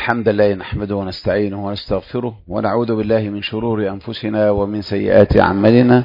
الحمد لله نحمده ونستعينه ونستغفره ونعوذ بالله من شرور أنفسنا ومن سيئات أعمالنا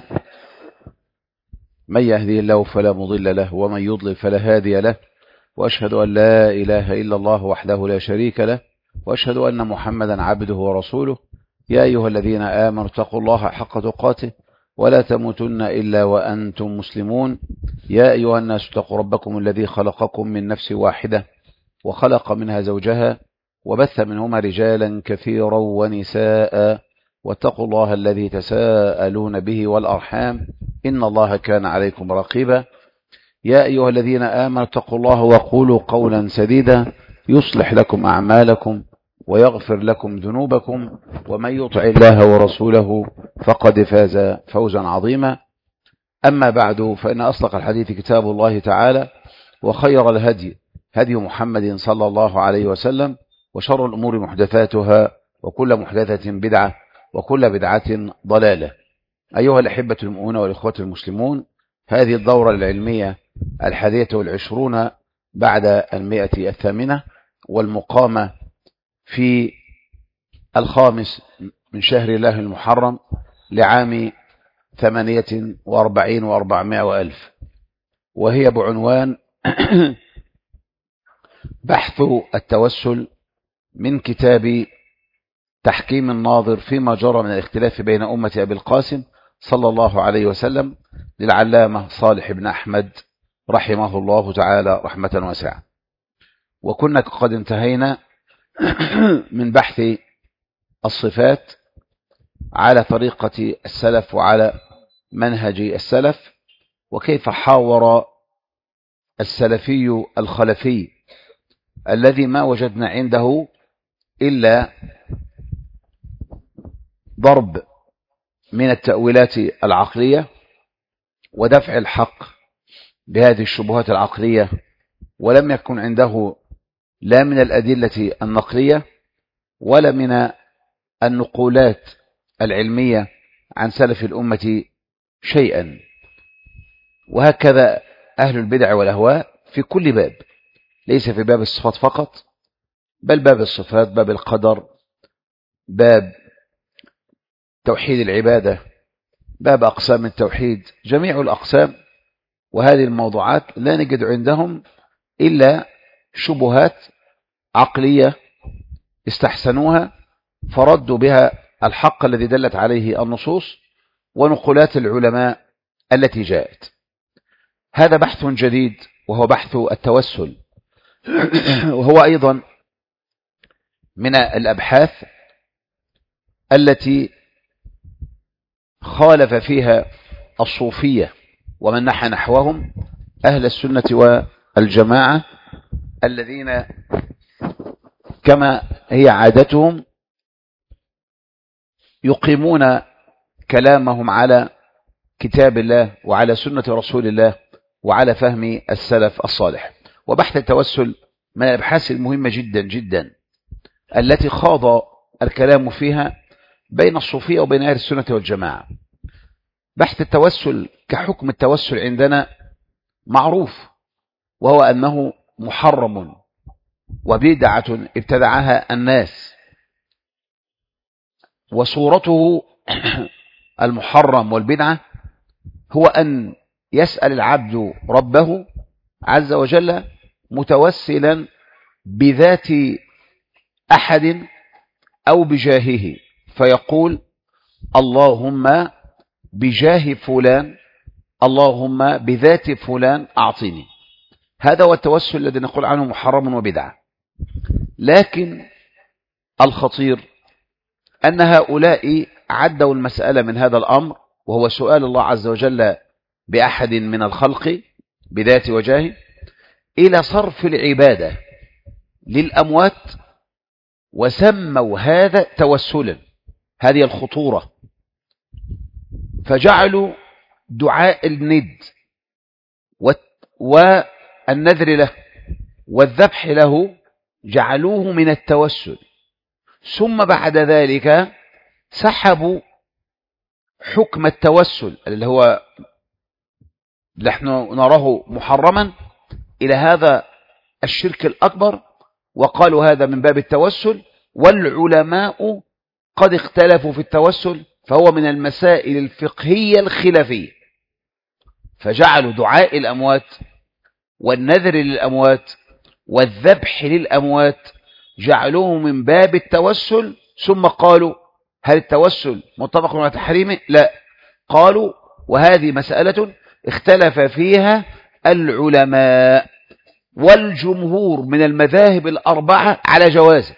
من يهدي الله فلا مضل له ومن يضلل فلا هادي له وأشهد أن لا إله إلا الله وحده لا شريك له وأشهد أن محمدا عبده ورسوله يا أيها الذين آمنوا اتقوا الله حق تقاته ولا تموتن إلا وأنتم مسلمون يا أيها الناس اتقوا ربكم الذي خلقكم من نفس واحدة وخلق منها زوجها وبث منهما رجالا كثيرا ونساء واتقوا الله الذي تساءلون به والأرحام إن الله كان عليكم رقيبا يا أيها الذين آمنوا اتقوا الله وقولوا قولا سديدا يصلح لكم أعمالكم ويغفر لكم ذنوبكم ومن يطع الله ورسوله فقد فاز فوزا عظيما أما بعد فإن أصدق الحديث كتاب الله تعالى وخير الهدي هدي محمد صلى الله عليه وسلم وشر الأمور محدثاتها وكل محدثة بدعة وكل بدعة ضلالة أيها الأحبة المؤمنون والإخوة المسلمون هذه الدورة العلمية الحادية والعشرون بعد المئة الثامنة والمقامة في الخامس من شهر الله المحرم لعام ثمانية واربعين واربعمائة وألف وهي بعنوان بحث التوسل من كتاب تحكيم الناظر فيما جرى من الاختلاف بين أمة أبي القاسم صلى الله عليه وسلم للعلامة صالح بن أحمد رحمه الله تعالى رحمة واسعة وكنا قد انتهينا من بحث الصفات على طريقة السلف وعلى منهج السلف وكيف حاور السلفي الخلفي الذي ما وجدنا عنده إلا ضرب من التأويلات العقلية ودفع الحق بهذه الشبهات العقلية ولم يكن عنده لا من الأدلة النقلية ولا من النقولات العلمية عن سلف الأمة شيئا وهكذا أهل البدع والأهواء في كل باب ليس في باب الصفات فقط بل باب الصفات باب القدر باب توحيد العبادة باب أقسام التوحيد جميع الأقسام وهذه الموضوعات لا نجد عندهم إلا شبهات عقلية استحسنوها فردوا بها الحق الذي دلت عليه النصوص ونقولات العلماء التي جاءت هذا بحث جديد وهو بحث التوسل وهو أيضا من الأبحاث التي خالف فيها الصوفية ومن نحى نحوهم أهل السنة والجماعة الذين كما هي عادتهم يقيمون كلامهم على كتاب الله وعلى سنة رسول الله وعلى فهم السلف الصالح وبحث التوسل من الأبحاث المهمة جدا جدا التي خاض الكلام فيها بين الصوفية وبين أهل السنة والجماعة بحث التوسل كحكم التوسل عندنا معروف وهو أنه محرم وبدعة ابتدعها الناس وصورته المحرم والبدعة هو أن يسأل العبد ربه عز وجل متوسلا بذات أحد أو بجاهه فيقول اللهم بجاه فلان اللهم بذات فلان أعطني هذا هو التوسل الذي نقول عنه محرم وبدعة لكن الخطير أن هؤلاء عدوا المسألة من هذا الأمر وهو سؤال الله عز وجل بأحد من الخلق بذات وجاهه إلى صرف العبادة للأموات وسموا هذا توسلا هذه الخطورة فجعلوا دعاء الند والنذر له والذبح له جعلوه من التوسل ثم بعد ذلك سحبوا حكم التوسل اللي هو نحن نراه محرما إلى هذا الشرك الأكبر وقالوا هذا من باب التوسل والعلماء قد اختلفوا في التوسل فهو من المسائل الفقهية الخلافية فجعلوا دعاء الأموات والنذر للأموات والذبح للأموات جعلوه من باب التوسل ثم قالوا هل التوسل متفق على تحريمه لا قالوا وهذه مسألة اختلف فيها العلماء والجمهور من المذاهب الأربعة على جوازه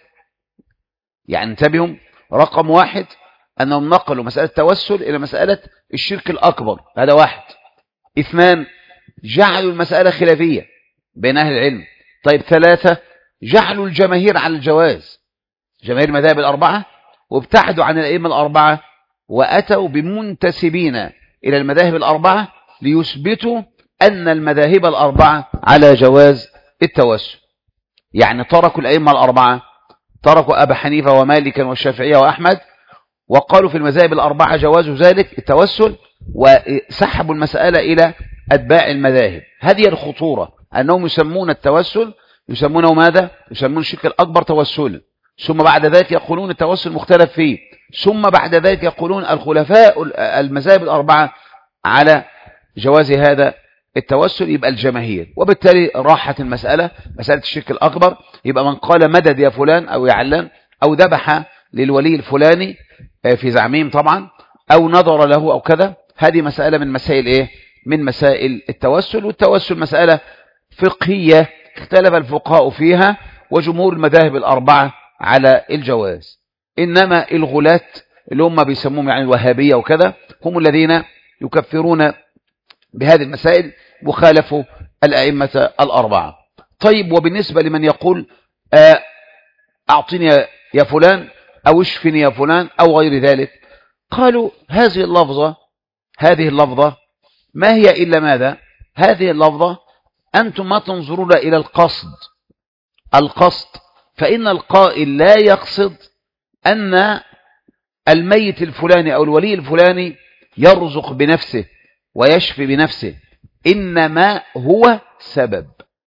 يعني انتبهوا رقم واحد أنهم نقلوا مسألة التوسل إلى مسألة الشرك الأكبر هذا واحد اثنان جعلوا المسألة خلافية بين أهل العلم طيب ثلاثة جعلوا الجماهير على الجواز جماهير المذاهب الأربعة وابتعدوا عن الأئمة الأربعة وأتوا بمنتسبين إلى المذاهب الأربعة ليثبتوا أن المذاهب الأربعة على جواز التوسل يعني تركوا الأئمة الأربعة تركوا أبا حنيفة ومالكا والشافعية وأحمد وقالوا في المذاهب الأربعة جواز ذلك التوسل وسحبوا المسألة إلى أتباع المذاهب هذه الخطورة أنهم يسمون التوسل يسمونه ماذا؟ يسمون الشرك الأكبر توسل ثم بعد ذلك يقولون التوسل مختلف فيه ثم بعد ذلك يقولون الخلفاء المذاهب الأربعة على جواز هذا التوسل يبقى الجماهير وبالتالي راحت المسألة مسألة الشرك الأكبر يبقى من قال مدد يا فلان أو يعلن أو ذبح للولي الفلاني آه، في زعمهم طبعا أو نظر له أو كذا هذه مسألة من مسائل إيه من مسائل التوسل والتوسل مسألة فقهية اختلف الفقهاء فيها وجمهور المذاهب الأربعة على الجواز إنما الغلاة اللي هم بيسموهم يعني الوهابية وكذا هم الذين يكفرون بهذه المسائل وخالفوا الأئمة الأربعة طيب وبالنسبة لمن يقول آه، أعطني يا فلان أو اشفني يا فلان أو غير ذلك قالوا هذه اللفظة هذه اللفظة ما هي إلا ماذا هذه اللفظة أنتم ما تنظرون إلى القصد القصد فإن القائل لا يقصد أن الميت الفلاني أو الولي الفلاني يرزق بنفسه ويشفي بنفسه إنما هو سبب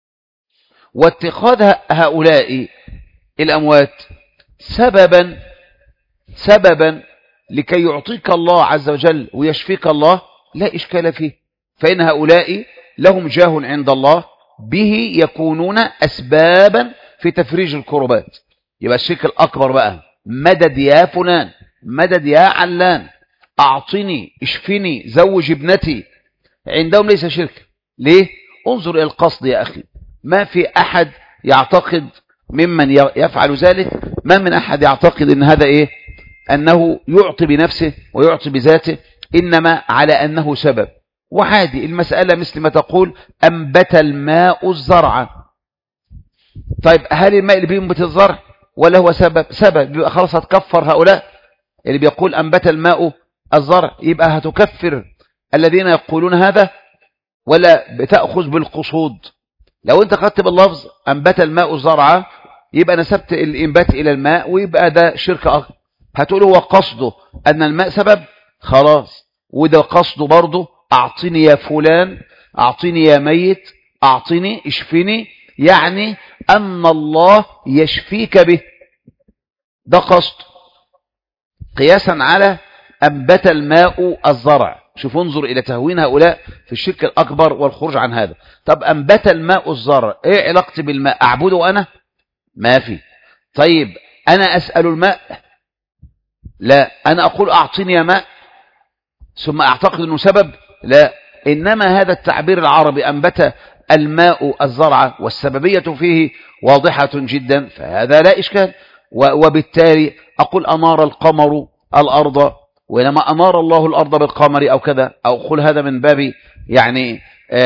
واتخاذ هؤلاء الأموات سببا سببا لكي يعطيك الله عز وجل ويشفيك الله لا إشكال فيه فإن هؤلاء لهم جاه عند الله به يكونون أسبابا في تفريج الكربات يبقى الشرك الأكبر بقى مدد يا فلان مدد يا علان أعطني اشفني زوج ابنتي عندهم ليس شرك ليه انظر إلى القصد يا أخي ما في أحد يعتقد ممن يفعل ذلك ما من أحد يعتقد أن هذا إيه أنه يعطي بنفسه ويعطي بذاته إنما على أنه سبب وعادي المسألة مثل ما تقول أنبت الماء الزرع طيب هل الماء اللي بينبت الزرع ولا هو سبب سبب بيبقى خلاص هتكفر هؤلاء اللي بيقول أنبت الماء الزرع يبقى هتكفر الذين يقولون هذا ولا بتأخذ بالقصود لو انت خدت باللفظ أنبت الماء الزرع يبقى نسبت الإنبات إلى الماء ويبقى ده شرك أخر هتقول هو قصده أن الماء سبب خلاص وده قصده برضه أعطني يا فلان أعطني يا ميت أعطني اشفني يعني أن الله يشفيك به ده قصد قياسا على أنبت الماء الزرع شوف انظر إلى تهوين هؤلاء في الشرك الأكبر والخروج عن هذا طب أنبت الماء الزرع إيه علاقتي بالماء أعبده أنا ما في طيب أنا أسأل الماء لا أنا أقول أعطيني يا ماء ثم أعتقد أنه سبب لا إنما هذا التعبير العربي أنبت الماء الزرع والسببية فيه واضحة جدا فهذا لا إشكال وبالتالي أقول أنار القمر الأرض ولما أنار الله الأرض بالقمر أو كذا أو قل هذا من باب يعني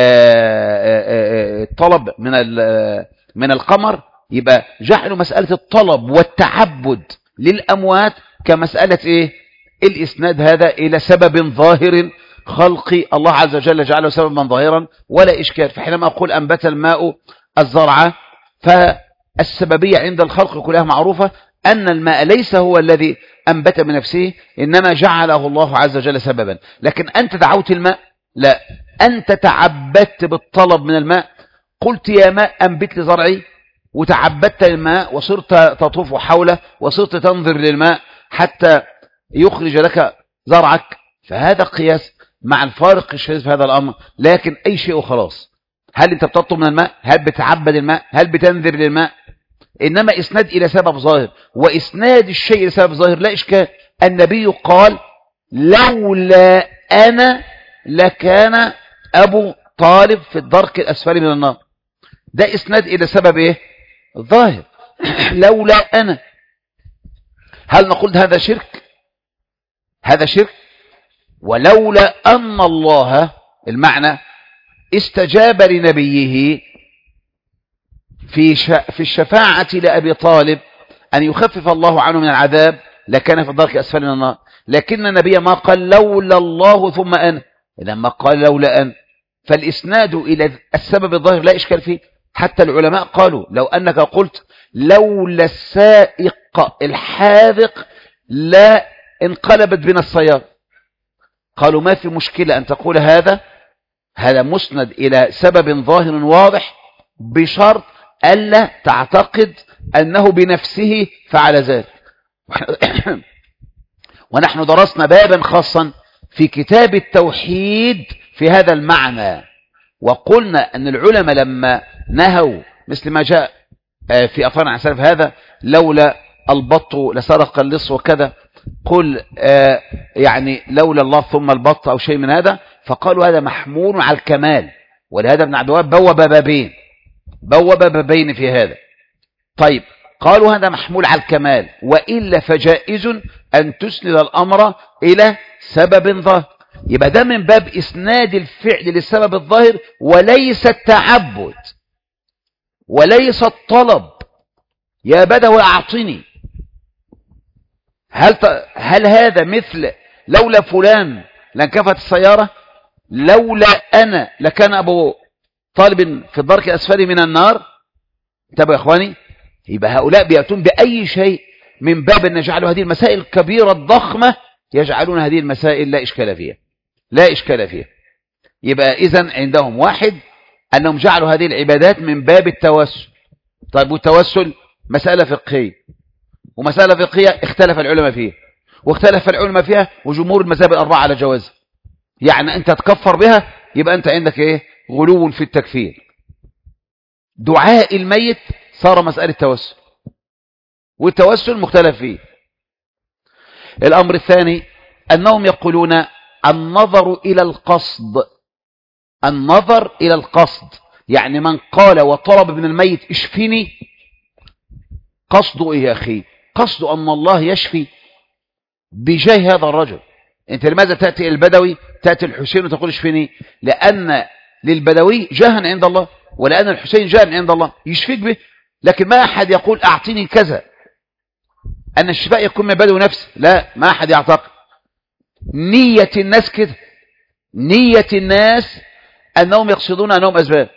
الطلب من من القمر يبقى جعلوا مسألة الطلب والتعبد للأموات كمسألة إيه الإسناد هذا إلى سبب ظاهر خلق الله عز وجل جعله سببا ظاهرا ولا إشكال فحينما أقول أنبت الماء الزرع فالسببية عند الخلق كلها معروفة أن الماء ليس هو الذي أنبت بنفسه إنما جعله الله عز وجل سببا لكن أنت دعوت الماء لا أنت تعبدت بالطلب من الماء قلت يا ماء أنبت لي زرعي وتعبدت الماء وصرت تطوف حوله وصرت تنظر للماء حتى يخرج لك زرعك فهذا قياس مع الفارق الشديد في هذا الأمر لكن أي شيء وخلاص هل أنت بتطلب من الماء هل بتعبد الماء هل بتنذر للماء إنما إسناد إلى سبب ظاهر وإسناد الشيء إلى سبب ظاهر لا إشكال النبي قال لولا أنا لكان أبو طالب في الدرك الأسفل من النار ده إسناد إلى سبب إيه ظاهر لولا أنا هل نقول هذا شرك هذا شرك ولولا أن الله المعنى استجاب لنبيه في في الشفاعة لأبي طالب أن يخفف الله عنه من العذاب لكان في الدرك أسفل من النار لكن النبي ما قال لولا الله ثم أنا إذا ما قال لولا أن فالإسناد إلى السبب الظاهر لا إشكال فيه حتى العلماء قالوا لو أنك قلت لولا السائق الحاذق لا انقلبت بنا السيارة قالوا ما في مشكلة أن تقول هذا هذا مسند إلى سبب ظاهر واضح بشرط ألا تعتقد أنه بنفسه فعل ذلك ونحن درسنا بابا خاصا في كتاب التوحيد في هذا المعنى وقلنا أن العلماء لما نهوا مثل ما جاء آه، في أفران عن سلف هذا لولا البط لسرق اللص وكذا قل آه، يعني لولا الله ثم البط أو شيء من هذا فقالوا هذا محمول على الكمال ولهذا ابن عبد الوهاب بوب بابين بوب بابين في هذا طيب قالوا هذا محمول على الكمال وإلا فجائز أن تسند الأمر إلى سبب ظاهر يبقى ده من باب إسناد الفعل للسبب الظاهر وليس التعبد وليس الطلب يا بدوي أعطني هل, ت... هل هذا مثل لولا فلان لانكفت السيارة لولا أنا لكان أبو طالب في الدرك الأسفل من النار انتبهوا يا إخواني يبقى هؤلاء بيأتون بأي شيء من باب أن يجعلوا هذه المسائل الكبيرة الضخمة يجعلون هذه المسائل لا إشكال فيها لا إشكال فيها يبقى إذن عندهم واحد أنهم جعلوا هذه العبادات من باب التوسل طيب والتوسل مسألة فقهية ومسألة فقهية اختلف العلماء فيها واختلف العلماء فيها وجمهور المذاهب الأربعة على جواز يعني أنت تكفر بها يبقى أنت عندك إيه غلو في التكفير دعاء الميت صار مسألة توسل والتوسل مختلف فيه الأمر الثاني أنهم يقولون النظر إلى القصد النظر إلى القصد يعني من قال وطلب من الميت اشفني قصده إيه يا أخي قصده أن الله يشفي بجاه هذا الرجل أنت لماذا تأتي البدوي تأتي الحسين وتقول اشفني لأن للبدوي جاها عند الله ولأن الحسين جاها عند الله يشفيك به لكن ما أحد يقول أعطيني كذا أن الشفاء يكون من بدو نفسه لا ما أحد يعتقد نية الناس كده نية الناس أنهم يقصدون أنهم أسباب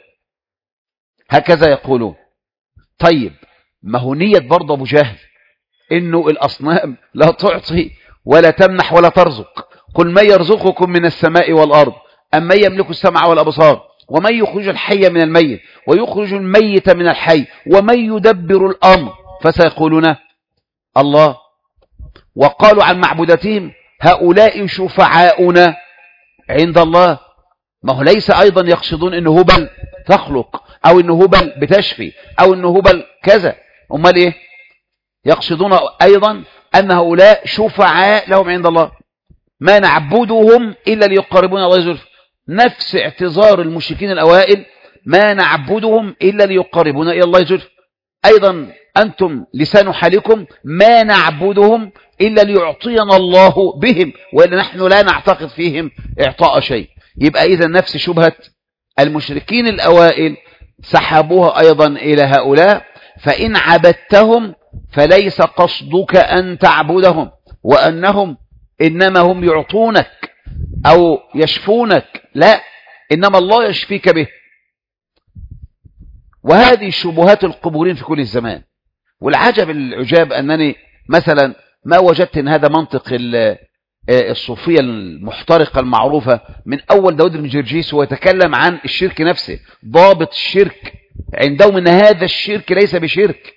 هكذا يقولون طيب ما هو نية برضه أبو جهل إنه الأصنام لا تعطي ولا تمنح ولا ترزق قل من يرزقكم من السماء والأرض أما يملك السمع والأبصار ومن يخرج الحي من الميت ويخرج الميت من الحي ومن يدبر الأمر فسيقولون الله وقالوا عن معبودتهم هؤلاء شفعاؤنا عند الله ما هو ليس أيضا يقصدون أنه هبل تخلق أو أنه هبل بتشفي أو أنه هبل كذا أمال إيه يقصدون أيضا أن هؤلاء شفعاء لهم عند الله ما نعبدهم إلا ليقربون الله زلفى نفس اعتذار المشركين الأوائل ما نعبدهم إلا ليقربون إلى الله زلفى أيضا أنتم لسان حالكم ما نعبدهم إلا ليعطينا الله بهم وإلا نحن لا نعتقد فيهم إعطاء شيء يبقى إذا نفس شبهة المشركين الأوائل سحبوها أيضا إلى هؤلاء فإن عبدتهم فليس قصدك أن تعبدهم وأنهم إنما هم يعطونك أو يشفونك لا إنما الله يشفيك به وهذه شبهات القبورين في كل الزمان والعجب العجاب أنني مثلا ما وجدت أن هذا منطق الصوفية المحترقة المعروفة من أول داود بن جرجيس ويتكلم عن الشرك نفسه ضابط الشرك عندهم ان هذا الشرك ليس بشرك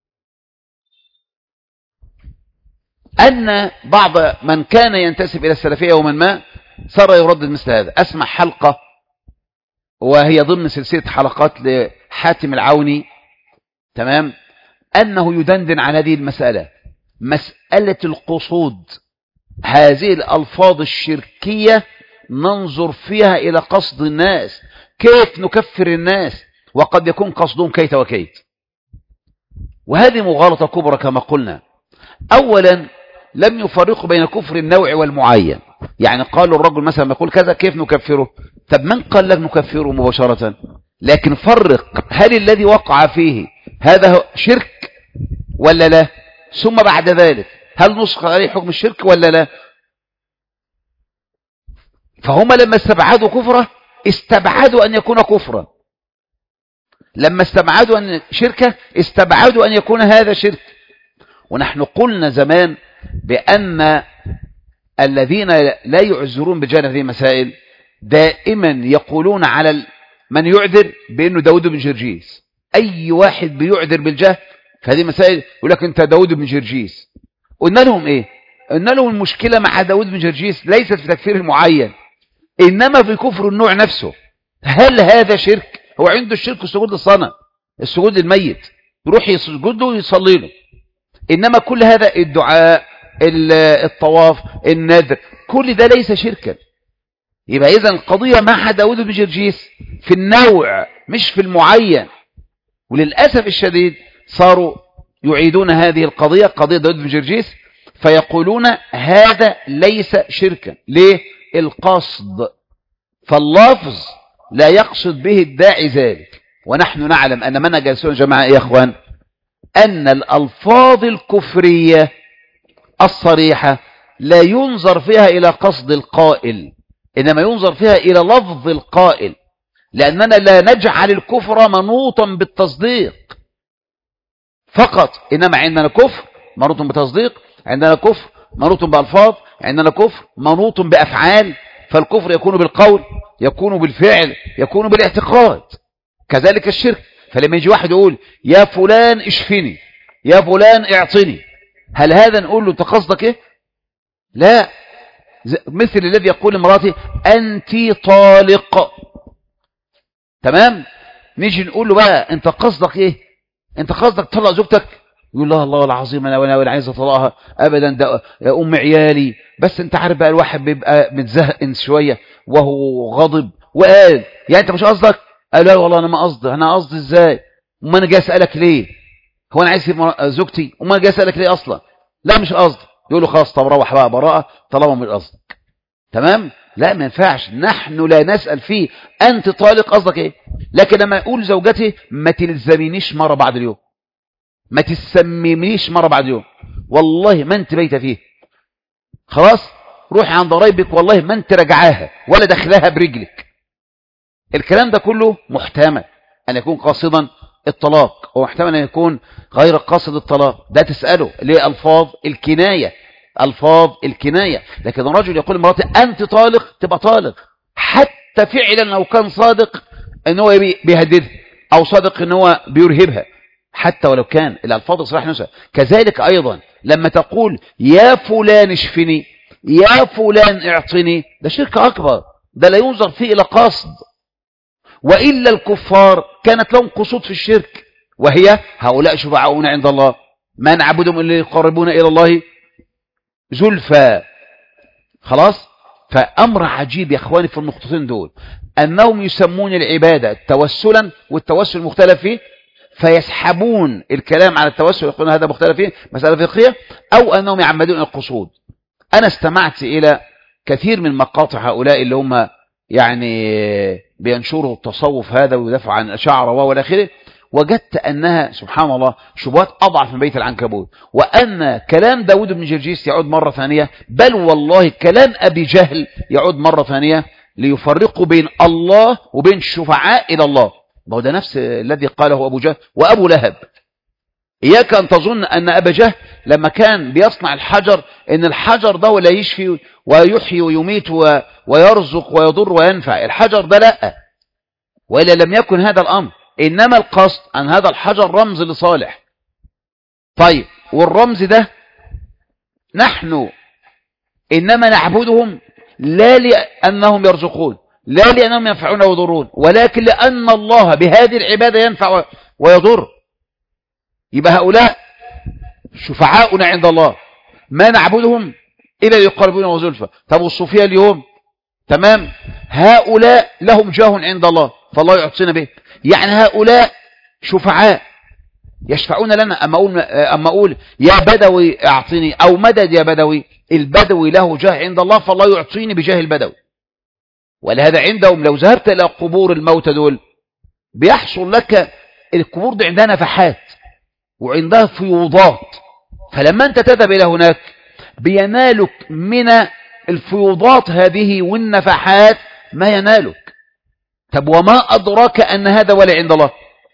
أن بعض من كان ينتسب إلى السلفية ومن ما صار يردد مثل هذا أسمع حلقة وهي ضمن سلسلة حلقات لحاتم العوني تمام أنه يدندن عن هذه المسألة مسألة القصود هذه الألفاظ الشركية ننظر فيها إلى قصد الناس كيف نكفر الناس وقد يكون قصدهم كيت وكيت وهذه مغالطة كبرى كما قلنا أولا لم يفرقوا بين كفر النوع والمعين يعني قالوا الرجل مثلا ما يقول كذا كيف نكفره طب من قال لك نكفره مباشرة لكن فرق هل الذي وقع فيه هذا شرك ولا لا ثم بعد ذلك هل نسخ عليه حكم الشرك ولا لا فهم لما استبعدوا كفره استبعدوا أن يكون كفرا لما استبعدوا أن شركة استبعدوا أن يكون هذا شرك ونحن قلنا زمان بأن الذين لا يعذرون بجانب هذه المسائل دائما يقولون على من يعذر بأنه داود بن جرجيس أي واحد بيعذر بالجهل في هذه المسائل يقول لك أنت داود بن جرجيس قلنا لهم إيه قلنا لهم المشكلة مع داود بن جرجيس ليست في تكفير المعين إنما في كفر النوع نفسه هل هذا شرك هو عنده الشرك السجود للصنم السجود للميت يروح يسجد له ويصلي له إنما كل هذا الدعاء الطواف النذر كل ده ليس شركا يبقى إذا القضية مع داود بن جرجيس في النوع مش في المعين وللأسف الشديد صاروا يعيدون هذه القضية قضية داود بن جرجيس فيقولون هذا ليس شركا ليه القصد فاللفظ لا يقصد به الداعي ذلك ونحن نعلم أن من جالسون جماعة يا أخوان أن الألفاظ الكفرية الصريحة لا ينظر فيها إلى قصد القائل إنما ينظر فيها إلى لفظ القائل لأننا لا نجعل الكفر منوطا بالتصديق فقط إنما عندنا كفر منوط بتصديق عندنا كفر منوط بألفاظ عندنا كفر منوط بأفعال فالكفر يكون بالقول يكون بالفعل يكون بالاعتقاد كذلك الشرك فلما يجي واحد يقول يا فلان اشفني يا فلان اعطني هل هذا نقول له انت قصدك ايه لا مثل الذي يقول لمراتي انت طالق تمام نيجي نقول له بقى انت قصدك ايه انت قصدك تطلق زوجتك يقول الله الله العظيم انا وانا عايز اطلقها ابدا ده ام عيالي بس انت عارف بقى الواحد بيبقى متزهق شويه وهو غضب وقال يعني انت مش قصدك قال لا والله انا ما قصدي انا قصدي ازاي وما انا جاي اسالك ليه هو انا عايز اسيب زوجتي وما انا جاي اسالك ليه اصلا لا مش قصدي يقول له خلاص طب روح بقى براءه طالما مش قصدك تمام لا ما ينفعش نحن لا نسال فيه انت طالق قصدك ايه لكن لما يقول زوجتي ما تلزمينيش مره بعد اليوم ما تسممنيش مره بعد اليوم والله ما انت بيت فيه خلاص روحي عند قرايبك والله ما انت رجعاها ولا دخلها برجلك الكلام ده كله محتمل أن يكون قاصدا الطلاق ومحتمل أن يكون غير قاصد الطلاق ده تسأله ليه ألفاظ الكناية ألفاظ الكناية لكن الرجل يقول لمراته أنت طالق تبقى طالق حتى فعلا لو كان صادق أنه هو بيهددها أو صادق أنه هو بيرهبها حتى ولو كان الألفاظ الصراحة نفسها كذلك أيضا لما تقول يا فلان اشفني يا فلان اعطني ده شرك أكبر ده لا ينظر فيه إلى قصد وإلا الكفار كانت لهم قصود في الشرك وهي هؤلاء شفعاؤنا عند الله ما نعبدهم إلا يقربون إلى الله زلفى خلاص فأمر عجيب يا أخواني في النقطتين دول أنهم يسمون العبادة توسلا والتوسل مختلف فيه فيسحبون الكلام على التوسل يقولون هذا مختلف فيه مسألة فقهية أو أنهم يعمدون القصود أنا استمعت إلى كثير من مقاطع هؤلاء اللي هم يعني بينشروا التصوف هذا ويدافع عن الأشاعرة والى اخره وجدت أنها سبحان الله شبهات أضعف من بيت العنكبوت وأن كلام داود بن جرجيس يعود مرة ثانية بل والله كلام أبي جهل يعود مرة ثانية ليفرقوا بين الله وبين الشفعاء إلى الله ما ده نفس الذي قاله أبو جهل وأبو لهب إياك أن تظن أن أبا جهل لما كان بيصنع الحجر إن الحجر ده ولا يشفي ويحيي ويميت ويرزق ويضر وينفع الحجر ده لا وإلا لم يكن هذا الأمر إنما القصد أن هذا الحجر رمز لصالح طيب والرمز ده نحن إنما نعبدهم لا لأنهم يرزقون لا لأنهم ينفعون ويضرون ولكن لأن الله بهذه العبادة ينفع ويضر يبقى هؤلاء شفعاؤنا عند الله ما نعبدهم إلا ليقربون وزلفة طب والصوفية اليوم تمام هؤلاء لهم جاه عند الله فالله يعطينا به يعني هؤلاء شفعاء يشفعون لنا أما أقول, أما أقول يا بدوي أعطيني أو مدد يا بدوي البدوي له جاه عند الله فالله يعطيني بجاه البدوي ولهذا عندهم لو ذهبت إلى قبور الموتى دول بيحصل لك القبور دي عندها نفحات وعندها فيوضات فلما أنت تذهب إلى هناك بينالك من الفيوضات هذه والنفحات ما ينالك طب وما أدراك أن هذا ولي عند الله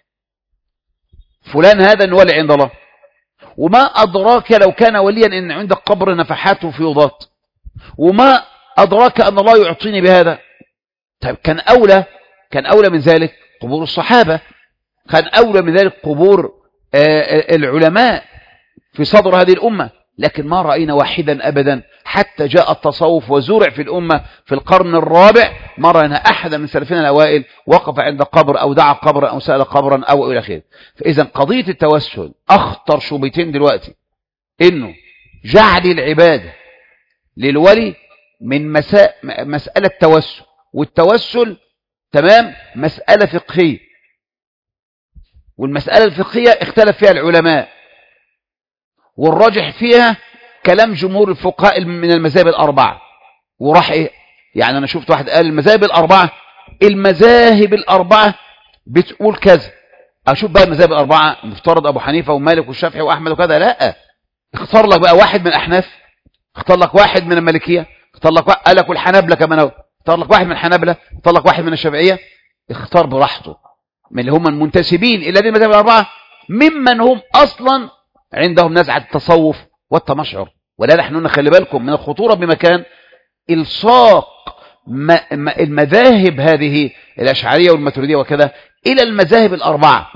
فلان هذا ولي عند الله وما أدراك لو كان وليا أن عندك قبر نفحات وفيوضات وما أدراك أن الله يعطيني بهذا طيب كان أولى كان أولى من ذلك قبور الصحابة كان أولى من ذلك قبور العلماء في صدر هذه الأمة لكن ما رأينا واحدا أبدا حتى جاء التصوف وزرع في الأمة في القرن الرابع ما رأينا أحدا من سلفنا الأوائل وقف عند قبر أو دعا قبرا أو سأل قبرا أو إلى آخره فإذا قضية التوسل أخطر شبهتين دلوقتي إنه جعل العبادة للولي من مساء مسألة توسل والتوسل تمام مسألة فقهية والمسألة الفقهية اختلف فيها العلماء والراجح فيها كلام جمهور الفقهاء من المذاهب الأربعة وراح إيه يعني أنا شفت واحد قال المذاهب الأربعة المذاهب الأربعة بتقول كذا أشوف بقى المذاهب الأربعة مفترض أبو حنيفة ومالك والشافعي وأحمد وكذا لا اختار لك بقى واحد من الأحناف اختار لك واحد من المالكية اختار لك واحد قال لك والحنابلة كمان اهو اختار لك واحد من الحنابلة اختار لك واحد من الشافعية اختار براحته من اللي هم المنتسبين إلى هذه المذاهب الأربعة ممن هم أصلا عندهم نزعة التصوف والتمشعر ولذا احنا نخلي بالكم من الخطورة بمكان إلصاق المذاهب هذه الأشعرية والماتريدية وكذا إلى المذاهب الأربعة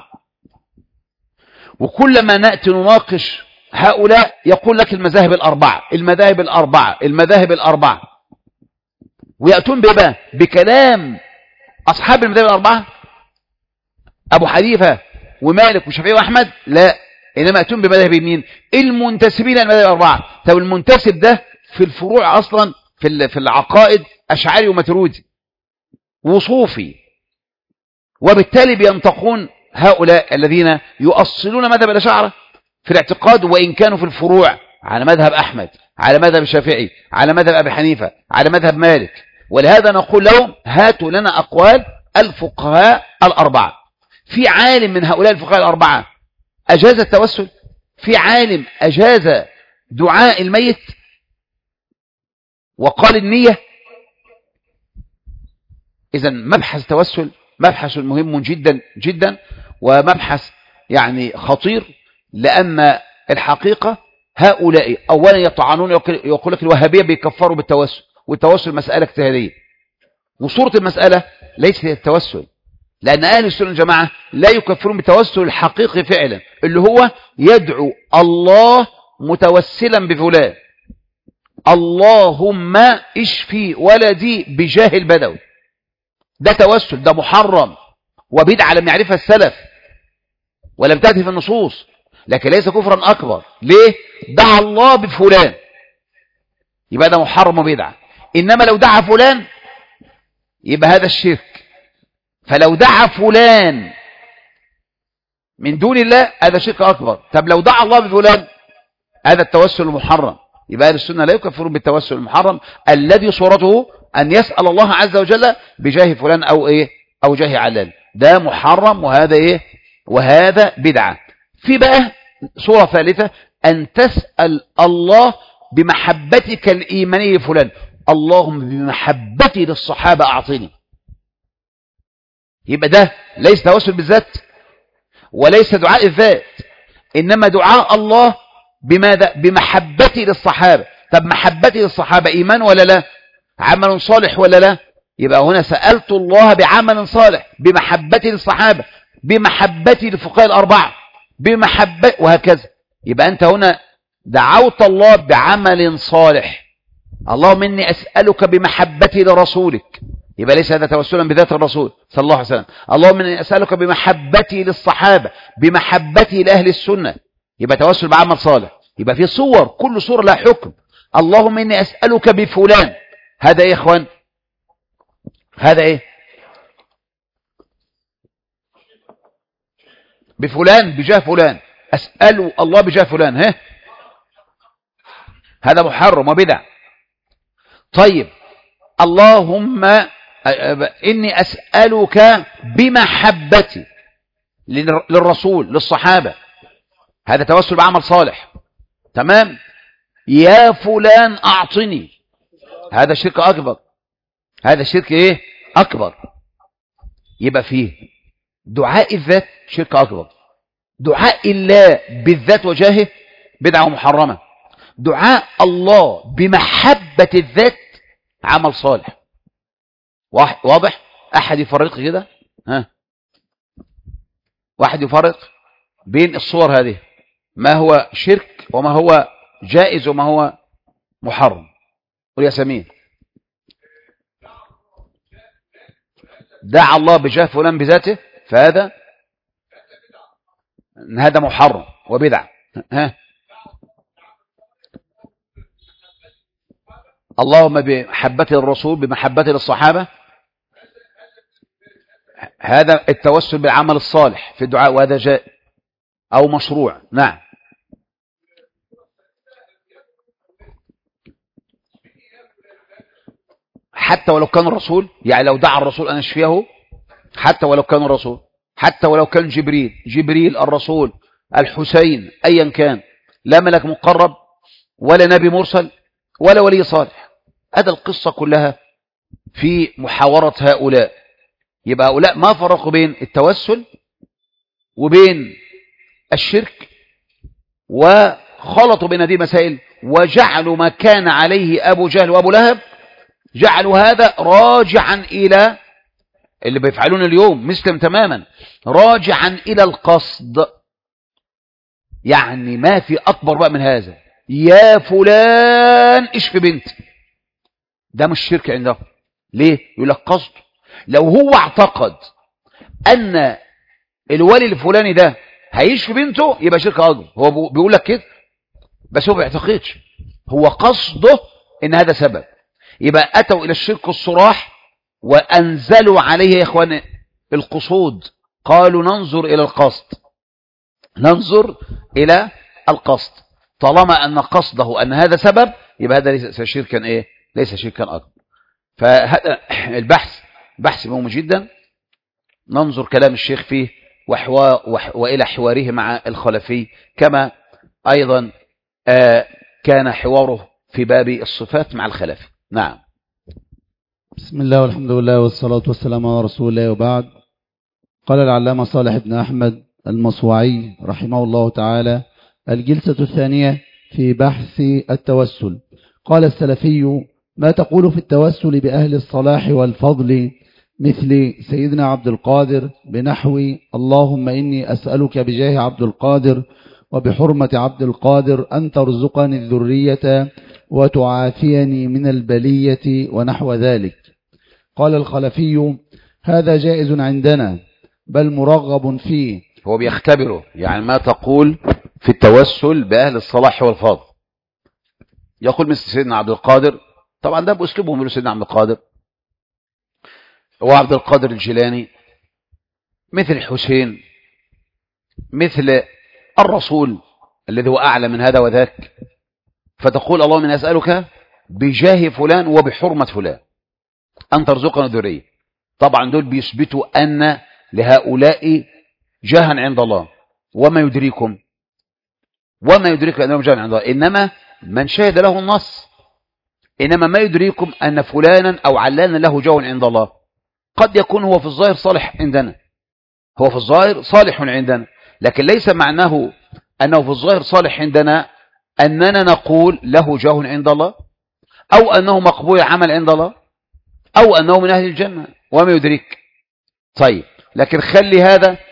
وكلما نأتي نناقش هؤلاء يقول لك المذاهب الأربعة المذاهب الأربعة المذاهب الأربعة ويأتون بما بكلام أصحاب المذاهب الأربعة أبو حنيفة ومالك وشافعي وأحمد لا إنما يأتون بمذاهب مين المنتسبين المذاهب الأربعة طب المنتسب ده في الفروع أصلا في في العقائد أشعري ومترودي وصوفي وبالتالي بينطقون هؤلاء الذين يؤصلون مذهب الأشاعرة في الاعتقاد وإن كانوا في الفروع على مذهب أحمد على مذهب الشافعي على مذهب أبي حنيفة على مذهب مالك ولهذا نقول لهم هاتوا لنا أقوال الفقهاء الأربعة في عالم من هؤلاء الفقهاء الأربعة أجاز التوسل في عالم أجاز دعاء الميت وقال النية إذا مبحث التوسل مبحث مهم جدا جدا ومبحث يعني خطير لأن الحقيقة هؤلاء أولا يطعنون يقول لك الوهابية بيكفروا بالتوسل والتوسل مسألة اجتهادية وصورة المسألة ليست هي التوسل لأن أهل السنة الجماعة لا يكفرون بالتوسل الحقيقي فعلا اللي هو يدعو الله متوسلا بفلان اللهم اشفي ولدي بجاه البدوي ده توسل ده محرم وبدعة لم يعرفها السلف ولم تأتي في النصوص لكن ليس كفرا أكبر ليه دعا الله بفلان يبقى ده محرم وبدعة إنما لو دعا فلان يبقى هذا الشرك فلو دعا فلان من دون الله هذا شرك أكبر طب لو دعا الله بفلان هذا التوسل المحرم يبقى أهل السنة لا يكفرون بالتوسل المحرم الذي صورته أن يسأل الله عز وجل بجاه فلان أو إيه أو جاه علان ده محرم وهذا إيه وهذا بدعة في بقى صورة ثالثة أن تسأل الله بمحبتك الإيمانية لفلان اللهم بمحبتي للصحابة أعطني يبقى ده ليس توسل بالذات وليس دعاء الذات إنما دعاء الله بماذا بمحبتي للصحابة طب محبتي للصحابة إيمان ولا لا عمل صالح ولا لا يبقى هنا سألت الله بعمل صالح بمحبتي للصحابة بمحبتي للفقهاء الأربعة بمحبة وهكذا يبقى أنت هنا دعوت الله بعمل صالح اللهم إني أسألك بمحبتي لرسولك يبقى ليس هذا توسلا بذات الرسول صلى الله عليه وسلم اللهم إني أسألك بمحبتي للصحابة بمحبتي لأهل السنة يبقى توسل بعمل صالح يبقى في صور كل صورة لها حكم اللهم إني أسألك بفلان هذا إيه يا إخوان هذا إيه بفلان بجاه فلان أسأل الله بجاه فلان ها هذا محرم وبدع طيب اللهم إني أسألك بمحبتي للرسول للصحابة هذا توسل بعمل صالح تمام يا فلان أعطني هذا شرك أكبر هذا شرك إيه أكبر يبقى فيه دعاء الذات شرك أكبر دعاء الله بالذات وجاهه بدعة محرمة دعاء الله بمحبة الذات عمل صالح واضح أحد يفرق كده ها واحد يفرق بين الصور هذه ما هو شرك وما هو جائز وما هو محرم قل يا سمير دعا الله بجاه فلان بذاته فهذا هذا محرم وبدع ها اللهم بمحبة الرسول بمحبة للصحابة هذا التوسل بالعمل الصالح في الدعاء وهذا جاء أو مشروع نعم حتى ولو كان الرسول يعني لو دعا الرسول أن يشفيه حتى ولو كان الرسول حتى ولو كان جبريل جبريل الرسول الحسين أيا كان لا ملك مقرب ولا نبي مرسل ولا ولي صالح هذا القصة كلها في محاورة هؤلاء يبقى هؤلاء ما فرقوا بين التوسل وبين الشرك وخلطوا بين هذه مسائل وجعلوا ما كان عليه أبو جهل وأبو لهب جعلوا هذا راجعا إلى اللي بيفعلون اليوم مسلم تماما راجعا إلى القصد يعني ما في أكبر بقى من هذا يا فلان اشف بنتي ده مش شرك عنده ليه يقول لك قصد لو هو اعتقد أن الولي الفلاني ده هيشفي بنته يبقى شرك أكبر هو بيقول لك كده بس هو ما بيعتقدش هو قصده ان هذا سبب يبقى أتوا إلى الشرك الصراح وأنزلوا عليه يا إخوان القصود قالوا ننظر إلى القصد ننظر إلى القصد طالما أن قصده أن هذا سبب يبقى هذا ليس شركا إيه ليس شركا أكبر فهذا البحث بحث مهم جدا ننظر كلام الشيخ فيه وحوا وإلى حواره مع الخلفي كما أيضا كان حواره في باب الصفات مع الخلفي نعم بسم الله والحمد لله والصلاة والسلام على رسول الله وبعد قال العلامة صالح بن أحمد المصوعي رحمه الله تعالى الجلسة الثانية في بحث التوسل قال السلفي ما تقول في التوسل بأهل الصلاح والفضل مثل سيدنا عبد القادر بنحو اللهم إني أسألك بجاه عبد القادر وبحرمة عبد القادر أن ترزقني الذرية وتعافيني من البلية ونحو ذلك قال الخلفي هذا جائز عندنا بل مرغب فيه هو بيختبره يعني ما تقول في التوسل بأهل الصلاح والفضل يقول مثل سيدنا عبد القادر طبعا ده بأسلوبه من سيدنا عبد القادر هو عبد القادر الجيلاني مثل الحسين مثل الرسول الذي هو أعلى من هذا وذاك فتقول اللهم إني أسألك بجاه فلان وبحرمة فلان أن ترزقنا ذرية طبعا دول بيثبتوا أن لهؤلاء جاها عند الله وما يدريكم وما يدريك أنهم جاها عند الله إنما من شهد له النص إنما ما يدريكم أن فلانا أو علانا له جو عند الله قد يكون هو في الظاهر صالح عندنا هو في الظاهر صالح عندنا لكن ليس معناه أنه في الظاهر صالح عندنا أننا نقول له جاه عند الله أو أنه مقبول عمل عند الله أو أنه من أهل الجنة وما يدرك طيب لكن خلي هذا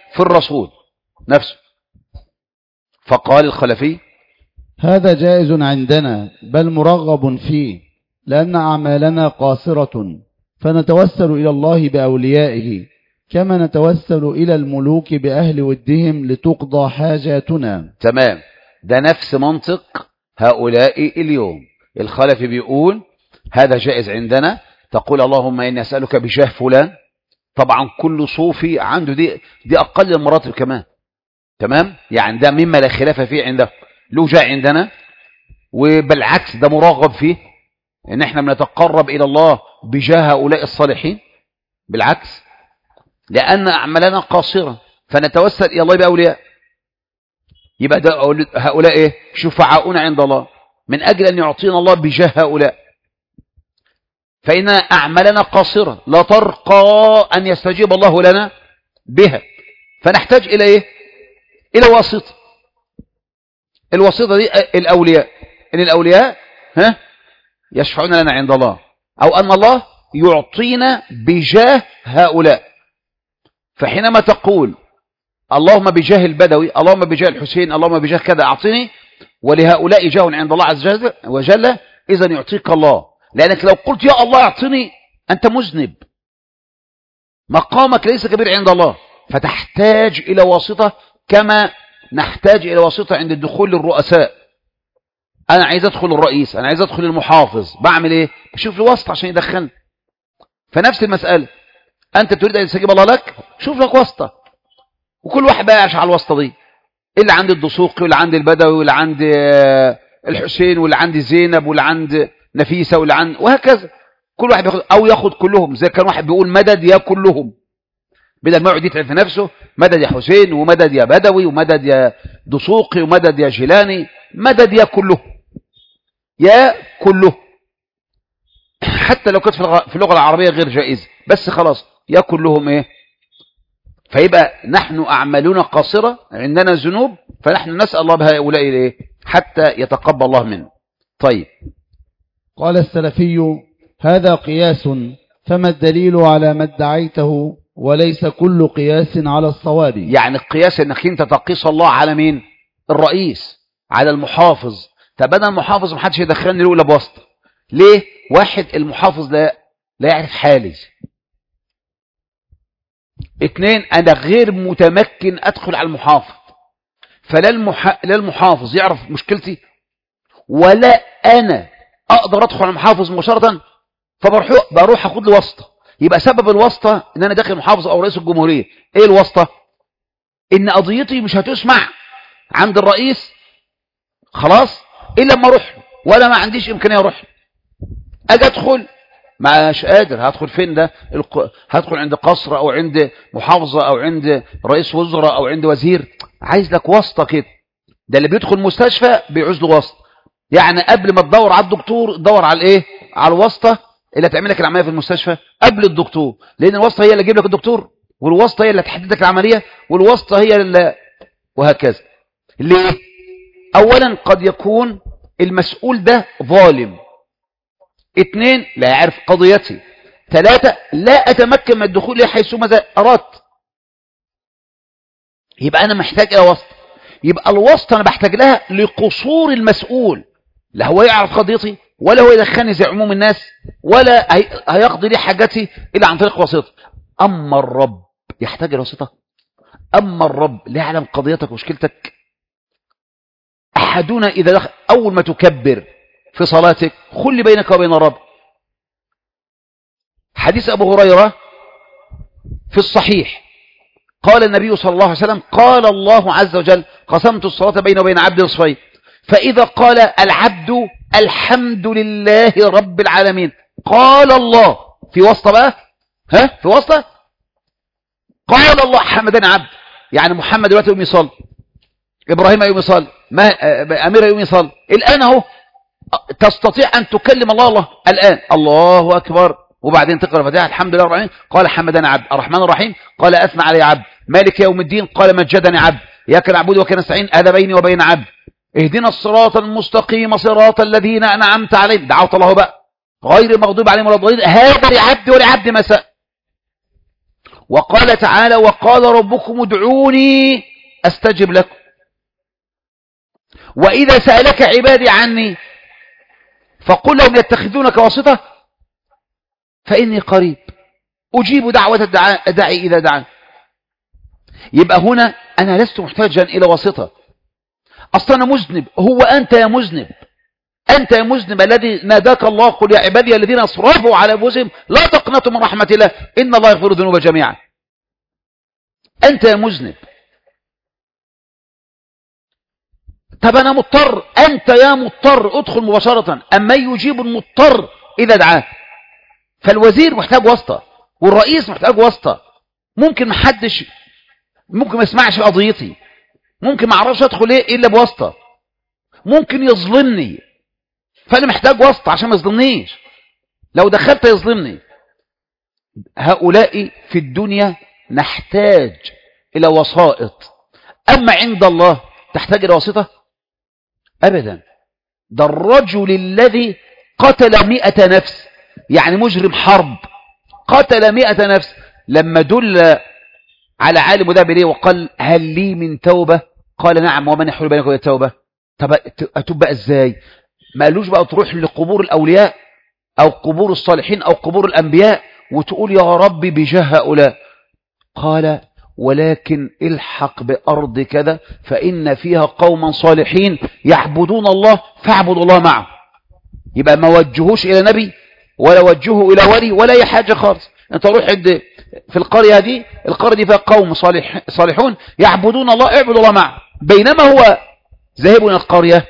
في الرسول نفسه فقال الخلفي هذا جائز عندنا بل مرغب فيه لأن أعمالنا قاصرة فنتوسل إلى الله بأوليائه كما نتوسل إلى الملوك بأهل ودهم لتقضى حاجاتنا تمام ده نفس منطق هؤلاء اليوم الخلفي بيقول هذا جائز عندنا تقول اللهم إني أسألك بجاه فلان طبعا كل صوفي عنده دي دي أقل المراتب كمان تمام يعني ده مما لا خلاف فيه عنده له جاء عندنا وبالعكس ده مرغب فيه ان احنا بنتقرب الى الله بجاه هؤلاء الصالحين بالعكس لان اعمالنا قاصره فنتوسل الى الله باولياء يبقى ده هؤلاء ايه شفعاؤنا عند الله من اجل ان يعطينا الله بجاه هؤلاء فان اعمالنا قاصره لا ترقى ان يستجيب الله لنا بها فنحتاج الى ايه الى واسطه الواسطه دي الاولياء ان الاولياء ها يشفعون لنا عند الله او ان الله يعطينا بجاه هؤلاء فحينما تقول اللهم بجاه البدوي اللهم بجاه الحسين اللهم بجاه كذا اعطني ولهؤلاء جاه عند الله عز وجل اذا يعطيك الله لانك لو قلت يا الله اعطني انت مذنب مقامك ليس كبير عند الله فتحتاج الى واسطه كما نحتاج إلى واسطة عند الدخول للرؤساء أنا عايز أدخل الرئيس أنا عايز أدخل المحافظ بعمل إيه بشوف له واسطة عشان يدخلني فنفس المسألة أنت تريد أن يستجيب الله لك شوف لك واسطة وكل واحد بقى يعيش على الواسطة دي اللي عند الدسوقي واللي عند البدوي واللي عند الحسين واللي عند زينب واللي عند نفيسة واللي عند وهكذا كل واحد بياخد أو ياخد كلهم زي كان واحد بيقول مدد يا كلهم بدل ما يقعد يتعب في نفسه مدد يا حسين ومدد يا بدوي ومدد يا دسوقي ومدد يا جيلاني مدد يا كله يا كله حتى لو كانت في اللغة العربية غير جائزة بس خلاص يا كلهم ايه فيبقى نحن أعمالنا قاصرة عندنا ذنوب فنحن نسأل الله بهؤلاء ايه حتى يتقبل الله منه طيب قال السلفي هذا قياس فما الدليل على ما ادعيته وليس كل قياس على الصواب يعني القياس انك انت تقيس الله على مين الرئيس على المحافظ طب انا المحافظ ما حدش يدخلني له الا بواسطه ليه واحد المحافظ لا لا يعرف حالي اثنين انا غير متمكن ادخل على المحافظ فلا المح... لا المحافظ يعرف مشكلتي ولا انا اقدر ادخل على المحافظ مباشره فبروح بروح اخد له واسطه يبقى سبب الواسطة ان انا داخل محافظ او رئيس الجمهورية ايه الواسطة ان قضيتي مش هتسمع عند الرئيس خلاص الا لما اروح ولا ما عنديش امكانية اروح اجي ادخل مش قادر هدخل فين ده الق... هدخل عند قصر او عند محافظة او عند رئيس وزراء او عند وزير عايز لك واسطة كده ده اللي بيدخل مستشفى بيعوز له واسطة يعني قبل ما تدور على الدكتور تدور على الايه على الواسطة اللي هتعمل لك العمليه في المستشفى قبل الدكتور لان الواسطه هي اللي تجيب لك الدكتور والواسطه هي اللي تحدد لك العمليه والواسطه هي اللي وهكذا ليه اولا قد يكون المسؤول ده ظالم اثنين لا يعرف قضيتي ثلاثة لا أتمكن من الدخول إليه حيثما أردت يبقى أنا محتاج إلى واسطة يبقى الواسطة أنا بحتاج لها لقصور المسؤول لا هو يعرف قضيتي ولا هو يدخلني زي عموم الناس ولا هيقضي لي حاجتي إلا عن طريق واسطة أما الرب يحتاج إلى واسطة أما الرب لا يعلم قضيتك ومشكلتك أحدنا إذا دخل أول ما تكبر في صلاتك خل بينك وبين الرب حديث أبو هريرة في الصحيح قال النبي صلى الله عليه وسلم قال الله عز وجل قسمت الصلاة بيني وبين عبد نصفين فإذا قال العبد الحمد لله رب العالمين قال الله في وسط بقى ها في وسط قال الله حمدنا عبد يعني محمد دلوقتي يوم يصلي إبراهيم يوم يصلي ما أمير يوم يصلي الآن اهو تستطيع أن تكلم الله الله الآن الله أكبر وبعدين تقرأ الفاتحة الحمد لله رب العالمين قال حمدنا عبد الرحمن الرحيم قال أثنى علي عبد مالك يوم الدين قال مجدني عبد إياك نعبد وكان نستعين هذا بيني وبين عبد اهدنا الصراط المستقيم صراط الذين أنعمت عليهم دعوت الله بقى غير المغضوب عليهم ولا الضالين هذا لعبد ولعبد مساء وقال تعالى وقال ربكم ادعوني أستجب لكم وإذا سألك عبادي عني فقل لهم يتخذونك واسطة فإني قريب أجيب دعوة الداعي إذا دعان يبقى هنا أنا لست محتاجا إلى واسطة أصلا أنا مذنب هو أنت يا مذنب أنت يا مذنب الذي ناداك الله قل يا عبادي الذين أصرفوا على أنفسهم لا تقنطوا من رحمة الله إن الله يغفر الذنوب جميعا أنت يا مذنب طب أنا مضطر أنت يا مضطر ادخل مباشرة أما يجيب المضطر إذا دعاه فالوزير محتاج واسطة والرئيس محتاج واسطة ممكن محدش ممكن ما يسمعش قضيتي ممكن ما اعرفش ادخل ايه الا بواسطة ممكن يظلمني فانا محتاج واسطة عشان ما يظلمنيش لو دخلت يظلمني هؤلاء في الدنيا نحتاج الى وسائط اما عند الله تحتاج الى واسطة ابدا ده الرجل الذي قتل مئة نفس يعني مجرم حرب قتل مئة نفس لما دل على عالم ده بليه وقال هل لي من توبة قال نعم ومن يحول بينك وبين التوبة طب أتوب بقى ازاي ما قالوش بقى تروح لقبور الأولياء أو قبور الصالحين أو قبور الأنبياء وتقول يا ربي بجاه هؤلاء قال ولكن الحق بأرض كذا فإن فيها قوما صالحين يعبدون الله فاعبدوا الله معه يبقى ما وجهوش إلى نبي ولا وجهه إلى ولي ولا أي حاجة خالص انت روح عند في القرية دي القرية دي فيها قوم صالح صالحون يعبدون الله اعبدوا الله معه بينما هو ذاهب إلى القرية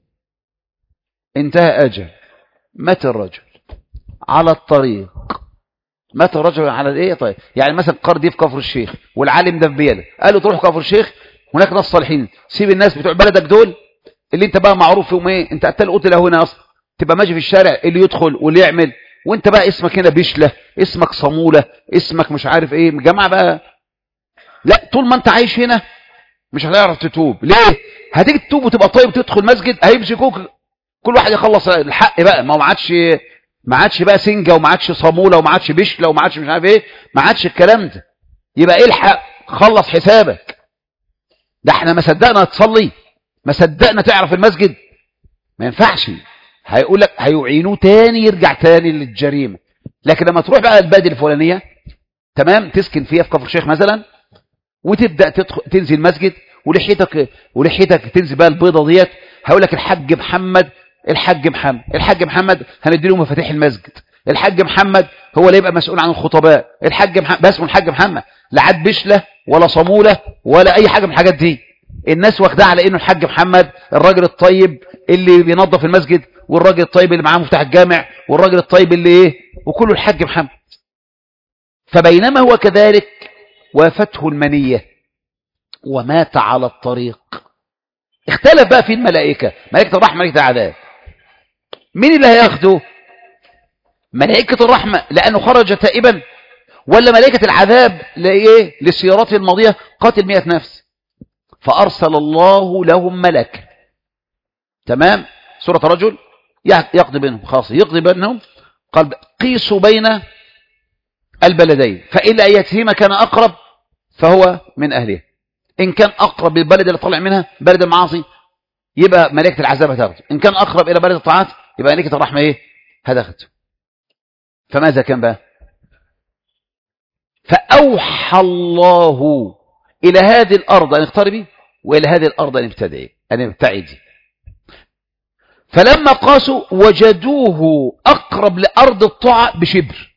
انتهى أجل مات الرجل على الطريق مات الرجل على الايه طيب يعني مثلا القرية دي في كفر الشيخ والعالم ده في بيلة قالوا تروح كفر الشيخ هناك ناس صالحين سيب الناس بتوع بلدك دول اللي انت بقى معروف فيهم ايه انت قتل قتل هنا اصلا تبقى ماشي في الشارع اللي يدخل واللي يعمل وانت بقى اسمك هنا بشلة اسمك صمولة اسمك مش عارف ايه جماعة بقى لا طول ما انت عايش هنا مش هتعرف تتوب ليه هتيجي تتوب وتبقى طيب تدخل مسجد هيمسكوك كل واحد يخلص الحق بقى ما هو ما عادش ما عادش بقى سنجة وما عادش صمولة وما عادش بشلة وما عادش مش عارف ايه ما عادش الكلام ده يبقى ايه الحق خلص حسابك ده احنا ما صدقنا تصلي ما صدقنا تعرف المسجد ما ينفعش هيقول لك هيعينوه تاني يرجع تاني للجريمة لكن لما تروح بقى البادي الفلانية تمام تسكن فيها في كفر الشيخ مثلا وتبدأ تدخل تنزل مسجد ولحيتك ولحيتك تنزل بقى البيضة ديت هيقول لك الحاج محمد الحاج محمد الحاج محمد هنديله مفاتيح المسجد الحاج محمد هو اللي يبقى مسؤول عن الخطباء الحاج محمد بس الحاج محمد لا عاد بشله ولا صموله ولا اي حاجه من الحاجات دي الناس واخداه على انه الحاج محمد الراجل الطيب اللي بينظف المسجد والراجل الطيب اللي معاه مفتاح الجامع والراجل الطيب اللي ايه وكله الحاج محمد فبينما هو كذلك وافته المنية ومات على الطريق اختلف بقى في الملائكة ملائكة الرحمة ملائكة العذاب مين اللي هياخده ملائكة الرحمة لأنه خرج تائبا ولا ملائكة العذاب لإيه لسيارته الماضية قاتل مئة نفس فأرسل الله لهم ملك تمام سورة رجل يقضي بينهم خاصة يقضي بينهم قال قيسوا بين البلدين فإلا أيتهما كان أقرب فهو من أهله إن كان أقرب للبلد اللي طلع منها بلد المعاصي يبقى ملائكة العذاب هتاخده إن كان أقرب إلى بلد الطاعات يبقى ملائكة الرحمة إيه هتاخده فماذا كان بقى فأوحى الله إلى هذه الأرض أن اقتربي وإلى هذه الأرض أن ابتدعي أن ابتعدي فلما قاسوا وجدوه أقرب لأرض الطاعة بشبر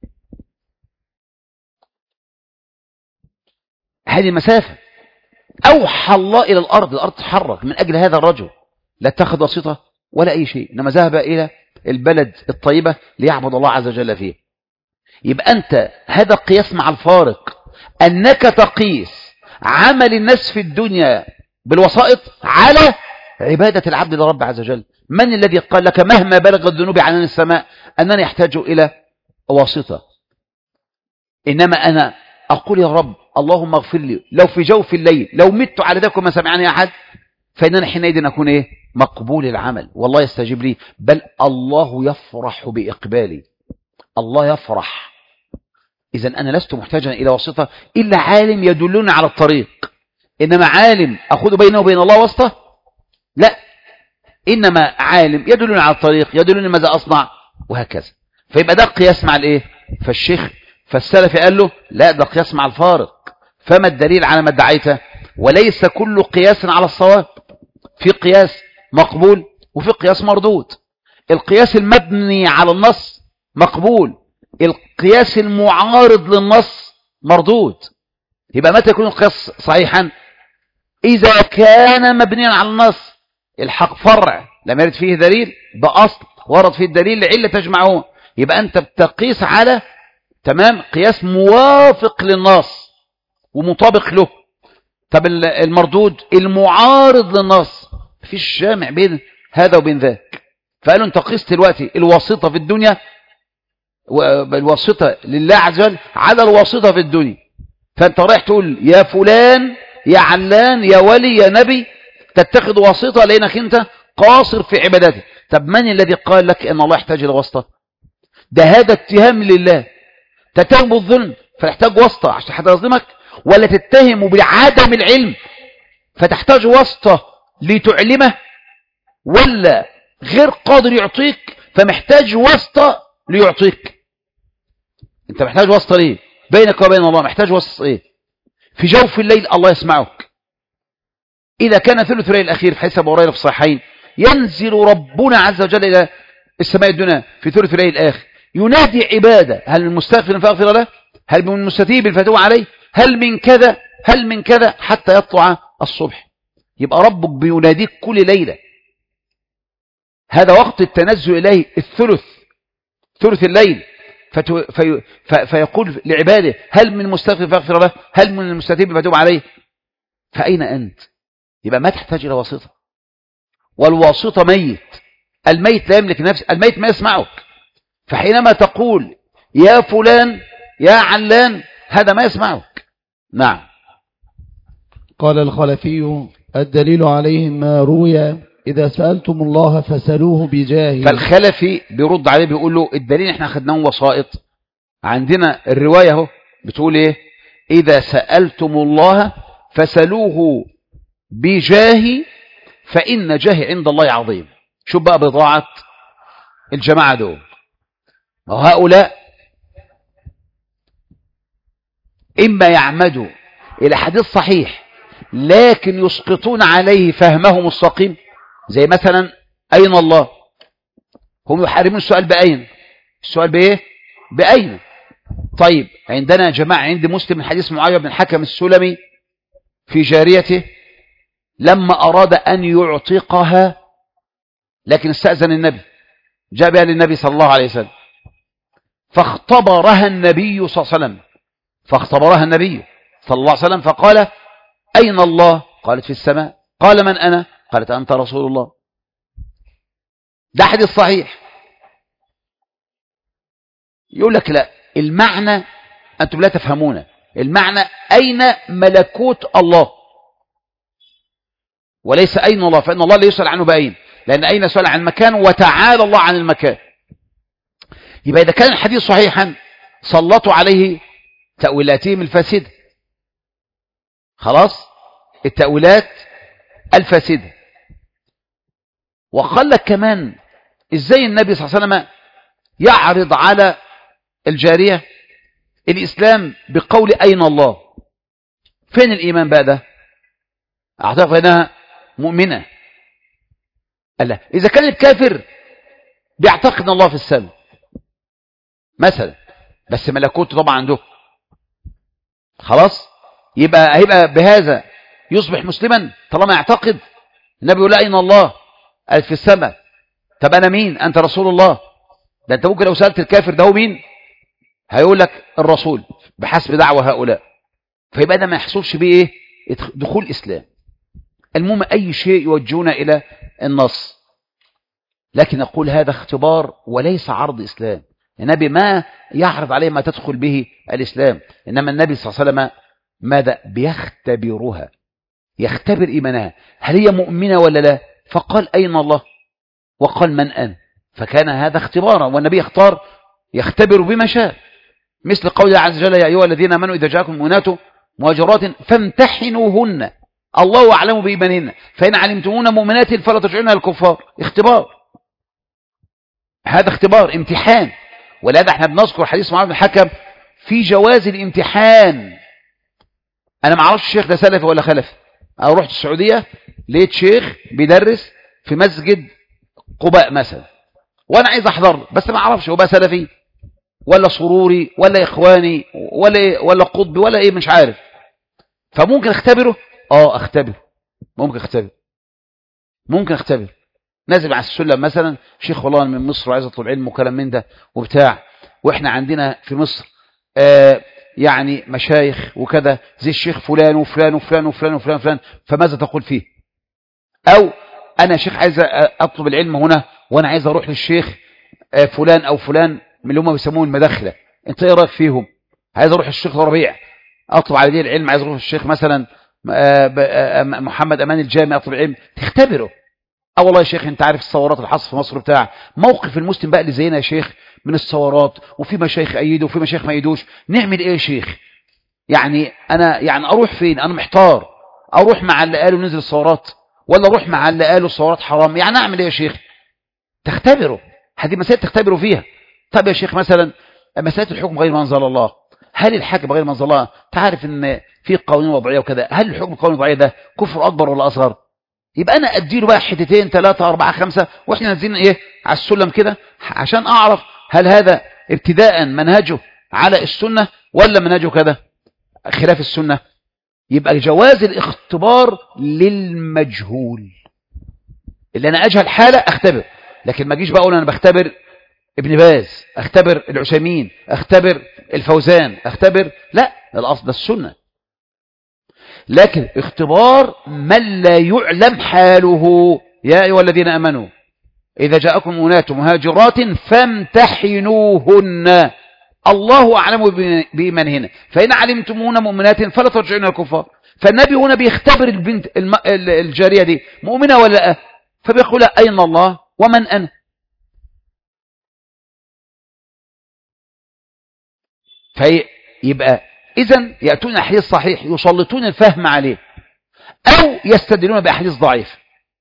هذه المسافة أوحى الله إلى الأرض الأرض تحرك من أجل هذا الرجل لا اتخذ وسيطة ولا أي شيء إنما ذهب إلى البلد الطيبة ليعبد الله عز وجل فيه يبقى أنت هذا قياس مع الفارق أنك تقيس عمل الناس في الدنيا بالوسائط على عبادة العبد لرب عز وجل من الذي قال لك مهما بلغ الذنوب عنان السماء أنني يحتاج إلى واسطة إنما أنا أقول يا رب اللهم اغفر لي لو في جوف الليل لو مت على ذلك وما سمعني أحد فإننا حينئذ أكون إيه مقبول العمل والله يستجيب لي بل الله يفرح بإقبالي الله يفرح إذا أنا لست محتاجا إلى واسطة إلا عالم يدلني على الطريق إنما عالم أخذ بينه وبين الله واسطة لا إنما عالم يدلني على الطريق يدلني ماذا أصنع وهكذا فيبقى ده قياس مع الإيه فالشيخ فالسلفي قال له لا ده قياس مع الفارق فما الدليل على ما ادعيته وليس كل قياس على الصواب في قياس مقبول وفي قياس مردود القياس المبني على النص مقبول القياس المعارض للنص مردود يبقى متى يكون القياس صحيحا إذا كان مبنيا على النص الحق فرع لم يرد فيه دليل بأصل ورد فيه الدليل لعلة تجمعه يبقى أنت بتقيس على تمام قياس موافق للنص ومطابق له طب المردود المعارض للنص مفيش جامع بين هذا وبين ذاك فقالوا انت قيس دلوقتي الواسطة في الدنيا والواسطة لله عز وجل على الواسطة في الدنيا فانت رايح تقول يا فلان يا علان يا ولي يا نبي تتخذ واسطة لانك انت قاصر في عبادته طب من الذي قال لك ان الله يحتاج الى واسطة ده هذا اتهام لله تتهم بالظلم فيحتاج واسطة عشان حد يظلمك ولا تتهم بعدم العلم فتحتاج واسطة لتعلمه ولا غير قادر يعطيك فمحتاج واسطة ليعطيك انت محتاج واسطة ليه بينك وبين الله محتاج واسطة ايه في جوف الليل الله يسمعك إذا كان ثلث الليل الأخير في حسب هريرة في الصحيحين ينزل ربنا عز وجل إلى السماء الدنيا في ثلث الليل الآخر ينادي عبادة هل من مستغفر فاغفر له هل من مستتيب فتوب عليه هل من كذا هل من كذا حتى يطلع الصبح يبقى ربك بيناديك كل ليلة هذا وقت التنزل إليه الثلث ثلث الليل فتو في في فيقول لعباده هل من مستغفر فاغفر له هل من المستتيب فتوب عليه فأين أنت يبقى ما تحتاج إلى واسطة والواسطة ميت الميت لا يملك نفسه الميت ما يسمعك فحينما تقول يا فلان يا علان هذا ما يسمعك نعم قال الخلفي الدليل عليه ما روي إذا سألتم الله فسألوه بجاه فالخلفي بيرد عليه بيقول له الدليل احنا خدناه وسائط عندنا الرواية اهو بتقول ايه إذا سألتم الله فسألوه بجاه فإن جاه عند الله عظيم شو بقى بضاعة الجماعة دول وهؤلاء إما يعمدوا إلى حديث صحيح لكن يسقطون عليه فهمهم السقيم زي مثلا أين الله هم يحرمون السؤال بأين السؤال بإيه بأين طيب عندنا جماعة عند مسلم الحديث معاوية بن الحكم السلمي في جاريته لما أراد أن يعتقها لكن استأذن النبي جاء بها للنبي صلى الله عليه وسلم فاختبرها النبي صلى الله عليه وسلم فاختبرها النبي صلى الله عليه وسلم فقال أين الله قالت في السماء قال من أنا قالت أنت رسول الله ده حديث صحيح يقول لك لا المعنى أنتم لا تفهمون المعنى أين ملكوت الله وليس أين الله فإن الله لا يسأل عنه بأين لأن أين يسأل عن مكان وتعالى الله عن المكان يبقى إذا كان الحديث صحيحا سلطوا عليه تأويلاتهم الفاسدة خلاص التأويلات الفاسدة وقال لك كمان ازاي النبي صلى الله عليه وسلم يعرض على الجارية الإسلام بقول أين الله فين الإيمان بقى ده أعتقد أنها مؤمنة قال لا إذا كان الكافر بيعتقد أن الله في السماء مثلا بس ملكوته طبعا عنده خلاص يبقى هيبقى بهذا يصبح مسلما طالما يعتقد النبي يقول أين الله قال في السماء طب أنا مين أنت رسول الله ده أنت ممكن لو سألت الكافر ده هو مين هيقول لك الرسول بحسب دعوة هؤلاء فيبقى ده ما يحصلش بيه إيه دخول الإسلام المهم أي شيء يوجهنا إلى النص لكن أقول هذا اختبار وليس عرض إسلام النبي ما يعرض عليه ما تدخل به الإسلام إنما النبي صلى الله عليه وسلم ماذا بيختبرها يختبر إيمانها هل هي مؤمنة ولا لا فقال أين الله وقال من أنا فكان هذا اختبارا والنبي اختار يختبر بما شاء مثل قول الله عز وجل يا أيها الذين آمنوا إذا جاءكم مؤمنات مهاجرات فامتحنوهن الله أعلم بإيمانهن فإن علمتمون مؤمنات فلا ترجعونها الكفار اختبار هذا اختبار امتحان ولهذا احنا بنذكر حديث معاذ بن الحكم في جواز الامتحان انا ما اعرفش الشيخ ده سلفي ولا خلفي او رحت السعوديه لقيت شيخ بيدرس في مسجد قباء مثلا وانا عايز احضر بس ما اعرفش هو بقى سلفي ولا سروري ولا اخواني ولا إيه ولا قطبي ولا ايه مش عارف فممكن اختبره اه اختبره ممكن اختبر ممكن اختبر نازل على السلم مثلا شيخ والله من مصر وعايز اطلب علم وكلام من ده وبتاع واحنا عندنا في مصر آه يعني مشايخ وكذا زي الشيخ فلان وفلان وفلان وفلان وفلان وفلان فماذا تقول فيه او انا شيخ عايز اطلب العلم هنا وانا عايز اروح للشيخ آه فلان او فلان من اللي هم بيسموه المداخله انت ايه رايك فيهم عايز اروح الشيخ ربيع اطلب على دي العلم عايز اروح الشيخ مثلا آه محمد امان الجامع اطلب العلم تختبره اه والله يا شيخ انت عارف الثورات اللي حصلت في مصر بتاع موقف المسلم بقى اللي زينا يا شيخ من الثورات وفي مشايخ ايدوا وفي مشايخ ما ايدوش نعمل ايه يا شيخ يعني انا يعني اروح فين انا محتار اروح مع اللي قالوا نزل الثورات ولا اروح مع اللي قالوا الثورات حرام يعني اعمل ايه يا شيخ تختبروا هذه مسائل تختبروا فيها طب يا شيخ مثلا مسألة الحكم غير ما انزل الله هل الحاكم غير ما انزل الله تعرف ان في قوانين وضعيه وكذا هل الحكم القانوني الوضعيه ده كفر اكبر ولا اصغر يبقى انا اديله بقى حتتين ثلاثة أربعة خمسة واحنا نازلين ايه على السلم كده عشان اعرف هل هذا ابتداء منهجه على السنة ولا منهجه كذا خلاف السنة يبقى جواز الاختبار للمجهول اللي انا اجهل حالة اختبر لكن ما اجيش بقى اقول انا بختبر ابن باز اختبر العثيمين اختبر الفوزان اختبر لا الاصل ده السنه لكن اختبار من لا يعلم حاله يا أيها الذين أمنوا إذا جاءكم أنات مهاجرات فامتحنوهن الله أعلم بإيمانهن فإن علمتمون مؤمنات فلا ترجعون الكفار فالنبي هنا بيختبر البنت الجارية دي مؤمنة ولا لا فبيقول أين الله ومن أنا فيبقى إذا يأتون أحاديث صحيح يسلطون الفهم عليه أو يستدلون بأحاديث ضعيف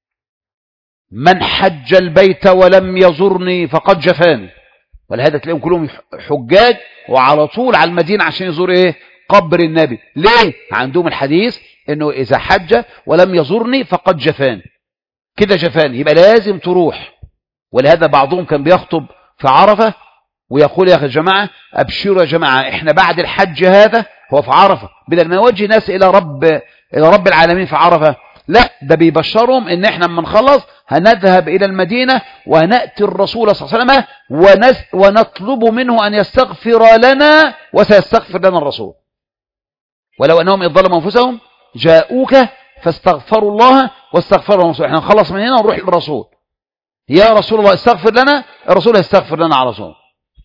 من حج البيت ولم يزرني فقد جفاني ولهذا تلاقيهم كلهم حجاج وعلى طول على المدينة عشان يزور إيه قبر النبي ليه عندهم الحديث إنه إذا حج ولم يزرني فقد جفاني كده جفاني يبقى لازم تروح ولهذا بعضهم كان بيخطب في عرفة ويقول يا جماعة أبشروا يا جماعة إحنا بعد الحج هذا هو في عرفة بدل ما يوجه ناس إلى رب إلى رب العالمين في عرفة لا ده بيبشرهم إن إحنا لما نخلص هنذهب إلى المدينة ونأتي الرسول صلى الله عليه وسلم ونس ونطلب منه أن يستغفر لنا وسيستغفر لنا الرسول ولو أنهم إذ ظلموا أنفسهم جاءوك فاستغفروا الله واستغفروا الرسول إحنا نخلص من هنا ونروح للرسول يا رسول الله استغفر لنا الرسول هيستغفر لنا على رسول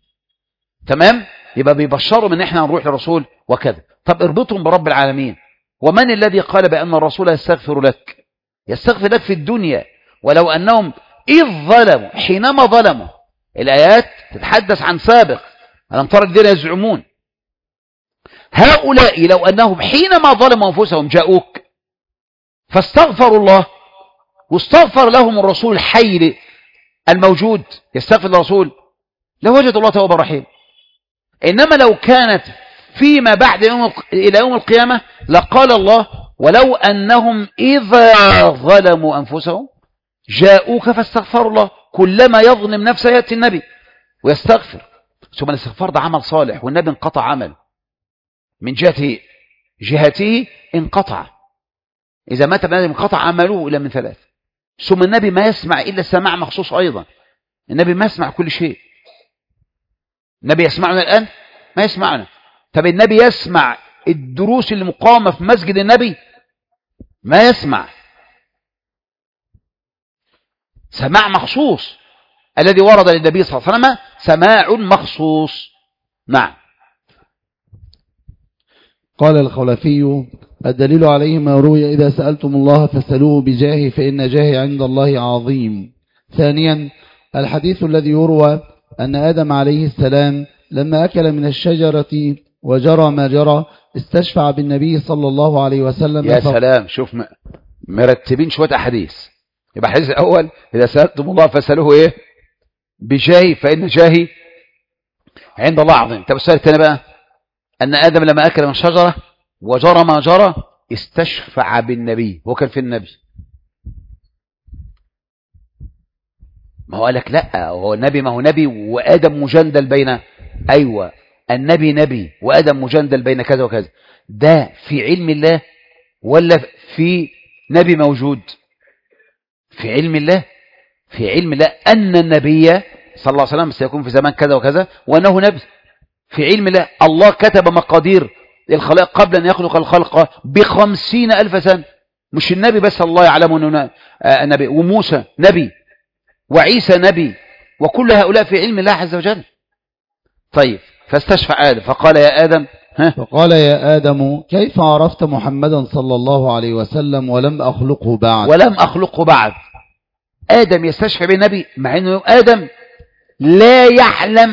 تمام يبقى بيبشروا من احنا هنروح للرسول وكذا طب اربطهم برب العالمين ومن الذي قال بأن الرسول يستغفر لك يستغفر لك في الدنيا ولو أنهم إذ ظلموا حينما ظلموا الآيات تتحدث عن سابق ألم ترى الذين يزعمون هؤلاء لو أنهم حينما ظلموا أنفسهم جاءوك فاستغفروا الله واستغفر لهم الرسول الحي الموجود يستغفر الرسول لوجد الله توبة رحيم إنما لو كانت فيما بعد يوم إلى يوم القيامة لقال الله ولو أنهم إذا ظلموا أنفسهم جاءوك فاستغفروا الله كلما يظلم نفسه يأتي النبي ويستغفر ثم الاستغفار ده عمل صالح والنبي انقطع عمل من جهته جهته انقطع إذا مات ابن آدم انقطع عمله إلا من ثلاث ثم النبي ما يسمع إلا السماع مخصوص أيضا النبي ما يسمع كل شيء النبي يسمعنا الآن ما يسمعنا طب النبي يسمع الدروس اللي مقامة في مسجد النبي ما يسمع سماع مخصوص الذي ورد للنبي صلى الله عليه وسلم سماع مخصوص نعم قال الخلفي الدليل عليه ما روي إذا سألتم الله فاسألوه بجاهه فإن جاهي عند الله عظيم ثانيا الحديث الذي يروى أن آدم عليه السلام لما أكل من الشجرة وجرى ما جرى استشفع بالنبي صلى الله عليه وسلم يا ف- سلام شوف م- مرتبين شوية أحاديث يبقى الحديث الأول إذا سألتم الله فسألوه إيه بجاهي فإن جاهي عند الله عظيم طب السؤال الثاني بقى أن آدم لما أكل من شجرة وجرى ما جرى استشفع بالنبي هو كان في النبي ما هو قال لك لا هو النبي ما هو نبي وآدم مجندل بين أيوة النبي نبي وآدم مجندل بين كذا وكذا ده في علم الله ولا في نبي موجود في علم الله في علم الله أن النبي صلى الله عليه وسلم سيكون في زمان كذا وكذا وأنه نبي في علم الله الله كتب مقادير الخلائق قبل أن يخلق الخلق بخمسين ألف سنة مش النبي بس الله يعلم أنه آه، نبي وموسى نبي وعيسى نبي وكل هؤلاء في علم الله عز وجل طيب فاستشفع آدم فقال يا آدم ها فقال يا آدم كيف عرفت محمدا صلى الله عليه وسلم ولم أخلقه بعد ولم أخلقه بعد آدم يستشفع بالنبي مع أنه آدم لا يعلم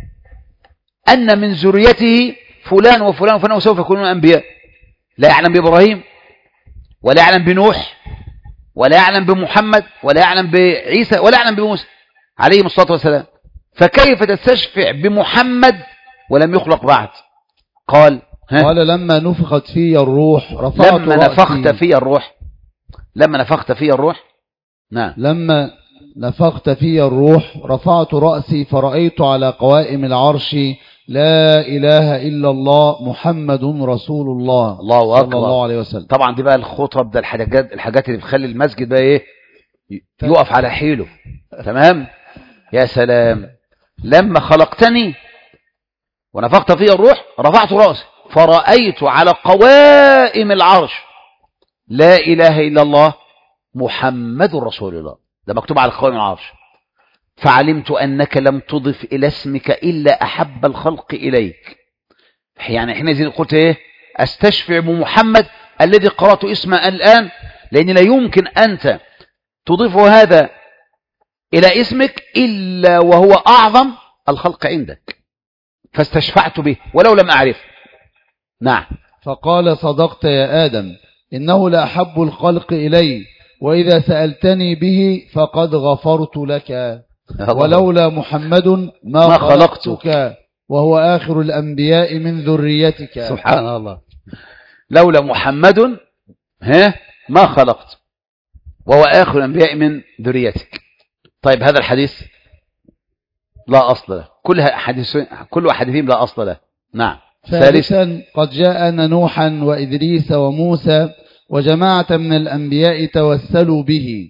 أن من ذريته فلان وفلان وفلان وسوف يكونون أنبياء لا يعلم بإبراهيم ولا يعلم بنوح ولا يعلم بمحمد ولا يعلم بعيسى ولا يعلم بموسى عليهم الصلاة والسلام فكيف تستشفع بمحمد ولم يخلق بعد قال ها قال لما نفخت في الروح رفعت لما رأسي نفخت في الروح لما نفخت في الروح نعم لما نفخت في الروح رفعت رأسي فرأيت على قوائم العرش لا إله إلا الله محمد رسول الله الله صلى أكبر الله عليه وسلم طبعا دي بقى الخطب ده الحاجات الحاجات اللي بتخلي المسجد بقى ايه ي- يقف على حيله تمام يا سلام لما خلقتني ونفخت في الروح رفعت رأسي فرأيت على قوائم العرش لا إله إلا الله محمد رسول الله ده مكتوب على قوائم العرش فعلمت أنك لم تضف إلى اسمك إلا أحب الخلق إليك يعني حينئذ قلت إيه أستشفع بمحمد الذي قرأت اسمه الآن لأن لا يمكن أنت تضيف هذا إلى اسمك إلا وهو أعظم الخلق عندك فاستشفعت به ولو لم أعرف نعم فقال صدقت يا آدم إنه لأحب الخلق إلي وإذا سألتني به فقد غفرت لك ولولا محمد ما, ما خلقتك وهو آخر الأنبياء من ذريتك سبحان الله لولا محمد ها ما خلقت وهو آخر الأنبياء من ذريتك طيب هذا الحديث لا أصل له كل حديث كل حديثين لا أصل له نعم ثالثا ثالثا قد جاءنا نوحا وإدريس وموسى وجماعة من الأنبياء توسلوا به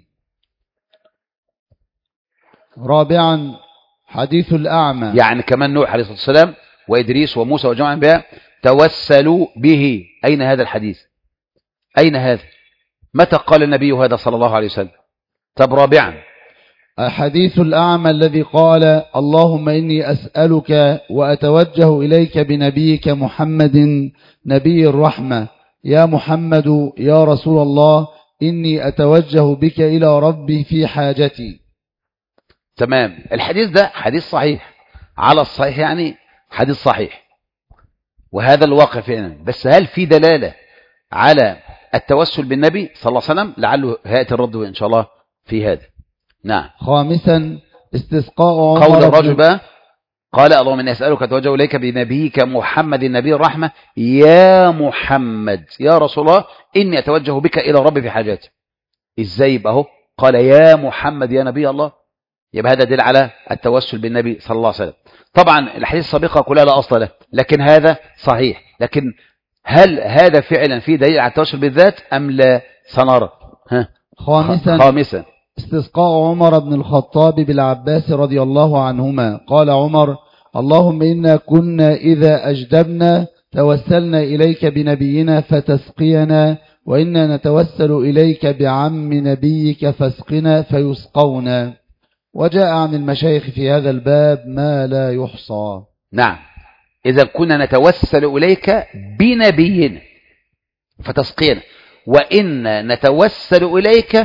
رابعا حديث الأعمى يعني كمان نوح عليه الصلاة والسلام وإدريس وموسى وجماعة الأنبياء توسلوا به أين هذا الحديث أين هذا متى قال النبي هذا صلى الله عليه وسلم طب رابعا حديث الأعمى الذي قال اللهم إني أسألك وأتوجه إليك بنبيك محمد نبي الرحمة يا محمد يا رسول الله إني أتوجه بك إلى ربي في حاجتي تمام الحديث ده حديث صحيح على الصحيح يعني حديث صحيح وهذا الواقع فعلا بس هل في دلالة على التوسل بالنبي صلى الله عليه وسلم لعله هيئة الرد إن شاء الله في هذا نعم خامسا استسقاء عمر قول بن- الرجل بقى قال اللهم إني أسألك أتوجه إليك بنبيك محمد النبي الرحمة يا محمد يا رسول الله إني أتوجه بك إلى ربي في حاجاتي إزاي يبقى هو قال يا محمد يا نبي الله يبقى هذا دليل على التوسل بالنبي صلى الله عليه وسلم طبعا الحديث السابقة كلها لا أصل له لكن هذا صحيح لكن هل هذا فعلا فيه دليل على التوسل بالذات أم لا سنرى ها خامسا خامسا استسقاء عمر بن الخطاب بالعباس رضي الله عنهما قال عمر اللهم إنا كنا إذا أجدبنا توسلنا إليك بنبينا فتسقينا وإنا نتوسل إليك بعم نبيك فاسقنا فيسقونا وجاء عن المشايخ في هذا الباب ما لا يحصى نعم إذا كنا نتوسل إليك بنبينا فتسقينا وإن نتوسل إليك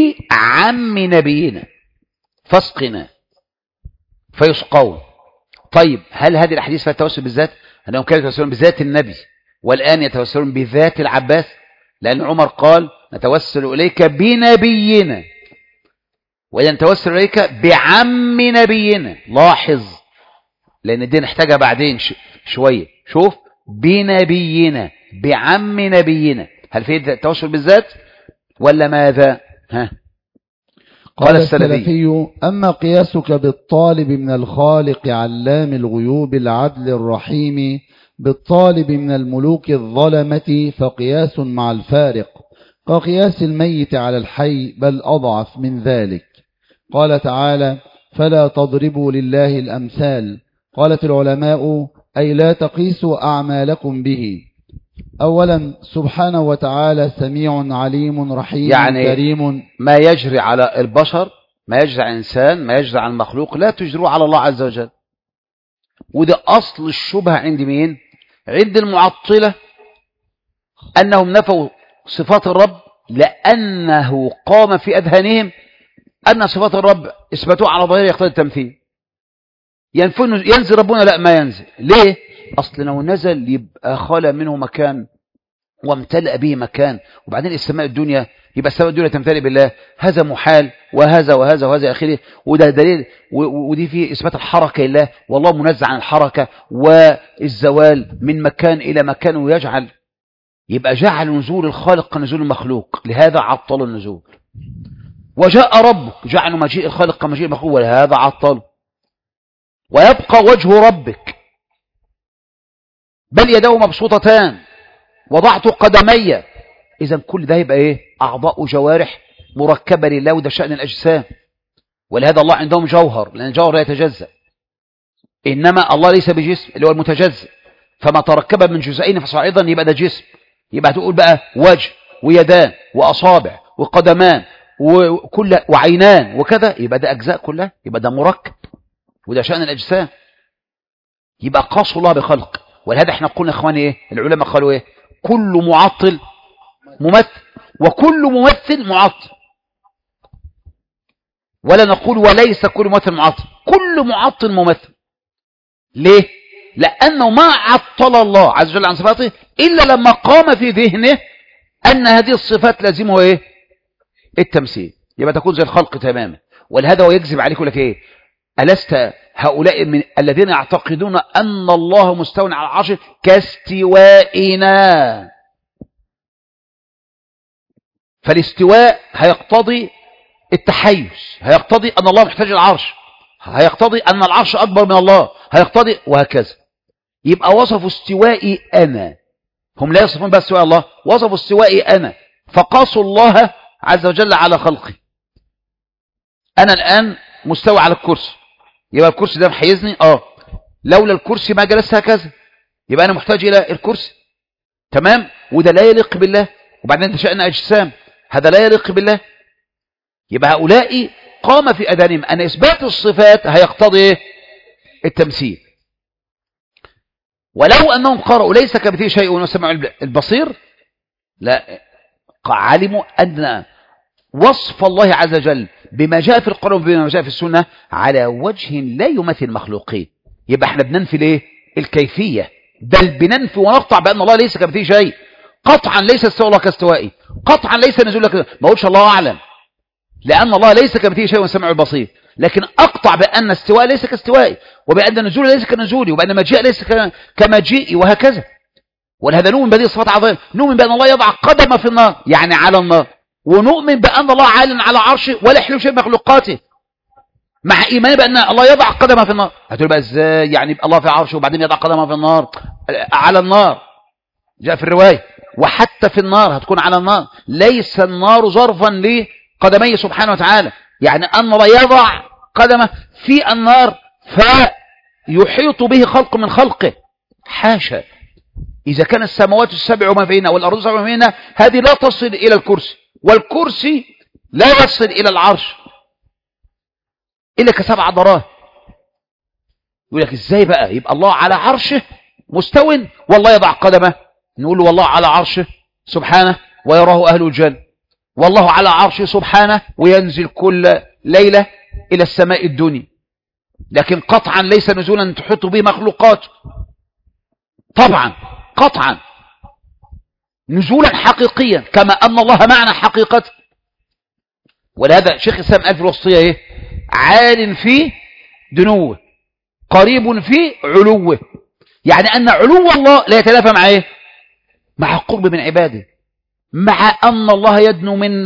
بعم نبينا فاسقنا فيسقون طيب هل هذه الأحاديث فيها التوسل بالذات أنهم كانوا يتوسلون بذات النبي والآن يتوسلون بذات العباس لأن عمر قال نتوسل إليك بنبينا وإذا نتوسل إليك بعم نبينا لاحظ لأن دي نحتاجها بعدين شوية شوف بنبينا بعم نبينا هل في التوسل بالذات ولا ماذا ها قال السلفي أما قياسك بالطالب من الخالق علام الغيوب العدل الرحيم بالطالب من الملوك الظلمة فقياس مع الفارق كقياس الميت على الحي بل أضعف من ذلك قال تعالى فلا تضربوا لله الأمثال قالت العلماء أي لا تقيسوا أعمالكم به أولا سبحانه وتعالى سميع عليم رحيم يعني كريم ما يجري على البشر ما يجري على الإنسان ما يجري على المخلوق لا تجروه على الله عز وجل وده أصل الشبهة عند مين عند المعطلة أنهم نفوا صفات الرب لأنه قام في أذهانهم أن صفات الرب إثباتوها على ظاهر يقتضي التمثيل ينفون ينزل ربنا لا ما ينزل ليه أصل لو نزل يبقى خلى منه مكان وامتلأ به مكان وبعدين السماء الدنيا يبقى السماء الدنيا تمتلئ بالله هذا محال وهذا وهذا وهذا آخره وده دليل ودي فيه إثبات الحركة لله والله منزع عن الحركة والزوال من مكان إلى مكان ويجعل يبقى جعل نزول الخالق كنزول المخلوق لهذا عطل النزول وجاء ربك جعل مجيء الخالق كمجيء المخلوق ولهذا عطل ويبقى وجه ربك بل يداه مبسوطتان وضعت قدمي إذا كل ده يبقى إيه أعضاء وجوارح مركبة لله وده شأن الأجسام ولهذا الله عندهم جوهر لأن الجوهر لا يتجزأ إنما الله ليس بجسم اللي هو المتجزأ فما تركب من جزئين فصاعدا يبقى ده جسم يبقى تقول بقى وجه ويدان وأصابع وقدمان وكل وعينان وكذا يبقى ده أجزاء كلها يبقى ده مركب وده شأن الأجسام يبقى قاص الله بخلق ولهذا احنا قلنا اخواني ايه العلماء قالوا ايه كل معطل ممثل وكل ممثل معطل ولا نقول وليس كل ممثل معطل كل معطل ممثل ليه لأنه ما عطل الله عز وجل عن صفاته إلا لما قام في ذهنه أن هذه الصفات لازمه إيه التمثيل يبقى تكون زي الخلق تماما ولهذا هو يكذب عليك لك إيه ألست هؤلاء من الذين يعتقدون أن الله مستوى على العرش كاستوائنا فالاستواء هيقتضي التحيز هيقتضي أن الله محتاج العرش هيقتضي أن العرش أكبر من الله هيقتضي وهكذا يبقى وصفوا استوائي أنا هم لا يصفون بس استواء الله وصفوا استوائي أنا فقاسوا الله عز وجل على خلقي أنا الآن مستوى على الكرسي يبقى الكرسي ده محيزني اه لولا الكرسي ما جلست هكذا يبقى انا محتاج الى الكرسي تمام وده لا يليق بالله وبعدين انتشأنا اجسام هذا لا يليق بالله يبقى هؤلاء قام في اذانهم ان اثبات الصفات هيقتضي التمثيل ولو انهم قرأوا ليس كمثله شيء وسمعوا البصير لا علموا ان وصف الله عز وجل بما جاء في القرآن وبما جاء في السنة على وجه لا يمثل المخلوقين يبقى احنا بننفي الايه الكيفية بل بننفي ونقطع بأن الله ليس كمثله شيء قطعا ليس استوى الله كاستوائي قطعا ليس نزول لك ما اقولش الله أعلم لأن الله ليس كمثله شيء وسمع البصير لكن أقطع بأن استواء ليس كاستوائي وبأن نزول ليس كنزولي وبأن مجيء ليس كمجيئي وهكذا ولهذا نؤمن بهذه الصفات عظيمة نؤمن بأن الله يضع قدم في النار يعني على النار ونؤمن بأن الله عال على عرشه ولا يحلو شيء مخلوقاته مع إيمان بأن الله يضع قدمه في النار هتقول بقى إزاي يعني الله في عرشه وبعدين يضع قدمه في النار على النار جاء في الرواية وحتى في النار هتكون على النار ليس النار ظرفا لقدميه سبحانه وتعالى يعني أن الله يضع قدمه في النار فيحيط به خلق من خلقه حاشا إذا كان السماوات السبع وما بينها والأرض السبع وما بينها هذه لا تصل إلى الكرسي والكرسي لا يصل إلى العرش إلا كسبع ضراه يقول لك إزاي بقى يبقى الله على عرشه مستو والله يضع قدمه نقول له والله على عرشه سبحانه ويراه أهل الجنة والله على عرشه سبحانه وينزل كل ليلة إلى السماء الدنيا لكن قطعا ليس نزولا تحط به مخلوقات طبعا قطعا نزولا حقيقيا كما أن الله معنا حقيقة ولهذا شيخ الإسلام قال في الوصية إيه عال في دنوه قريب في علوه يعني أن علو الله لا يتلافى مع إيه مع القرب من عباده مع أن الله يدنو من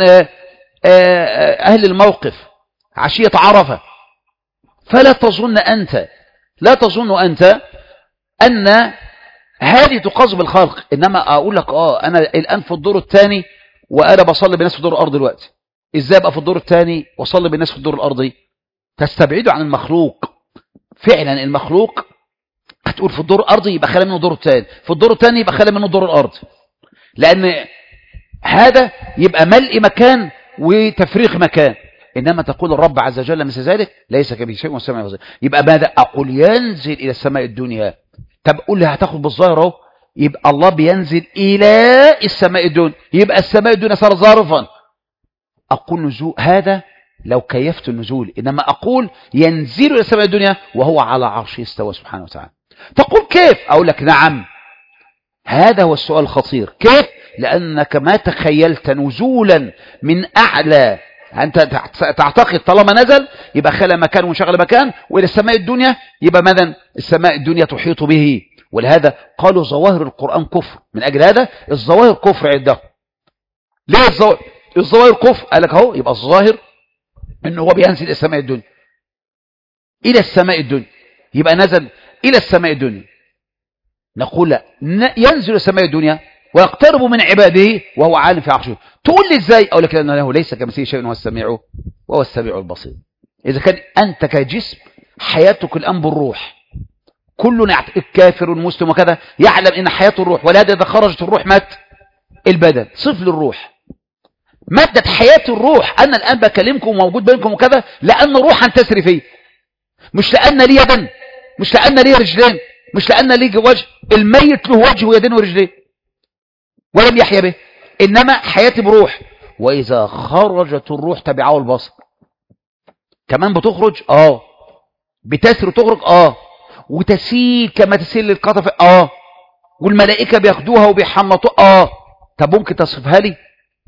أهل الموقف عشية عرفة فلا تظن أنت لا تظن أنت أن هذه تقاس بالخلق إنما أقول لك آه أنا الآن في الدور الثاني وأنا بصلي بالناس في الدور الأرضي دلوقتي إزاي أبقى في الدور الثاني وأصلي بالناس في الدور الأرضي تستبعده عن المخلوق فعلا المخلوق هتقول في الدور الأرضي يبقى خلي منه الدور الثاني في الدور الثاني يبقى خلي منه الدور الأرضي لأن هذا يبقى ملء مكان وتفريغ مكان إنما تقول الرب عز وجل مثل ذلك ليس كبه شيء والسماء بصير يبقى ماذا أقول ينزل إلى السماء الدنيا طب قول لي هتاخد بالظاهر اهو يبقى الله بينزل إلى السماء الدنيا يبقى السماء الدنيا صار ظرفا أقول نزول هذا لو كيفت النزول إنما أقول ينزل إلى السماء الدنيا وهو على عرشه استوى سبحانه وتعالى تقول كيف أقول لك نعم هذا هو السؤال الخطير كيف لأنك ما تخيلت نزولا من أعلى أنت تعتقد طالما نزل يبقى خلى مكان وانشغل مكان وإلى السماء الدنيا يبقى ماذا السماء الدنيا تحيط به ولهذا قالوا ظواهر القرآن كفر من أجل هذا الظواهر كفر عندهم ليه الظواهر الظواهر كفر قال لك اهو يبقى الظاهر انه هو بينزل إلى السماء الدنيا إلى السماء الدنيا يبقى نزل إلى السماء الدنيا نقول لا ينزل السماء الدنيا ويقترب من عباده وهو عالم في عرشه تقول لي ازاي اقول لك انه ليس كمثله شيء وهو السميع وهو السميع البصير اذا كان انت كجسم حياتك الان بالروح كل الكافر والمسلم وكذا يعلم ان حياته الروح ولهذا اذا خرجت الروح مات البدن صف للروح مادة حياة الروح أنا الآن بكلمكم موجود بينكم وكذا لأن روحا تسري فيه مش لأن لي يدا مش لأن لي رجلين مش لأن لي وجه الميت له وجه ويدين ورجلين ولم يحيا به إنما حياتي بروح وإذا خرجت الروح تبعه البصر كمان بتخرج آه بتسر وتخرج آه وتسيل كما تسيل للقطف آه والملائكة بياخدوها وبيحنطوها آه طب ممكن تصفها لي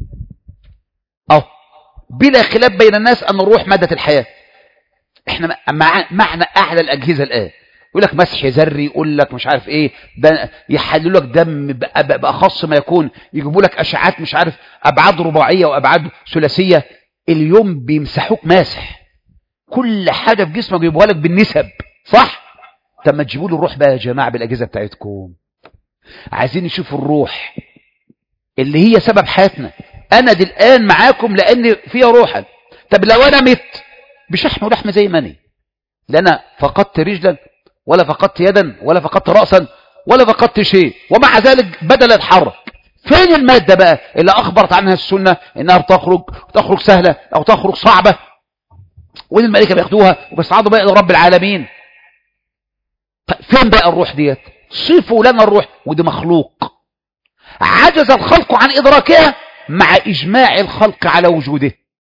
آه بلا خلاف بين الناس أن الروح مادة الحياة احنا مع معنى أعلى الأجهزة الآن يقول لك مسح ذري يقول لك مش عارف ايه يحللوا لك دم باخص ما يكون يجيبوا لك اشعات مش عارف ابعاد رباعيه وابعاد ثلاثيه اليوم بيمسحوك ماسح كل حاجه في جسمك يجيبوها لك بالنسب صح طب ما تجيبوا لي الروح بقى يا جماعه بالاجهزه بتاعتكم عايزين نشوف الروح اللي هي سبب حياتنا انا دي الان معاكم لان فيها روحا طب لو انا مت بشحم ولحم زي ما انا لا انا فقدت رجلا ولا فقدت يدا ولا فقدت رأسا ولا فقدت شيء ومع ذلك بدل يتحرك فين المادة بقى اللي أخبرت عنها السنة إنها بتخرج تخرج سهلة أو تخرج صعبة وإن الملائكة بياخدوها وبيصعدوا بقى إلى رب العالمين فين بقى الروح ديت صفوا لنا الروح ودي مخلوق عجز الخلق عن إدراكها مع إجماع الخلق على وجوده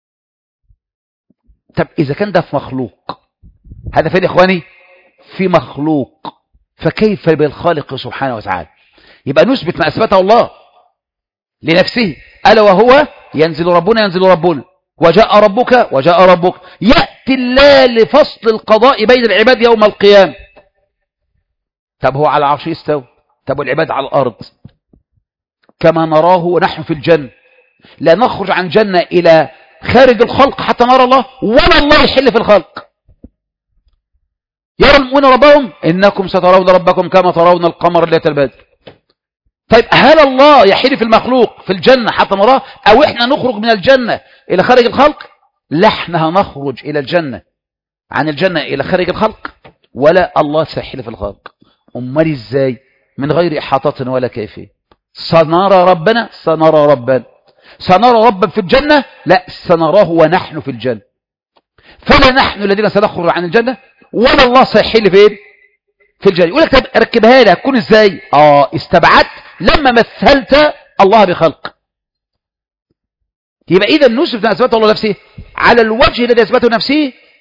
طب إذا كان ده في مخلوق هذا فين يا إخواني في مخلوق فكيف بالخالق سبحانه وتعالى يبقى نثبت ما أثبته الله لنفسه ألا وهو ينزل ربنا ينزل ربنا وجاء ربك وجاء ربك يأتي الله لفصل القضاء بين العباد يوم القيامة طب هو على عرشه استوى طب والعباد على الأرض كما نراه ونحن في الجنة لا نخرج عن جنة إلى خارج الخلق حتى نرى الله ولا الله يحل في الخلق يرى المؤمنون ربهم إنكم سترون ربكم كما ترون القمر ليلة البدر طيب هل الله يحل في المخلوق في الجنة حتى نراه أو إحنا نخرج من الجنة إلى خارج الخلق لا إحنا هنخرج إلى الجنة عن الجنة إلى خارج الخلق ولا الله سيحل في الخلق أمال إزاي من غير إحاطة ولا كيفية سنرى ربنا سنرى ربنا سنرى ربا في الجنة لا سنراه ونحن في الجنة فلا نحن الذين سنخرج عن الجنة ولا الله سيحل فين في الجنة يقول لك طب ركبها لي هتكون ازاي اه استبعدت لما مثلت الله بخلق يبقى اذا نثبت اثبات الله نفسه على الوجه الذي اثبته نفسه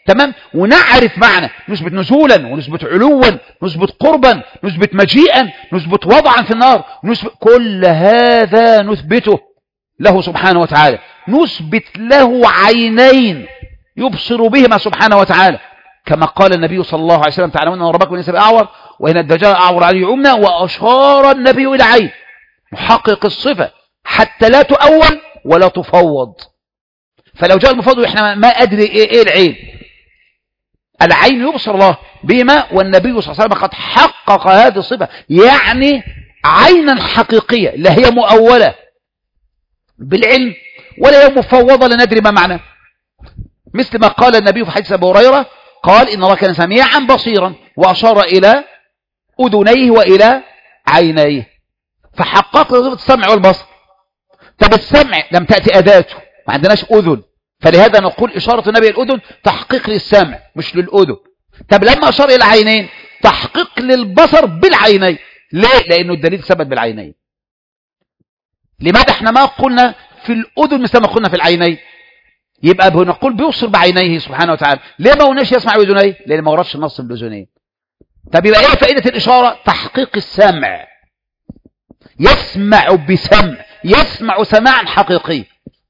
تمام ونعرف معنى نثبت نزولا ونثبت علوا نثبت قربا نثبت مجيئا نثبت وضعا في النار نثبت كل هذا نثبته له سبحانه وتعالى نثبت له عينين يبصر بهما سبحانه وتعالى كما قال النبي صلى الله عليه وسلم تعلمون أن ربكم ليس بأعور وإن الدجال أعور عليه عمنا وأشار النبي إلى عين محقق الصفة حتى لا تؤول ولا تفوض فلو جاء المفوض احنا ما أدري إيه, إيه العين العين يبصر الله بما والنبي صلى الله عليه وسلم قد حقق هذه الصفة يعني عينا حقيقية لا هي مؤولة بالعلم ولا هي مفوضة لا ندري ما معنى مثل ما قال النبي في حديث أبو هريرة قال إن الله كان سميعا بصيرا وأشار إلى أذنيه وإلى عينيه فحقق صفة السمع والبصر طب السمع لم تأتي أداته ما عندناش أذن فلهذا نقول إشارة النبي الأذن تحقيق للسمع مش للأذن طب لما أشار إلى العينين تحقيق للبصر بالعينين ليه؟ لأنه الدليل ثبت بالعينين لماذا احنا ما قلنا في الأذن مثل ما قلنا في العينين يبقى بنقول بيبصر بعينيه سبحانه وتعالى ليه ما قلناش يسمع بأذنيه لأن ما وردش النص بالأذنين طب يبقى ايه فائدة الإشارة تحقيق السمع يسمع بسمع يسمع سماعا حقيقي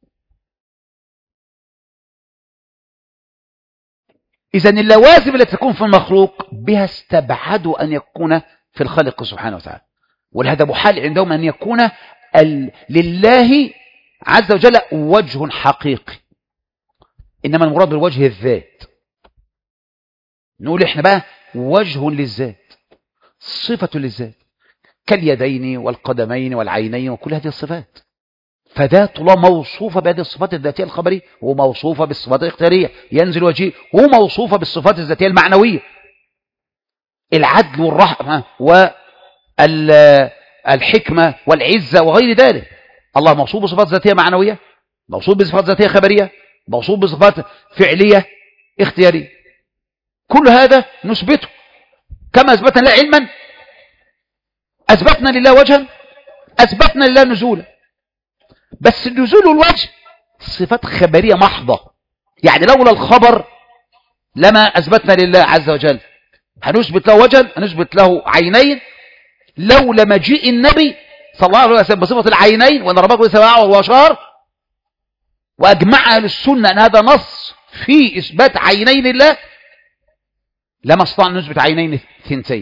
إذا اللوازم التي تكون في المخلوق بها استبعدوا أن يكون في الخالق سبحانه وتعالى ولهذا محال عندهم أن يكون ال... لله عز وجل وجه حقيقي إنما المراد بالوجه الذات نقول إحنا بقى وجه للذات صفة للذات كاليدين والقدمين والعينين وكل هذه الصفات فذات الله موصوفة بهذه الصفات الذاتية الخبرية وموصوفة بالصفات الاختيارية ينزل وجهه وموصوفة بالصفات الذاتية المعنوية العدل والرحمة والحكمة والعزة وغير ذلك الله موصوف بصفات ذاتية معنوية موصوف بصفات ذاتية خبرية موصوف بصفات فعلية اختيارية كل هذا نثبته كما أثبتنا لله علما أثبتنا لله وجها أثبتنا لله نزولا بس نزول الوجه صفات خبرية محضة يعني لولا الخبر لما أثبتنا لله عز وجل هنثبت له وجها هنثبت له عينين لولا مجيء النبي صلى الله عليه وسلم بصفة العينين وأن ربك سواء وشار وأجمع أهل السنة أن هذا نص في إثبات عينين الله لما استطاع أن نثبت عينين ثنتين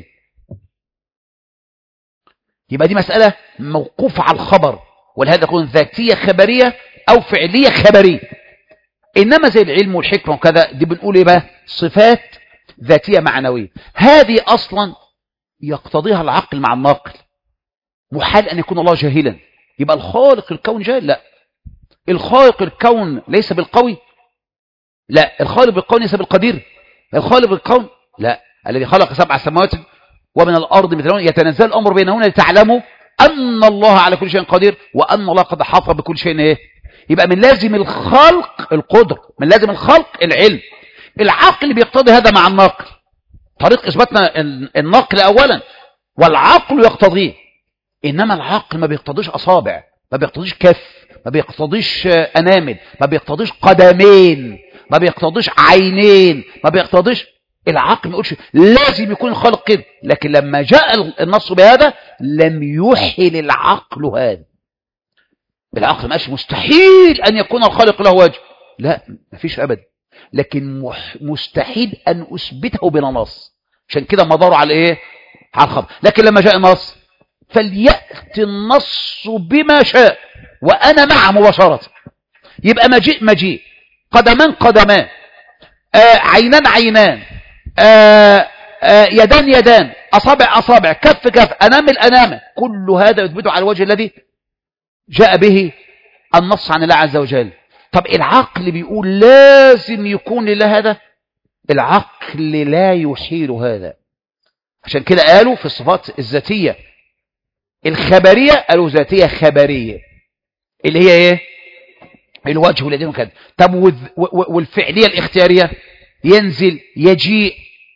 يبقى دي مسألة موقوفة على الخبر ولهذا تكون ذاتية خبرية أو فعلية خبرية إنما زي العلم والحكمة وكذا دي بنقول إيه بقى صفات ذاتية معنوية هذه أصلا يقتضيها العقل مع الناقل محال أن يكون الله جاهلا يبقى الخالق الكون جاهل لا الخالق الكون ليس بالقوي لا الخالق بالكون ليس بالقدير الخالق بالكون لا الذي خلق سبع سماوات ومن الأرض مثلون يتنزل الأمر بينهن لتعلموا أن الله على كل شيء قدير وأن الله قد حاط بكل شيء إيه يبقى من لازم الخلق القدر من لازم الخلق العلم العقل بيقتضي هذا مع النقل طريق إثباتنا النقل أولا والعقل يقتضيه إنما العقل ما بيقتضيش أصابع ما بيقتضيش كف ما بيقتضيش أنامل ما بيقتضيش قدمين ما بيقتضيش عينين ما بيقتضيش العقل ما يقولش لازم يكون الخالق كده لكن لما جاء النص بهذا لم يحل العقل هذا بالعقل ماشي مستحيل أن يكون الخالق له وجه لا مفيش أبدا لكن مستحيل أن أثبته بلا نص عشان كده مداروا على إيه على الخبر لكن لما جاء النص فليأتي النص بما شاء وأنا معه مباشرة يبقى مجيء مجيء قدمان قدمان آه عينان عينان آه آه يدان يدان أصابع أصابع كف كف أنامل أنامل كل هذا يثبته على الوجه الذي جاء به النص عن الله عز وجل طب العقل بيقول لازم يكون لله هذا العقل لا يحيل هذا عشان كده قالوا في الصفات الذاتية الخبرية قالوا ذاتية خبرية اللي هي ايه الوجه واليدين وكذا طب والفعلية الاختيارية ينزل يجيء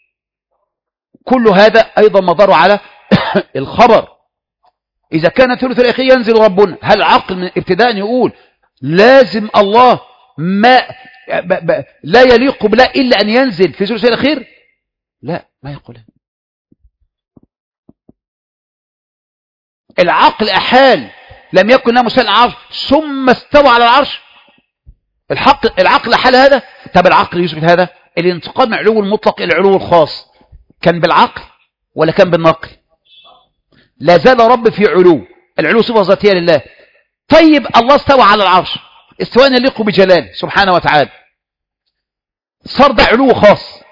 كل هذا أيضا مضار على الخبر إذا كان ثلث الأخير ينزل ربنا هل عقل من ابتداء يقول لازم الله ما ب... ب... لا يليق بلا إلا أن ينزل في ثلث الأخير لا ما يقول العقل أحال لم يكن له مسال العرش ثم استوى على العرش الحق العقل أحال هذا طب العقل يثبت هذا الانتقال من علو المطلق إلى العلو الخاص كان بالعقل ولا كان بالنقل لا زال رب في علو العلو صفة ذاتية لله طيب الله استوى على العرش استواء يليق بجلاله سبحانه وتعالى صار ده علو خاص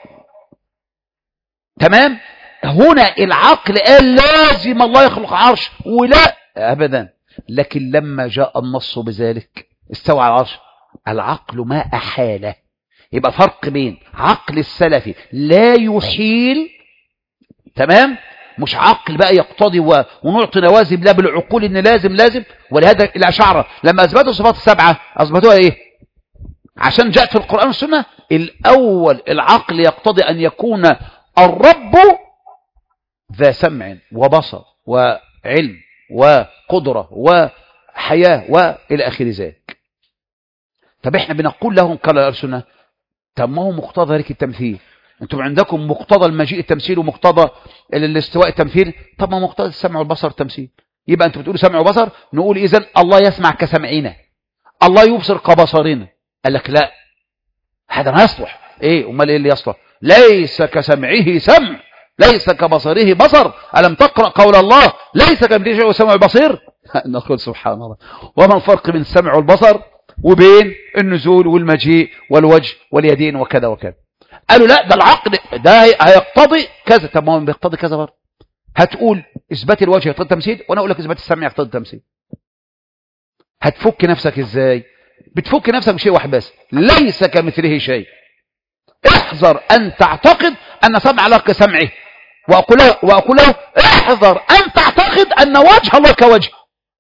تمام هنا العقل قال لازم الله يخلق عرش ولا ابدا لكن لما جاء النص بذلك استوى على العرش العقل ما احاله يبقى فرق بين عقل السلفي لا يحيل تمام مش عقل بقى يقتضي و... ونعطي نوازم لا بالعقول ان لازم لازم ولهذا الاشاعره لما اثبتوا الصفات السبعه اثبتوها ايه عشان جاءت في القران والسنه الاول العقل يقتضي ان يكون الرب ذا سمع وبصر وعلم وقدره وحياه والى اخر ذلك طب احنا بنقول لهم قال السنه طب ما هو مقتضى ذلك التمثيل انتم عندكم مقتضى المجيء التمثيل ومقتضى الاستواء التمثيل طب ما مقتضى السمع والبصر التمثيل يبقى انتم بتقولوا سمع وبصر نقول اذا الله يسمع كسمعنا الله يبصر كبصرنا قال لك لا هذا ما يصلح ايه امال ايه اللي يصلح ليس كسمعه سمع ليس كبصره بصر ألم تقرأ قول الله ليس كمثله شيء وسمع البصير نقول سبحان الله وما الفرق بين السمع والبصر وبين النزول والمجيء والوجه واليدين وكذا وكذا قالوا لا ده العقل ده هيقتضي كذا طب ما هو بيقتضي كذا برضه هتقول اثبات الوجه يقتضي التمثيل وانا اقول لك اثبات السمع يقتضي التمثيل هتفك نفسك ازاي بتفك نفسك بشيء واحد بس ليس كمثله شيء احذر ان تعتقد ان سمع الله كسمعه واقول له واقول له احذر ان تعتقد ان وجه الله كوجه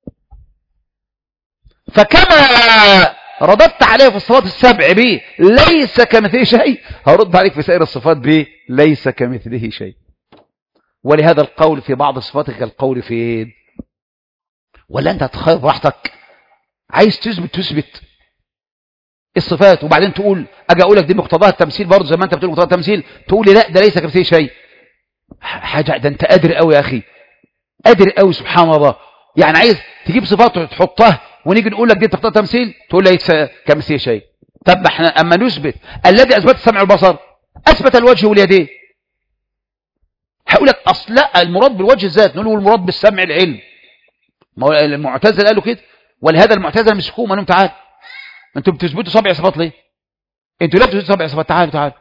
فكما رددت عليه في الصفات السبع به ليس كمثله شيء هرد عليك في سائر الصفات به ليس كمثله شيء ولهذا القول في بعض الصفات كالقول في ولا انت هتخير براحتك عايز تثبت تثبت الصفات وبعدين تقول اجي اقول لك دي مقتضاها التمثيل برضه زي ما انت بتقول مقتضاها التمثيل تقول لي لا ده ليس كمثله شيء حاجه ده انت قادر قوي يا اخي قادر قوي سبحان الله يعني عايز تجيب صفات وتحطها ونيجي نقول لك دي تقتضي تمثيل تقول ليس كمثله شيء طب احنا اما نثبت الذي اثبت السمع والبصر اثبت الوجه واليدين هقول لك اصل لا المراد بالوجه الذات نقول المراد بالسمع العلم ما هو المعتزله قالوا كده ولهذا المعتزله مسكوه ما لهم تعال انتوا بتثبتوا سبع صفات ليه انتوا لا بتثبتوا سبع صفات تعالوا تعالوا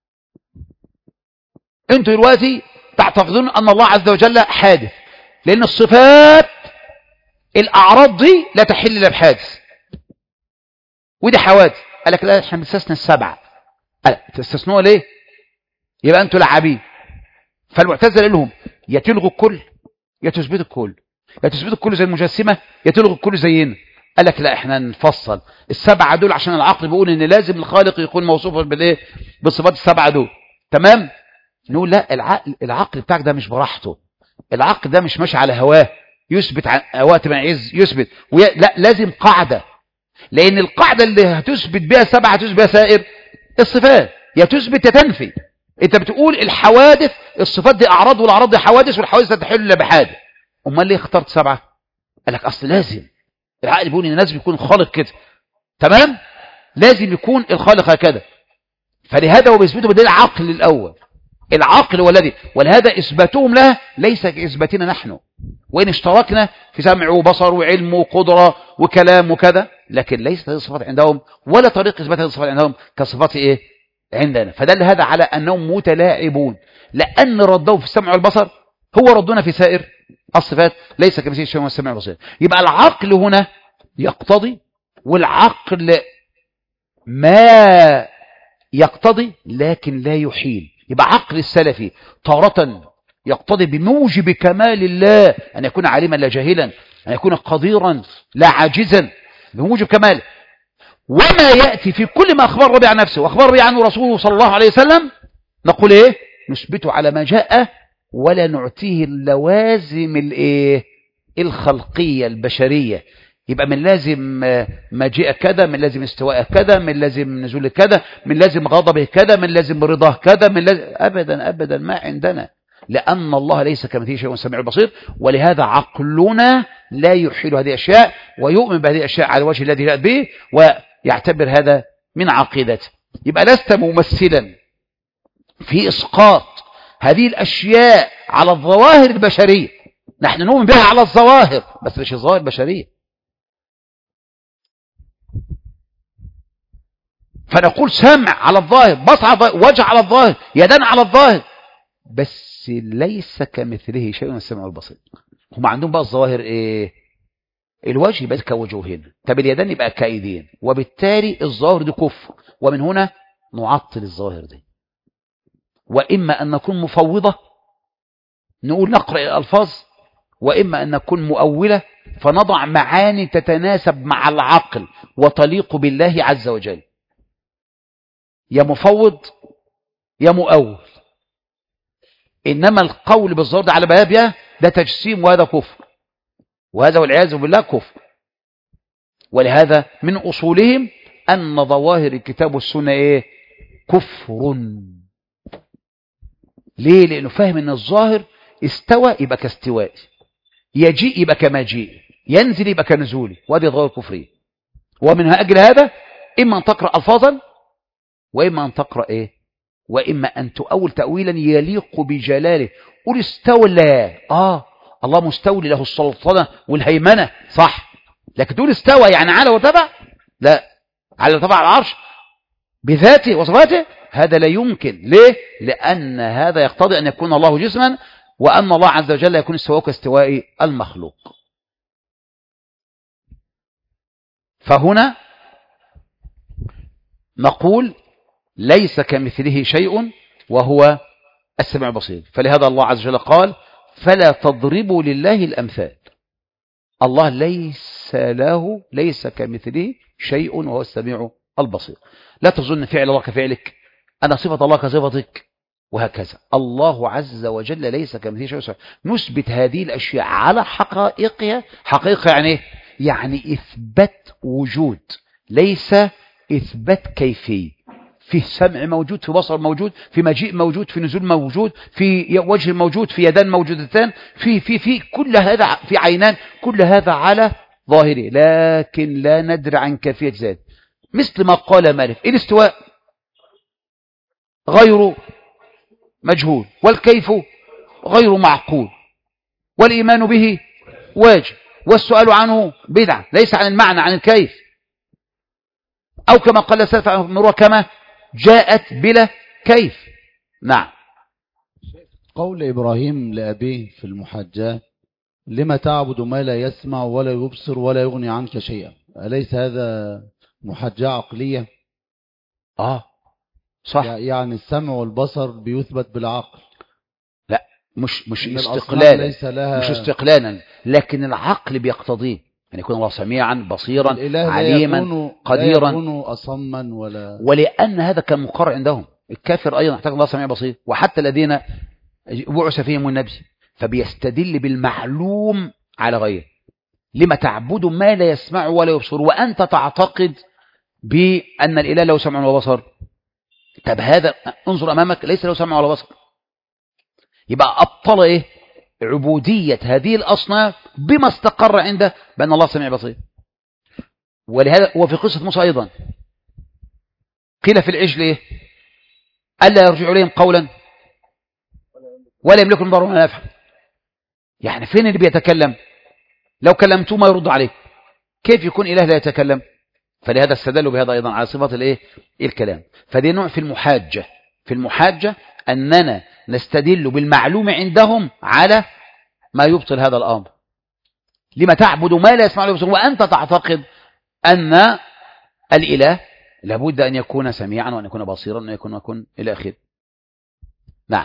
انتوا دلوقتي تعتقدون ان الله عز وجل حادث لان الصفات الاعراض دي لا تحل الا بحادث ودي حوادث قال لك لا احنا بنستثنى السبعه قال تستثنوها ليه يبقى انتوا لعابين فالمعتزله قال لهم يا تلغوا الكل يا تثبتوا الكل يا تثبتوا الكل زي المجسمه يا تلغوا الكل زينا قال لك لا احنا نفصل السبعه دول عشان العقل بيقول ان لازم الخالق يكون موصوفا بالايه بالصفات السبعه دول تمام نقول لا العقل العقل بتاعك ده مش براحته العقل ده مش ماشي على هواه يثبت عن وقت ما يعز يثبت وي... لا لازم قاعده لان القاعده اللي هتثبت بها سبعه هتثبت بها سائر الصفات يا تثبت يا تنفي انت بتقول الحوادث الصفات دي اعراض والاعراض دي حوادث والحوادث لا تحل الا بحادث امال ليه اخترت سبعه قال لك اصل لازم العقل بيقول ان لازم يكون خالق كده تمام لازم يكون الخالق هكذا فلهذا هو بيثبته بدليل العقل الاول العقل هو الذي ولهذا اثباتهم له ليس كاثباتنا نحن وان اشتركنا في سمع وبصر وعلم وقدره وكلام وكذا لكن ليست هذه الصفات عندهم ولا طريق اثبات هذه الصفات عندهم كصفات ايه عندنا فدل هذا على انهم متلاعبون لان ردوا في السمع والبصر هو ردنا في سائر الصفات ليس كمثله شيء والسمع والبصير يبقى العقل هنا يقتضي والعقل ما يقتضي لكن لا يحيل يبقى عقل السلفي تارة يقتضي بموجب كمال الله أن يكون عالما لا جاهلا أن يكون قديرا لا عاجزا بموجب كماله وما يأتي في كل ما أخبر ربي عن نفسه وأخبر ربي عنه رسوله صلى الله عليه وسلم نقول إيه نثبته على ما جاء ولا نعطيه اللوازم الإيه الخلقية البشرية يبقى من لازم مجيء كذا من لازم استواء كذا من لازم نزول كذا من لازم غضبه كذا من لازم رضاه كذا من لازم أبدا أبدا ما عندنا لأن الله ليس كمثله شيء سميع البصير ولهذا عقلنا لا يحيل هذه الأشياء ويؤمن بهذه الأشياء على الوجه الذي جاء به ويعتبر هذا من عقيدته يبقى لست ممثلا في إسقاط هذه الأشياء على الظواهر البشرية نحن نؤمن بها على الظواهر بس مش الظواهر البشرية فنقول سمع على الظاهر بصر على الظاهر وجه على الظاهر يدان على الظاهر بس ليس كمثله شيء السمع والبصر هم عندهم بقى الظواهر ايه الوجه يبقى كوجوهين طب اليدان يبقى كايدين وبالتالي الظاهر دي كفر ومن هنا نعطل الظاهر دي وإما أن نكون مفوضة نقول نقرأ الألفاظ وإما أن نكون مؤولة فنضع معاني تتناسب مع العقل وتليق بالله عز وجل يا مفوض يا مؤول إنما القول بالظاهر ده على بابها ده تجسيم وهذا كفر وهذا والعياذ بالله كفر ولهذا من أصولهم أن ظواهر الكتاب والسنة إيه كفر ليه لأنه فاهم أن الظاهر استوى يبقى كاستواء يجيء يبقى كمجيء ينزل يبقى كنزولي وهذه ظواهر كفرية ومن أجل هذا إما أن تقرأ ألفاظا وإما أن تقرأ إيه وإما أن تؤول تأويلا يليق بجلاله قل استولى آه الله مستولي له السلطنة والهيمنة صح لكن تقول استوى يعني على وتبع لا على تبع العرش بذاته وصفاته هذا لا يمكن ليه لأن هذا يقتضي أن يكون الله جسما وأن الله عز وجل يكون استواء كاستواء المخلوق فهنا نقول ليس كمثله شيء وهو السمع البصير فلهذا الله عز وجل قال فلا تضربوا لله الأمثال الله ليس له ليس كمثله شيء وهو السميع البصير لا تظن فعل الله كفعلك أنا صفة الله كصفتك وهكذا الله عز وجل ليس كمثله شيء نثبت هذه الأشياء على حقائقها حقيقة يعني إيه؟ يعني إثبات وجود ليس إثبات كيفي في سمع موجود في بصر موجود في مجيء موجود في نزول موجود في وجه موجود في يدان موجودتان في في في كل هذا في عينان كل هذا على ظاهره لكن لا ندري عن كيفية ذلك مثل ما قال مالك الاستواء غير مجهول والكيف غير معقول والإيمان به واجب والسؤال عنه بدعة ليس عن المعنى عن الكيف أو كما قال السلف عن مروة كما جاءت بلا كيف نعم قول إبراهيم لأبيه في المحاجاة لما تعبد ما لا يسمع ولا يبصر ولا يغني عنك شيئا أليس هذا محاجاة عقلية آه صح يعني السمع والبصر بيثبت بالعقل لا مش مش استقلالا ليس لها مش استقلالا لكن العقل بيقتضيه يعني يكون الله سميعا بصيرا الإله عليما لا يكون قديرا لا يكون أصما ولا ولأن هذا كان مقر عندهم الكافر أيضا يحتاج الله سميع بصير وحتى الذين بعث فيهم النبي فبيستدل بالمعلوم على غيره لما تعبد ما لا يسمع ولا يبصر وأنت تعتقد بأن الإله له سمع وبصر طب هذا انظر أمامك ليس له سمع ولا بصر يبقى أبطل إيه عبودية هذه الأصناف بما استقر عنده بأن الله سميع بصير ولهذا وفي قصة موسى أيضا قيل في العجل إيه ألا يرجع إليهم قولا ولا يملك ضرر ولا نفع يعني فين اللي بيتكلم لو كلمتوه ما يرد عليك كيف يكون إله لا يتكلم فلهذا استدلوا بهذا أيضا على صفة الإيه الكلام فدي نوع في المحاجة في المحاجة أننا نستدل بالمعلوم عندهم على ما يبطل هذا الأمر لما تعبد ما لا يسمع له يبصر وأنت تعتقد أن الإله لابد أن يكون سميعا وأن يكون بصيرا وأن يكون يكون إلى آخره نعم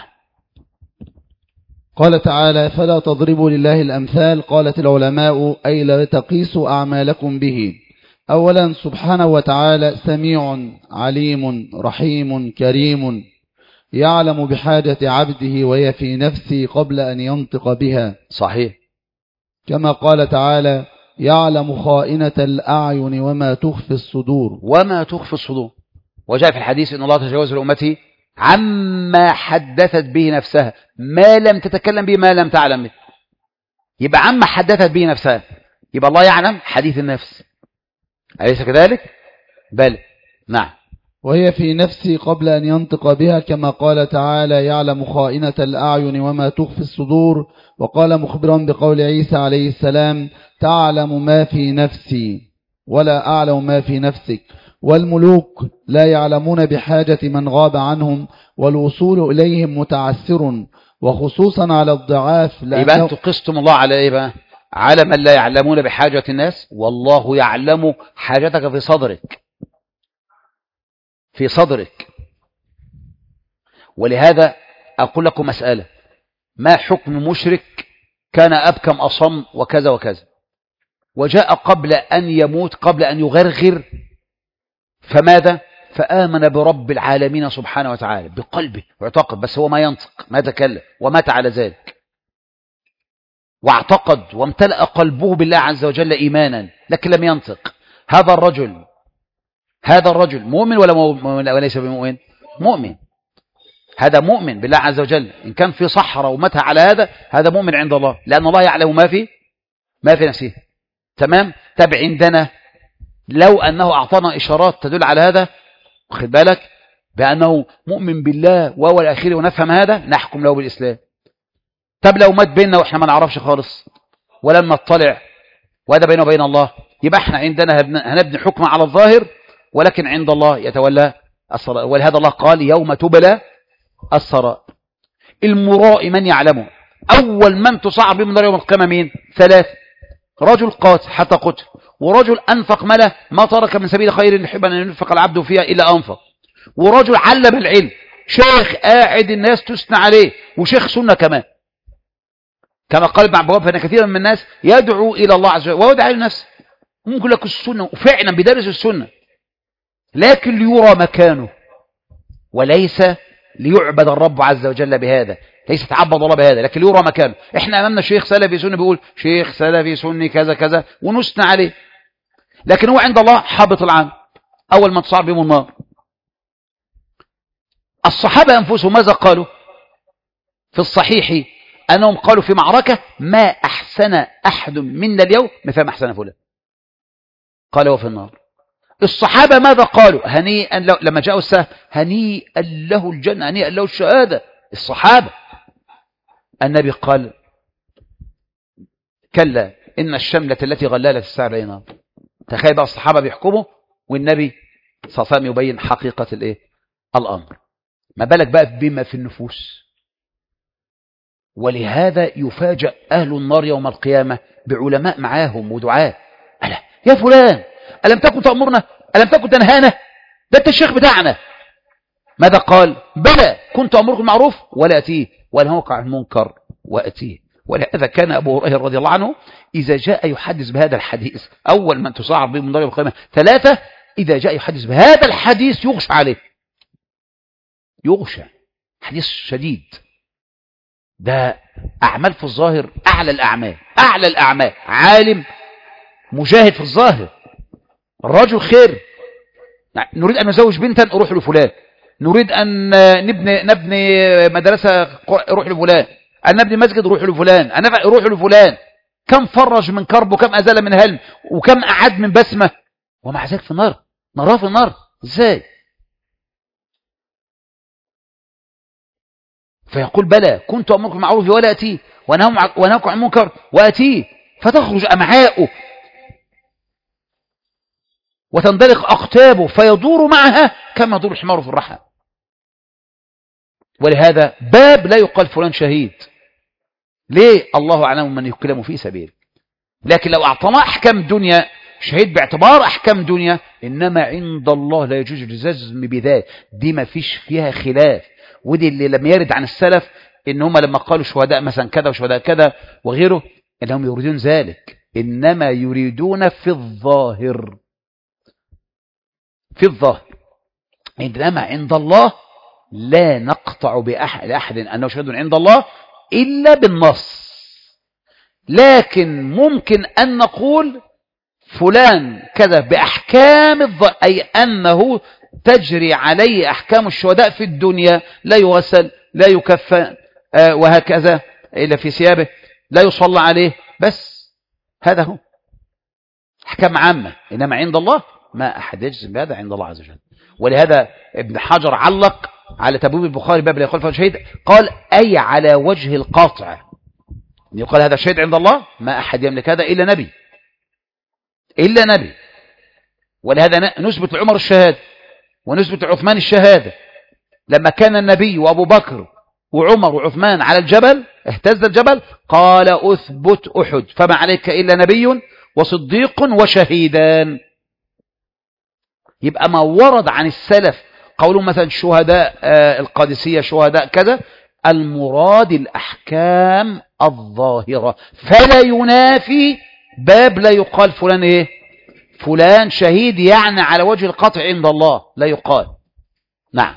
قال تعالى فلا تضربوا لله الأمثال قالت العلماء أي لا تقيسوا أعمالكم به أولا سبحانه وتعالى سميع عليم رحيم كريم يعلم بحاجة عبده وهي في نفسه قبل أن ينطق بها صحيح كما قال تعالى يعلم خائنة الأعين وما تخفي الصدور وما تخفي الصدور وجاء في الحديث إن الله تجاوز لأمتي عما حدثت به نفسها ما لم تتكلم به ما لم تعلم به يبقى عما حدثت به نفسها يبقى الله يعلم حديث النفس أليس كذلك؟ بل نعم وهي في نفسي قبل أن ينطق بها كما قال تعالى يعلم خائنة الأعين وما تخفي الصدور وقال مخبرا بقول عيسى عليه السلام تعلم ما في نفسي ولا أعلم ما في نفسك والملوك لا يعلمون بحاجة من غاب عنهم والوصول إليهم متعسر وخصوصا على الضعاف يبقى أنتم قستم الله على إيه بقى على من لا يعلمون بحاجة الناس والله يعلم حاجتك في صدرك في صدرك ولهذا أقول لكم مسألة ما حكم مشرك كان أبكم أصم وكذا وكذا وجاء قبل أن يموت قبل أن يغرغر فماذا فآمن برب العالمين سبحانه وتعالى بقلبه واعتقد بس هو ما ينطق ما يتكلم ومات على ذلك واعتقد وامتلأ قلبه بالله عز وجل إيمانا لكن لم ينطق هذا الرجل هذا الرجل مؤمن ولا مؤمن وليس بمؤمن مؤمن هذا مؤمن بالله عز وجل إن كان في صحراء ومتى على هذا هذا مؤمن عند الله لأن الله يعلم ما في ما في نفسه تمام تبع عندنا لو أنه أعطانا إشارات تدل على هذا واخد بالك بأنه مؤمن بالله وهو الأخير ونفهم هذا نحكم له بالإسلام طب لو مات بيننا وإحنا ما نعرفش خالص ولم نطلع وهذا بينه وبين الله يبقى احنا عندنا هنبني حكم على الظاهر ولكن عند الله يتولى الصلاة ولهذا الله قال يوم تبلى السرائر المراء من يعلمه أول من تصعب من نار يوم القيامة مين ثلاث رجل قاتل حتى قتل ورجل أنفق ماله ما ترك من سبيل خير يحب أن ينفق العبد فيها إلا أنفق ورجل علم العلم شيخ قاعد الناس تثنى عليه وشيخ سنة كمان كما قال ابن عبواب فإن كثيرا من الناس يدعو إلى الله عز وجل وهو دعا لنفسه ممكن لك السنة وفعلا بدرس السنة لكن ليرى مكانه وليس ليعبد الرب عز وجل بهذا ليس تعبد الله بهذا لكن ليرى مكانه احنا امامنا شيخ سلفي سني بيقول شيخ سلفي سني كذا كذا ونثنى عليه لكن هو عند الله حابط العام اول ما تصعب بهم النار الصحابه انفسهم ماذا قالوا في الصحيح انهم قالوا في معركه ما احسن احد منا اليوم مثل ما احسن فلان قال هو في النار الصحابة ماذا قالوا هنيئا له لما جاءوا السهم هنيئا له الجنة هنيئا له الشهادة الصحابة النبي قال كلا إن الشملة التي غلالت الساعة بينها تخيل بقى الصحابة بيحكموا والنبي صلى الله عليه وسلم يبين حقيقة الايه الأمر ما بالك بقى بما في النفوس ولهذا يفاجأ أهل النار يوم القيامة بعلماء معاهم ودعاء ألا يا فلان ألم تكن تأمرنا ألم تكن تنهانا ده انت الشيخ بتاعنا ماذا قال بلى كنت أمركم المعروف ولا أتيه وانهوك عن المنكر وأتيه ولهذا كان أبو هريرة رضي الله عنه إذا جاء يحدث بهذا الحديث أول من تصعب به من دار القيامة ثلاثة إذا جاء يحدث بهذا الحديث يغشى عليه يغشى حديث شديد ده أعمال في الظاهر أعلى الأعمال أعلى الأعمال عالم مجاهد في الظاهر الرجل خير نريد أن نزوج بنتا أروح لفلان نريد أن نبني, نبني مدرسة أروح لفلان أن نبني مسجد أروح لفلان أن أروح لفلان كم فرج من كرب وكم أزال من هلم وكم أعد من بسمة ومع ذلك في النار نراه في النار إزاي فيقول بلى كنت أمركم معروف ولا أتيه ونهاكم عن المنكر وأتيه فتخرج أمعاؤه وتندلق أقتابه فيدور معها كما يدور الحمار في الرحى ولهذا باب لا يقال فلان شهيد ليه الله أعلم من يكلم في سبيل لكن لو أعطنا أحكام دنيا شهيد باعتبار أحكام دنيا إنما عند الله لا يجوز الجزم بذات دي ما فيش فيها خلاف ودي اللي لم يرد عن السلف إن هم لما قالوا شهداء مثلا كذا وشهداء كذا وغيره إنهم يريدون ذلك إنما يريدون في الظاهر في الظاهر إنما عند الله لا نقطع بأحد أحد أنه شهد عند الله إلا بالنص لكن ممكن أن نقول فلان كذا بأحكام الض... أي أنه تجري عليه أحكام الشهداء في الدنيا لا يغسل لا يكفى آه وهكذا إلا في ثيابه لا يصلى عليه بس هذا هو أحكام عامة إنما عند الله ما أحد يجزم بهذا عند الله عز وجل ولهذا ابن حجر علق على تبويب البخاري باب لا يقال فهو شهيد قال أي على وجه القاطع يقال هذا شهيد عند الله ما أحد يملك هذا إلا نبي إلا نبي ولهذا نثبت لعمر الشهادة ونثبت لعثمان الشهادة لما كان النبي وأبو بكر وعمر وعثمان على الجبل اهتز الجبل قال أثبت أحد فما عليك إلا نبي وصديق وشهيدان يبقى ما ورد عن السلف قولهم مثلا شهداء القادسية شهداء كذا المراد الأحكام الظاهرة فلا ينافي باب لا يقال فلان إيه فلان شهيد يعني على وجه القطع عند الله لا يقال نعم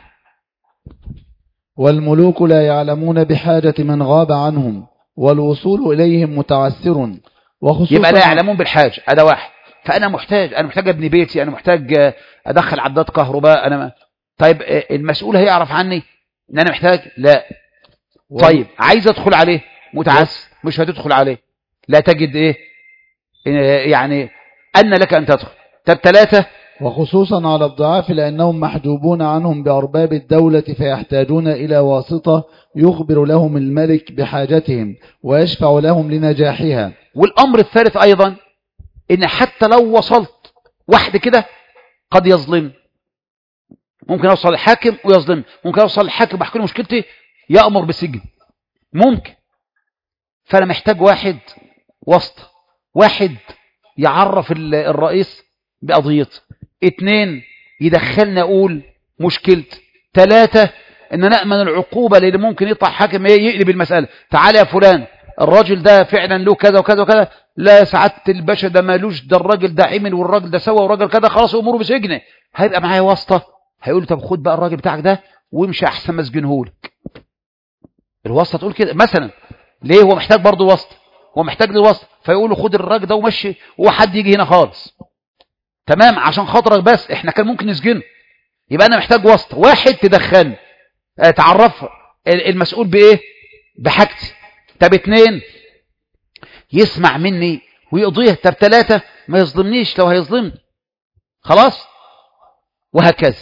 والملوك لا يعلمون بحاجة من غاب عنهم والوصول إليهم متعسر وخصوصا يبقى لا يعلمون بالحاجة هذا واحد فأنا محتاج أنا محتاج أبني بيتي أنا محتاج أدخل عداد كهرباء أنا ما... طيب المسؤول هيعرف عني إن أنا محتاج لا طيب عايز أدخل عليه متعس مش هتدخل عليه لا تجد إيه يعني أن لك أن تدخل طب ثلاثة وخصوصا على الضعاف لأنهم محجوبون عنهم بأرباب الدولة فيحتاجون إلى واسطة يخبر لهم الملك بحاجتهم ويشفع لهم لنجاحها والأمر الثالث أيضا إن حتى لو وصلت واحد كده قد يظلم ممكن أوصل الحاكم ويظلم ممكن أوصل الحاكم بحكي له مشكلتي يأمر بالسجن ممكن فأنا محتاج واحد وسط واحد يعرف الرئيس بقضيته اتنين يدخلنا اقول مشكلتي ثلاثة ان نأمن العقوبة اللي ممكن يطلع حاكم يقلب المسألة تعالى يا فلان الراجل ده فعلا له كذا وكذا وكذا لا سعادة الباشا ده مالوش ده الراجل ده عمل والراجل ده سوى والراجل كذا خلاص اموره بسجنه هيبقى معايا واسطة هيقول طب خد بقى الراجل بتاعك ده وامشي احسن ما اسجنهولك الواسطة تقول كده مثلا ليه هو محتاج برضه واسطة هو محتاج للواسطة فيقول له خد الراجل ده ومشي وحد يجي هنا خالص تمام عشان خاطرك بس احنا كان ممكن نسجنه يبقى انا محتاج واسطة واحد تدخلني اه تعرف المسؤول بايه بحاجتي طب اتنين يسمع مني ويقضيه طب ثلاثة ما يظلمنيش لو هيظلمني خلاص وهكذا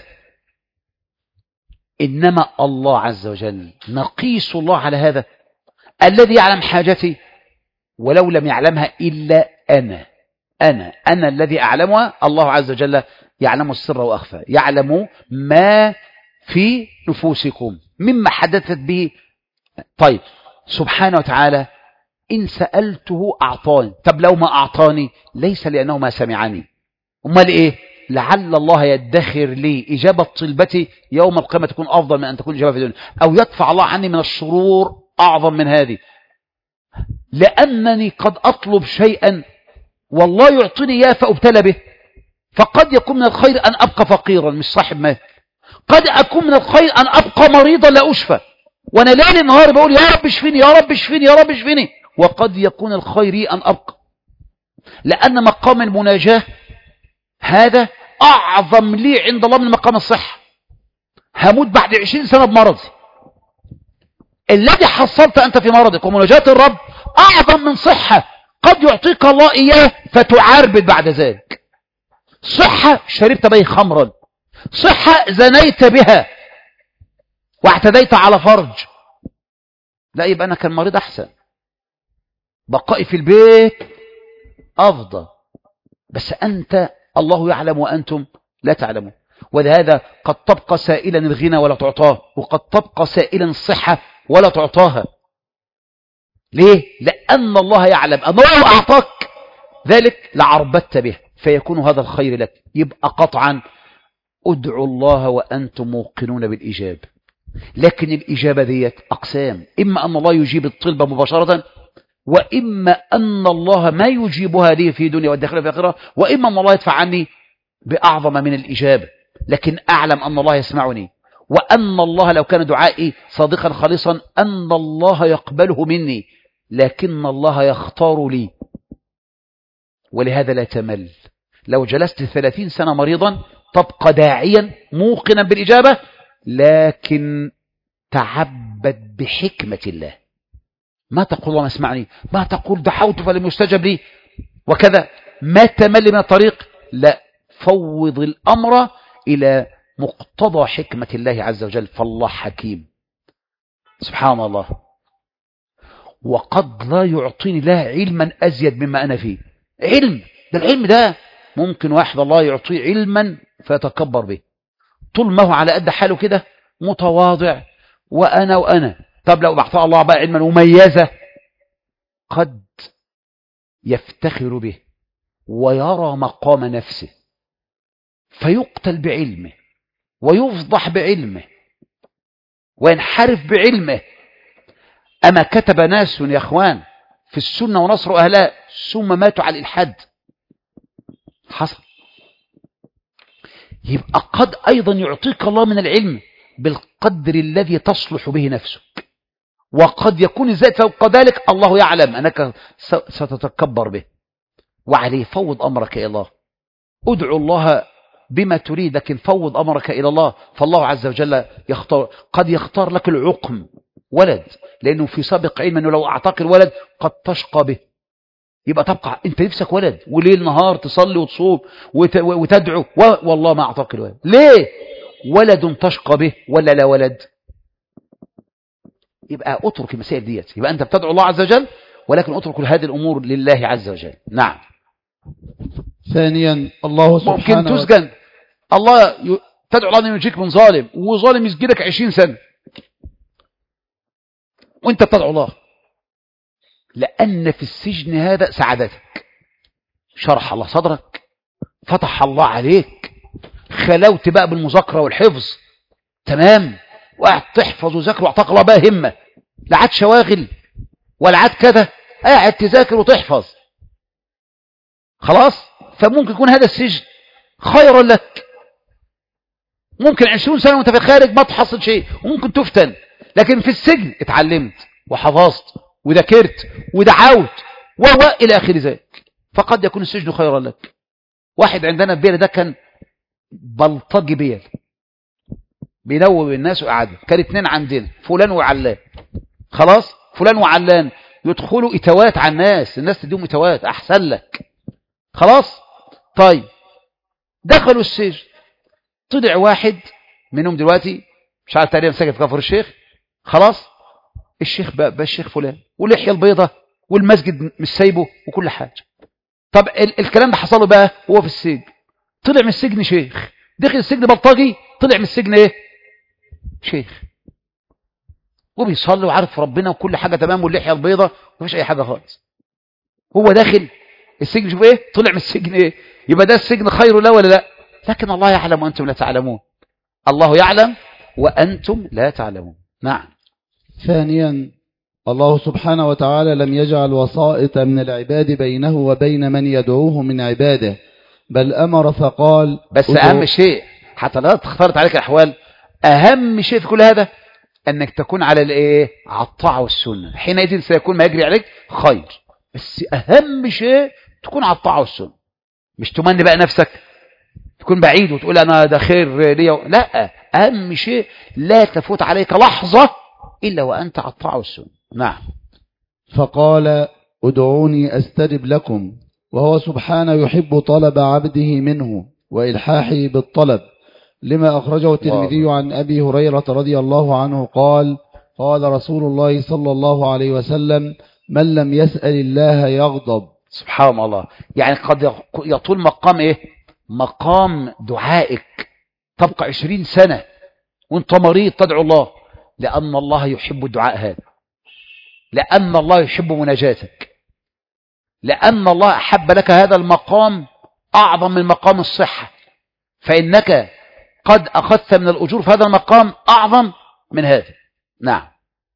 إنما الله عز وجل نقيس الله على هذا الذي يعلم حاجتي ولو لم يعلمها إلا أنا أنا أنا الذي أعلمها الله عز وجل يعلم السر وأخفى يعلم ما في نفوسكم مما حدثت به طيب سبحانه وتعالى إن سألته أعطاني طب لو ما أعطاني ليس لأنه ما سمعني أمال إيه لعل الله يدخر لي إجابة طلبتي يوم القيامة تكون أفضل من أن تكون إجابة في الدنيا أو يدفع الله عني من الشرور أعظم من هذه لأنني قد أطلب شيئا والله يعطيني إياه فأبتلى به فقد يكون من الخير أن أبقى فقيرا مش صاحب مال قد أكون من الخير أن أبقى مريضا لا أشفى وأنا ليل نهار بقول يا رب اشفيني يا رب اشفيني يا رب اشفيني وقد يكون الخير أن أبقى لأن مقام المناجاة هذا أعظم لي عند الله من مقام الصحة هموت بعد عشرين سنة بمرضي الذي حصلت أنت في مرضك ومناجاة الرب أعظم من صحة قد يعطيك الله إياه فتعربد بعد ذلك صحة شربت به خمرا صحة زنيت بها واعتديت على فرج لا يبقى أنا كان مريض أحسن بقائي في البيت أفضل بس أنت الله يعلم وأنتم لا تعلمون ولهذا قد تبقى سائلا الغنى ولا تعطاه وقد تبقى سائلا الصحة ولا تعطاها ليه؟ لأن الله يعلم أن الله أعطاك ذلك لعربت به فيكون هذا الخير لك يبقى قطعا ادعوا الله وأنتم موقنون بالإجابة لكن الإجابة ديت أقسام إما أن الله يجيب الطلبة مباشرة وإما أن الله ما يجيبها لي في دنيا والداخل في آخرة وإما أن الله يدفع عني بأعظم من الإجابة لكن أعلم أن الله يسمعني وأن الله لو كان دعائي صادقا خالصا أن الله يقبله مني لكن الله يختار لي ولهذا لا تمل لو جلست ثلاثين سنة مريضا تبقى داعيا موقنا بالإجابة لكن تعبد بحكمة الله ما تقول اللهم اسمعني ما تقول دعوت فلم يستجب لي وكذا ما تمل من الطريق لا فوض الأمر إلى مقتضى حكمة الله عز وجل فالله حكيم سبحان الله وقد لا يعطيني لا علما أزيد مما أنا فيه علم ده العلم ده ممكن واحد الله يعطيه علما فيتكبر به طول ما هو على قد حاله كده متواضع وأنا وأنا طب لو أعطى الله بقى علما مميزة قد يفتخر به ويرى مقام نفسه فيقتل بعلمه ويفضح بعلمه وينحرف بعلمه أما كتب ناس يا أخوان في السنة ونصر أهلها ثم ماتوا على الإلحاد حصل يبقى قد أيضا يعطيك الله من العلم بالقدر الذي تصلح به نفسك وقد يكون الزائد فوق ذلك الله يعلم أنك ستتكبر به وعليه فوض أمرك إلى الله ادعو الله بما تريد لكن فوض أمرك إلى الله فالله عز وجل يختار قد يختار لك العقم ولد لأنه في سابق علم أنه لو أعطاك الولد قد تشقى به يبقى تبقى أنت نفسك ولد وليل نهار تصلي وتصوم وتدعو والله ما أعطاك الولد ليه ولد تشقى به ولا لا ولد يبقى اترك المسائل ديت يبقى أنت بتدعو الله عز وجل ولكن اترك هذه الأمور لله عز وجل نعم ثانيا الله سبحانه ممكن تسجن الله ي... تدعو الله أن ينجيك من ظالم وظالم يسجنك عشرين سنة وانت بتدعو الله لأن في السجن هذا سعادتك شرح الله صدرك فتح الله عليك خلوت بقى بالمذاكرة والحفظ تمام وقعد تحفظ وذاكر واعطاك الله بقى همة لا عاد شواغل ولا عاد كذا قاعد تذاكر وتحفظ خلاص فممكن يكون هذا السجن خيرا لك ممكن عشرون سنة وانت في الخارج ما تحصل شيء وممكن تفتن لكن في السجن اتعلمت وحفظت وذاكرت ودعوت و إلى آخر ذلك فقد يكون السجن خيرا لك واحد عندنا البيل ده كان بلطجي بيل بينوب الناس وقعدوا كان اتنين عندنا فلان وعلان خلاص فلان وعلان يدخلوا اتوات على الناس الناس تديهم اتوات احسن لك خلاص طيب دخلوا السجن طلع واحد منهم دلوقتي مش عارف تقريبا ساكن في كفر الشيخ خلاص الشيخ بقى, بقى الشيخ فلان واللحيه البيضة والمسجد مش سايبه وكل حاجه طب ال الكلام ده حصله بقى هو في السجن طلع من السجن شيخ دخل السجن بلطجي طلع من السجن ايه شيخ وبيصلي وعارف ربنا وكل حاجه تمام واللحيه البيضة مفيش اي حاجه خالص هو داخل السجن شوف ايه طلع من السجن ايه يبقى ده السجن خير له ولا لا لكن الله يعلم وانتم لا تعلمون الله يعلم وانتم لا تعلمون نعم ثانيا الله سبحانه وتعالى لم يجعل وسائط من العباد بينه وبين من يدعوه من عباده بل أمر فقال بس أهم شيء حتى لا تختلط عليك الأحوال أهم شيء في كل هذا أنك تكون على الإيه على الطاعة والسنة حينئذ سيكون ما يجري عليك خير بس أهم شيء تكون على الطاعة والسنة مش تمني بقى نفسك تكون بعيد وتقول أنا ده خير ليا لا أهم شيء لا تفوت عليك لحظة إلا وأنت على الطاعة والسنة نعم فقال ادعوني أستجب لكم وهو سبحانه يحب طلب عبده منه وإلحاحه بالطلب لما أخرجه الترمذي عن أبي هريرة رضي الله عنه قال قال رسول الله صلى الله عليه وسلم من لم يسأل الله يغضب سبحان الله يعني قد يطول مقام إيه مقام دعائك تبقى عشرين سنة وانت مريض تدعو الله لأن الله يحب الدعاء هذا لأن الله يحب مناجاتك لأن الله أحب لك هذا المقام أعظم من مقام الصحة فإنك قد أخذت من الأجور في هذا المقام أعظم من هذا نعم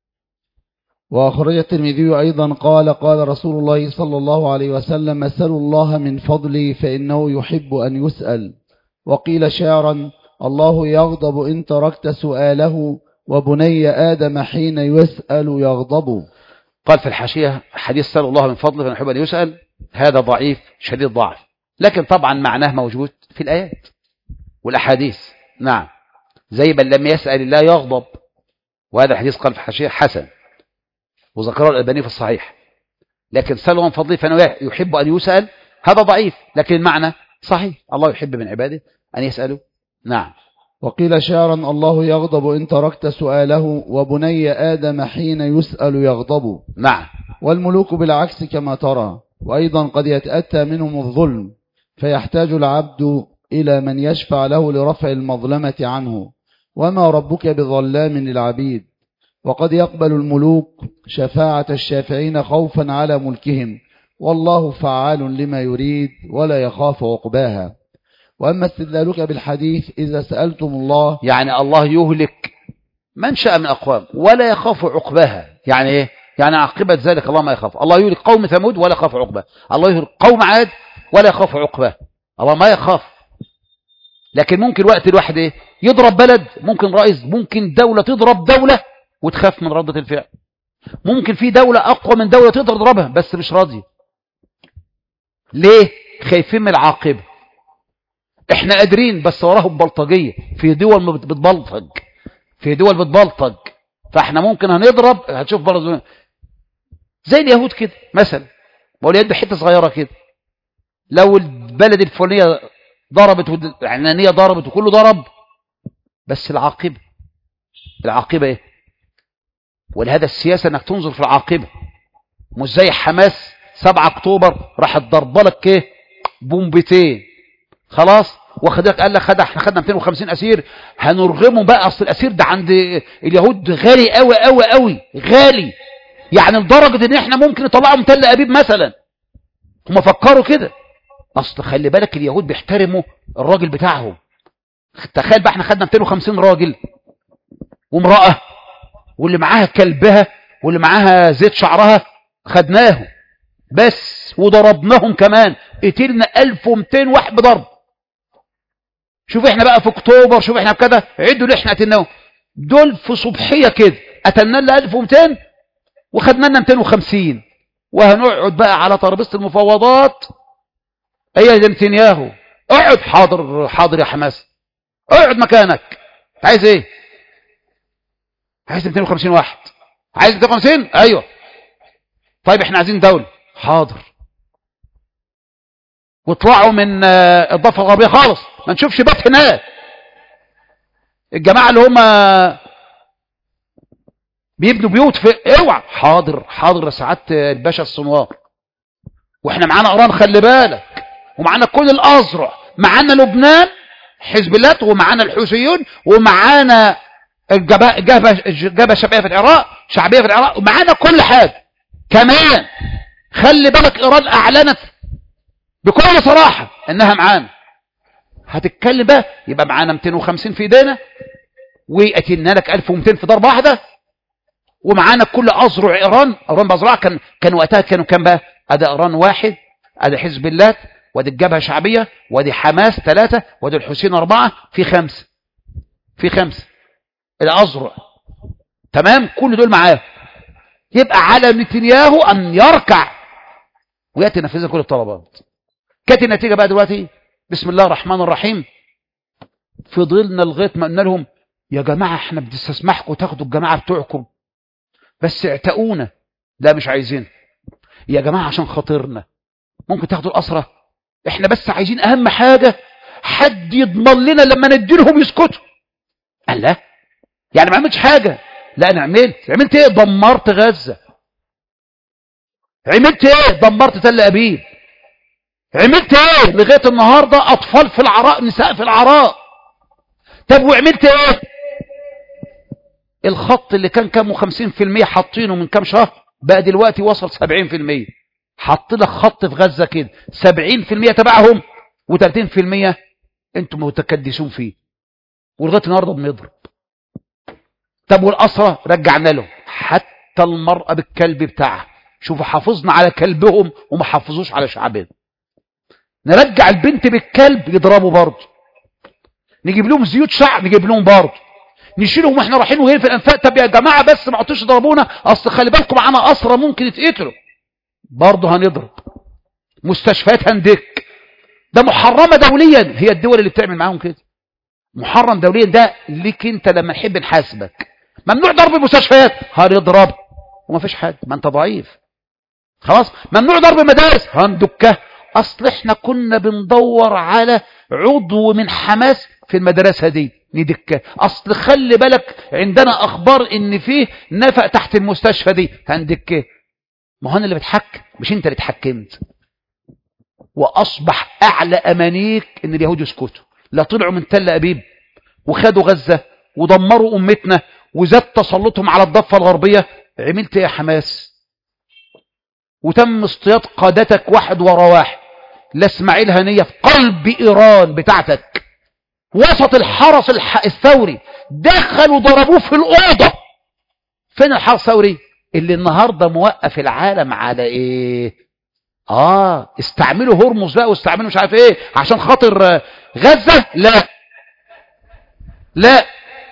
وأخرج الترمذي أيضا قال قال رسول الله صلى الله عليه وسلم أسألوا الله من فضلي فإنه يحب أن يسأل وقيل شعرا الله يغضب إن تركت سؤاله وبني آدم حين يسأل يغضب قال في الحاشية حديث سأل الله من فضله فنحب أن يسأل هذا ضعيف شديد ضعف لكن طبعا معناه موجود في الآيات والأحاديث نعم زي من لم يسأل الله يغضب وهذا الحديث قال في الحاشية حسن وذكره الألباني في الصحيح لكن سأل الله من فضله فأنه يحب أن يسأل هذا ضعيف لكن المعنى صحيح الله يحب من عباده أن يسألوا نعم وقيل شعرا الله يغضب إن تركت سؤاله وبني آدم حين يسأل يغضب نعم والملوك بالعكس كما ترى وأيضا قد يتأتى منهم الظلم فيحتاج العبد إلى من يشفع له لرفع المظلمة عنه وما ربك بظلام للعبيد وقد يقبل الملوك شفاعة الشافعين خوفا على ملكهم والله فعال لما يريد ولا يخاف عقباها وأما استدلالك بالحديث إذا سألتم الله يعني الله يهلك من شاء من أقوام ولا يخاف عقباها يعني إيه؟ يعني عقبة ذلك الله ما يخاف الله يهلك قوم ثمود ولا يخاف عقبه الله يهلك قوم عاد ولا يخاف عقبه الله ما يخاف لكن ممكن وقت الواحد ايه يضرب بلد ممكن رئيس ممكن دولة تضرب دولة وتخاف من ردة الفعل ممكن في دولة أقوى من دولة تقدر تضربها بس مش راضية ليه خايفين من العاقبة احنا قادرين بس وراهم بلطجية في دول بتبلطج في دول بتبلطج فاحنا ممكن هنضرب هتشوف برضه زي اليهود كده مثلا ما هو اليهود بحته صغيره كده لو البلد الفلانيه ضربت والعنانيه ضربت وكله ضرب بس العاقبه العاقبه ايه ولهذا السياسه انك تنظر في العاقبه مش زي حماس 7 اكتوبر راحت ضربه لك ايه بومبتين خلاص واخدك قال لك خد احنا خدنا 250 اسير هنرغمهم بقى اصل الاسير ده عند اليهود غالي قوي قوي قوي غالي يعني لدرجه ان احنا ممكن نطلعهم تل ابيب مثلا هم فكروا كده اصل خلي بالك اليهود بيحترموا الراجل بتاعهم تخيل بقى احنا خدنا 250 راجل وامراه واللي معاها كلبها واللي معاها زيت شعرها خدناهم بس وضربناهم كمان قتلنا 1200 واحد بضرب شوف احنا بقى في اكتوبر شوف احنا بكده عدوا اللي احنا قتلناهم دول في صبحيه كده قتلنا لنا 1200 وخدنا لنا 250 وهنقعد بقى على ترابيزه المفاوضات ايه يا نتنياهو اقعد حاضر حاضر يا حماس اقعد مكانك عايز ايه عايز 250 واحد عايز 250 ايوه طيب احنا عايزين دوله حاضر واطلعوا من الضفه الغربيه خالص ما نشوفش بات هناك الجماعه اللي هم بيبنوا بيوت في اوعى حاضر حاضر يا سعاده الباشا الصنوار واحنا معانا ايران خلي بالك ومعانا كل الازرع معانا لبنان حزب الله ومعانا الحوثيون ومعانا الجبهه الجبهه الشعبيه في العراق شعبيه في العراق ومعانا كل حاجه كمان خلي بالك ايران اعلنت بكل صراحه انها معانا هتتكلم بقى يبقى معانا 250 في ايدينا وقتلنا لك 1200 في ضربه واحده ومعانا كل أزرع إيران إيران بأزرع كان كان وقتها كانوا كام بقى أدي إيران واحد أدي حزب الله وادي الجبهة شعبية وادي حماس ثلاثة وادي الحسين أربعة في خمسة في خمسة الأزرع تمام كل دول معاه يبقى على نتنياهو أن يركع ويأتي ينفذ كل الطلبات كانت النتيجة بقى دلوقتي بسم الله الرحمن الرحيم فضلنا لغاية ما قلنا لهم يا جماعة احنا بنستسمحكم تاخدوا الجماعة بتوعكم بس اعتقونا لا مش عايزين يا جماعة عشان خاطرنا ممكن تاخدوا الأسرة احنا بس عايزين أهم حاجة حد يضمن لنا لما نديلهم يسكتوا قال لا يعني ما عملتش حاجة لا أنا عملت عملت ايه دمرت غزة عملت ايه دمرت تل أبيب عملت ايه لغاية النهاردة أطفال في العراء نساء في العراء طب وعملت ايه الخط اللي كان كامه 50% حاطينه من كام شهر بقى دلوقتي وصل 70% حط لك خط في غزة كده 70% تبعهم و30% انتم متكدسون فيه ولغايه النهارده بنضرب طب والاسرى رجعنا لهم حتى المرأة بالكلب بتاعها شوفوا حافظنا على كلبهم وما حافظوش على شعبنا نرجع البنت بالكلب يضربوا برضه نجيب لهم زيوت شعر نجيب لهم برضه نشيلهم واحنا رايحين وجايين في الانفاق طب يا جماعه بس ما عطوش يضربونا اصل خلي بالكم معانا اسرى ممكن يتقتلوا برضه هنضرب مستشفيات هندك ده محرمه دوليا هي الدول اللي بتعمل معاهم كده محرم دوليا ده ليك انت لما نحب نحاسبك ممنوع ضرب المستشفيات هنضرب وما فيش حاجه ما انت ضعيف خلاص ممنوع ضرب المدارس هندكها اصل احنا كنا بندور على عضو من حماس في المدرسه دي ندكه اصل خلي بالك عندنا اخبار ان فيه نفق تحت المستشفى دي هندكه ما هو انا اللي بتحكم مش انت اللي اتحكمت واصبح اعلى امانيك ان اليهود يسكتوا لا طلعوا من تل ابيب وخدوا غزه ودمروا امتنا وزاد تسلطهم على الضفه الغربيه عملت ايه يا حماس وتم اصطياد قادتك واحد ورا واحد لا اسماعيل هنيه في قلب ايران بتاعتك وسط الحرس الح... الثوري دخلوا ضربوه في الاوضه فين الحرس الثوري اللي النهارده موقف العالم على ايه اه استعملوا هرمز بقى واستعملوا مش عارف ايه عشان خاطر غزه لا لا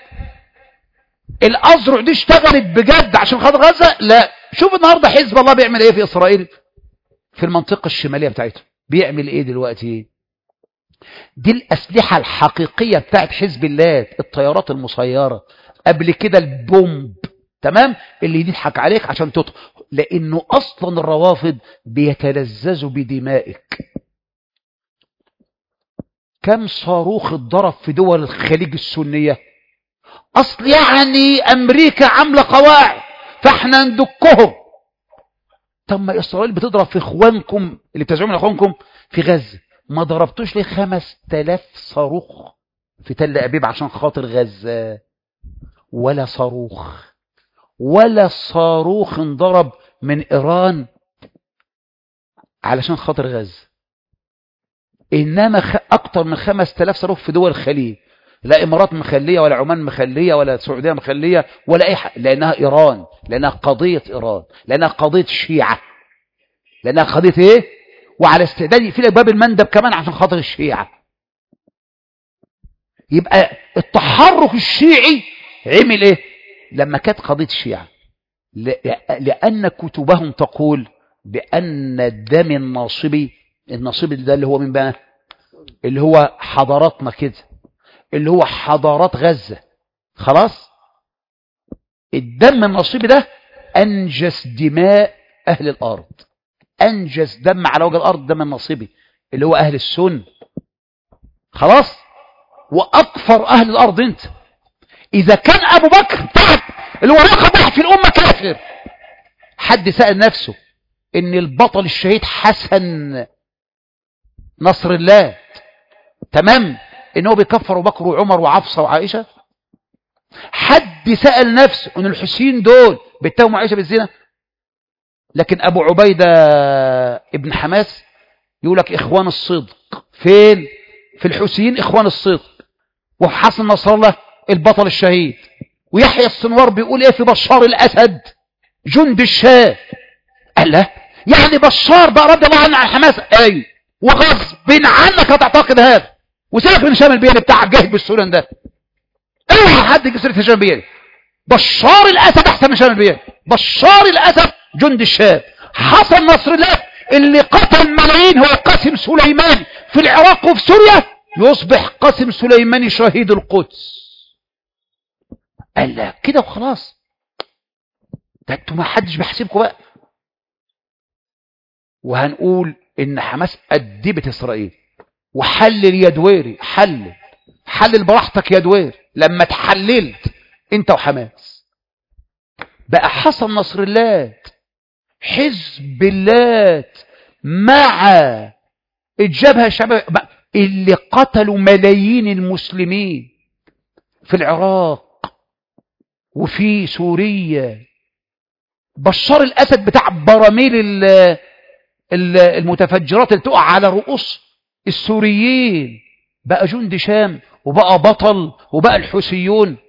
الازرع دي اشتغلت بجد عشان خاطر غزه لا شوف النهارده حزب الله بيعمل ايه في اسرائيل في المنطقه الشماليه بتاعته بيعمل ايه دلوقتي دي الاسلحه الحقيقيه بتاعت حزب الله الطيارات المسيره قبل كده البومب تمام اللي يضحك عليك عشان تطلع لانه اصلا الروافض بيتلذذوا بدمائك كم صاروخ اتضرب في دول الخليج السنيه اصل يعني امريكا عامله قواعد فاحنا ندكهم طب ما اسرائيل بتضرب في اخوانكم اللي بتزعموا اخوانكم في غزه ما ضربتوش ليه خمس تلاف صاروخ في تل ابيب عشان خاطر غزه ولا صاروخ ولا صاروخ انضرب من ايران علشان خاطر غزه انما خ... اكتر من خمس تلاف صاروخ في دول الخليج لا امارات مخليه ولا عمان مخليه ولا السعوديه مخليه ولا اي حاجه لانها ايران لانها قضيه ايران لانها قضيه الشيعه لانها قضيه ايه وعلى استعداد يقفل لك باب المندب كمان عشان خاطر الشيعه يبقى التحرك الشيعي عمل ايه لما كانت قضيه الشيعه لان كتبهم تقول بان الدم الناصبي الناصبي ده اللي هو من بقى اللي هو حضاراتنا كده اللي هو حضارات غزة خلاص الدم النصيبي ده أنجس دماء أهل الأرض أنجس دم على وجه الأرض دم النصيبي اللي هو أهل السن خلاص وأكفر أهل الأرض أنت إذا كان أبو بكر تحت اللي هو رقم واحد في الأمة كافر حد سأل نفسه إن البطل الشهيد حسن نصر الله تمام ان هو بيكفر بكر وعمر وعفصة وعائشة حد سأل نفسه ان الحسين دول بيتهموا عائشة بالزنا لكن ابو عبيدة ابن حماس يقول لك اخوان الصدق فين في الحسين اخوان الصدق وحسن نصر الله البطل الشهيد ويحيى السنوار بيقول ايه في بشار الاسد جند الشاه قال له يعني بشار بقى رضي الله عنه عن حماس اي وغصب عنك هتعتقد هذا وسيبك من هشام البياني بتاع الجاهد بالسودان ده اوعى حد يجي سيره هشام البياني بشار الاسد احسن من هشام البياني بشار الاسد جند الشام حسن نصر الله اللي قتل ملايين هو قاسم سليمان في العراق وفي سوريا يصبح قاسم سليماني شهيد القدس قال لا كده وخلاص ده انتوا ما حدش بيحسبكم بقى وهنقول ان حماس أدبت اسرائيل وحلل يا دويري حلل حلل براحتك يا دويري لما تحللت انت وحماس بقى حسن نصر الله حزب الله مع الجبهة الشعبية اللي قتلوا ملايين المسلمين في العراق وفي سوريا بشار الأسد بتاع براميل المتفجرات اللي تقع على رؤوس السوريين بقى جند شام وبقى بطل وبقى الحوثيون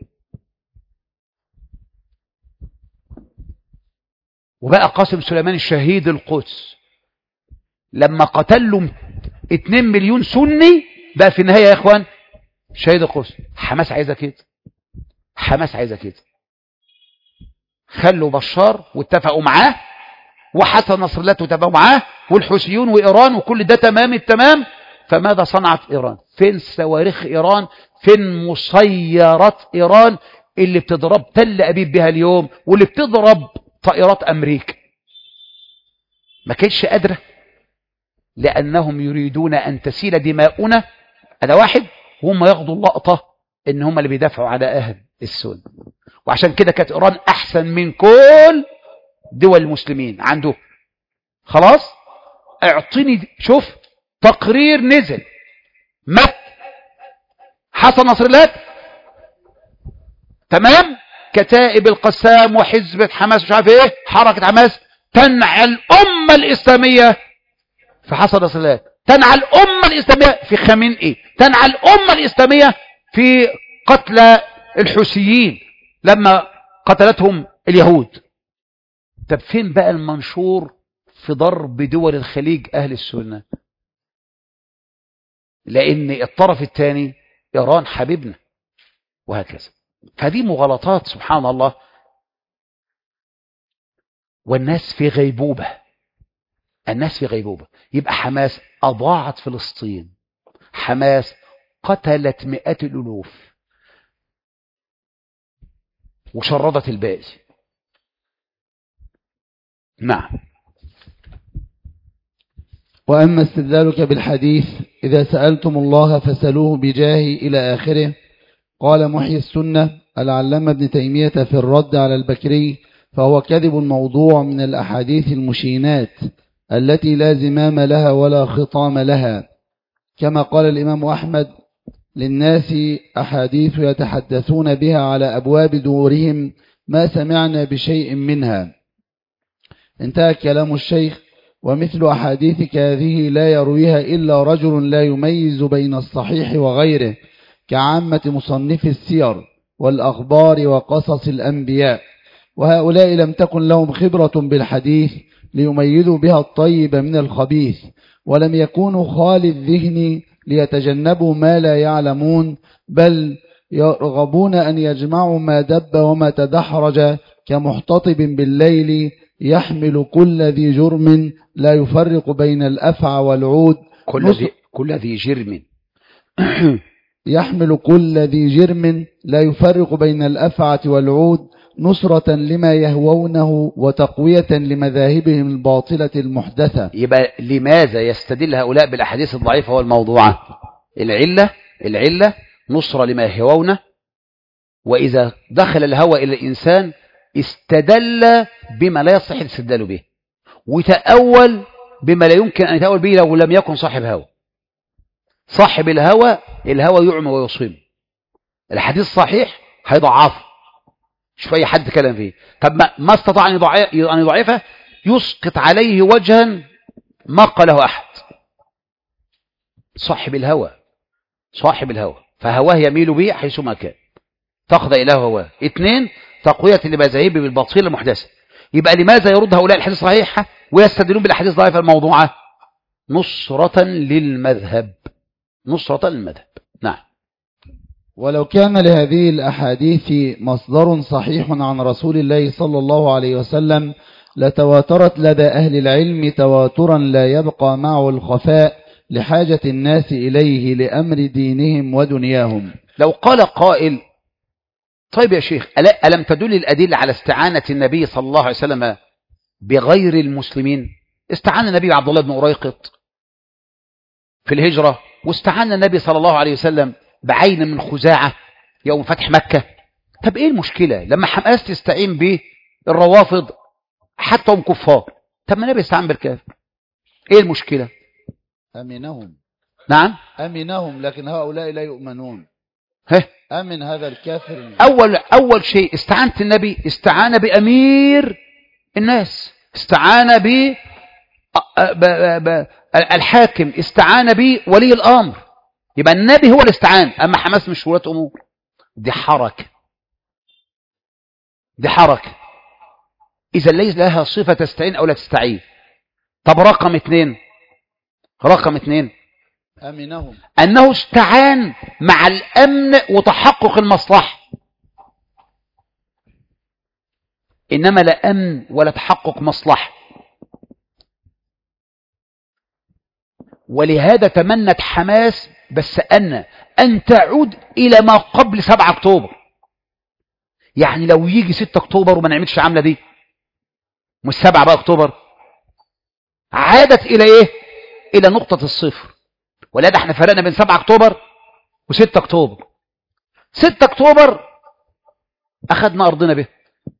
وبقى قاسم سليمان الشهيد القدس لما قتلوا 2 مليون سني بقى في النهاية يا اخوان شهيد القدس حماس عايزة كده حماس عايزة كده خلوا بشار واتفقوا معاه وحسن نصر الله واتفقوا معاه والحوثيون وإيران وكل ده تمام التمام فماذا صنعت إيران فين صواريخ إيران فين مسيرات إيران اللي بتضرب تل أبيب بها اليوم واللي بتضرب طائرات أمريكا ما كانتش قادرة لأنهم يريدون أن تسيل دماؤنا هذا واحد وهم ياخدوا اللقطة إن هم اللي بيدافعوا على أهل السنة وعشان كده كانت إيران أحسن من كل دول المسلمين عنده خلاص اعطيني شوف تقرير نزل مت حسن نصر الله تمام كتائب القسام وحزب حماس مش عارف ايه حركة حماس تنعى الأمة الإسلامية في حسن نصر الله تنعى الأمة الإسلامية في خامين ايه تنعى الأمة الإسلامية في قتل الحوثيين لما قتلتهم اليهود طب فين بقى المنشور في ضرب دول الخليج أهل السنة لأن الطرف الثاني إيران حبيبنا وهكذا فدي مغالطات سبحان الله والناس في غيبوبة الناس في غيبوبة يبقى حماس أضاعت فلسطين حماس قتلت مئات الألوف وشردت الباقي نعم وأما استدلالك بالحديث إذا سألتم الله فسألوه بجاهي إلى آخره قال محيي السنة العلامة ابن تيمية في الرد على البكري فهو كذب موضوع من الأحاديث المشينات التي لا زمام لها ولا خطام لها كما قال الإمام أحمد للناس أحاديث يتحدثون بها على أبواب دورهم ما سمعنا بشيء منها انتهى كلام الشيخ ومثل أحاديثك هذه لا يرويها إلا رجل لا يميز بين الصحيح وغيره كعامة مصنف السير والأخبار وقصص الأنبياء وهؤلاء لم تكن لهم خبرة بالحديث ليميزوا بها الطيب من الخبيث ولم يكونوا خالي الذهن ليتجنبوا ما لا يعلمون بل يرغبون أن يجمعوا ما دب وما تدحرج كمحتطب بالليل يحمل كل ذي جرم لا يفرق بين الأفعى والعود كل ذي كل ذي جرم يحمل كل ذي جرم لا يفرق بين الأفعى والعود نصرة لما يهوونه وتقوية لمذاهبهم الباطلة المحدثة يبقى لماذا يستدل هؤلاء بالأحاديث الضعيفة والموضوعة العلة العلة نصرة لما يهوونه وإذا دخل الهوى إلى الإنسان استدل بما لا يصح الاستدلال به وتأول بما لا يمكن أن يتأول به لو لم يكن صاحب هوى صاحب الهوى الهوى يعمى ويصيب الحديث صحيح هيضعفه شوف أي حد كلام فيه طب ما, ما استطاع أن يضعفه يسقط عليه وجها ما قاله أحد صاحب الهوى صاحب الهوى فهواه يميل به حيثما كان تخضع إلى هواه اثنين تقوية لمذاهبه بالباطل المحدثة يبقى لماذا يرد هؤلاء الحديث صحيحة ويستدلون بالأحاديث ضعيفة الموضوعة نصرة للمذهب نصرة للمذهب نعم ولو كان لهذه الأحاديث مصدر صحيح عن رسول الله صلى الله عليه وسلم لتواترت لدى أهل العلم تواترا لا يبقى معه الخفاء لحاجة الناس إليه لأمر دينهم ودنياهم لو قال قائل طيب يا شيخ ألم تدل الأدلة على استعانة النبي صلى الله عليه وسلم بغير المسلمين استعان النبي عبد الله بن أريقط في الهجرة واستعان النبي صلى الله عليه وسلم بعين من خزاعة يوم فتح مكة طب ايه المشكلة لما حماس تستعين به الروافض حتى هم كفار طب ما النبي استعان بالكافر ايه المشكلة أمنهم نعم أمنهم لكن هؤلاء لا يؤمنون ها أمن هذا الكافر أول, أول شيء استعانة النبي استعان بأمير الناس استعان ب الحاكم استعان بولي الأمر يبقى النبي هو الاستعان أما حماس مش ولاة أمور دي حركة دي حركة إذا ليس لها صفة تستعين أو لا تستعين طب رقم اثنين رقم اثنين أمنهم أنه استعان مع الأمن وتحقق المصلحة إنما لا أمن ولا تحقق مصلحة ولهذا تمنت حماس بس أن أن تعود إلى ما قبل 7 أكتوبر يعني لو يجي 6 أكتوبر وما نعملش العملة دي مش 7 بقى أكتوبر عادت إلى إيه إلى نقطة الصفر ولهذا احنا فرقنا بين 7 أكتوبر و6 أكتوبر 6 أكتوبر أخذنا أرضنا به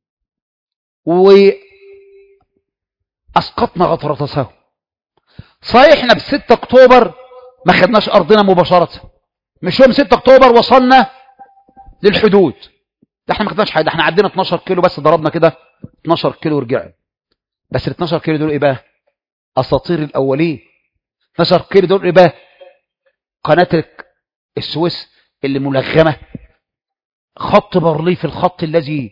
وأسقطنا غطرة سهو صحيح احنا ب 6 أكتوبر ما خدناش أرضنا مباشرة مش يوم 6 أكتوبر وصلنا للحدود ده احنا ما خدناش حاجة احنا عدينا 12 كيلو بس ضربنا كده 12 كيلو ورجعنا بس ال 12 كيلو دول ايه بقى أساطير الأولين 12 كيلو دول ايه بقى قناة السويس اللي ملغمة خط بارليف الخط الذي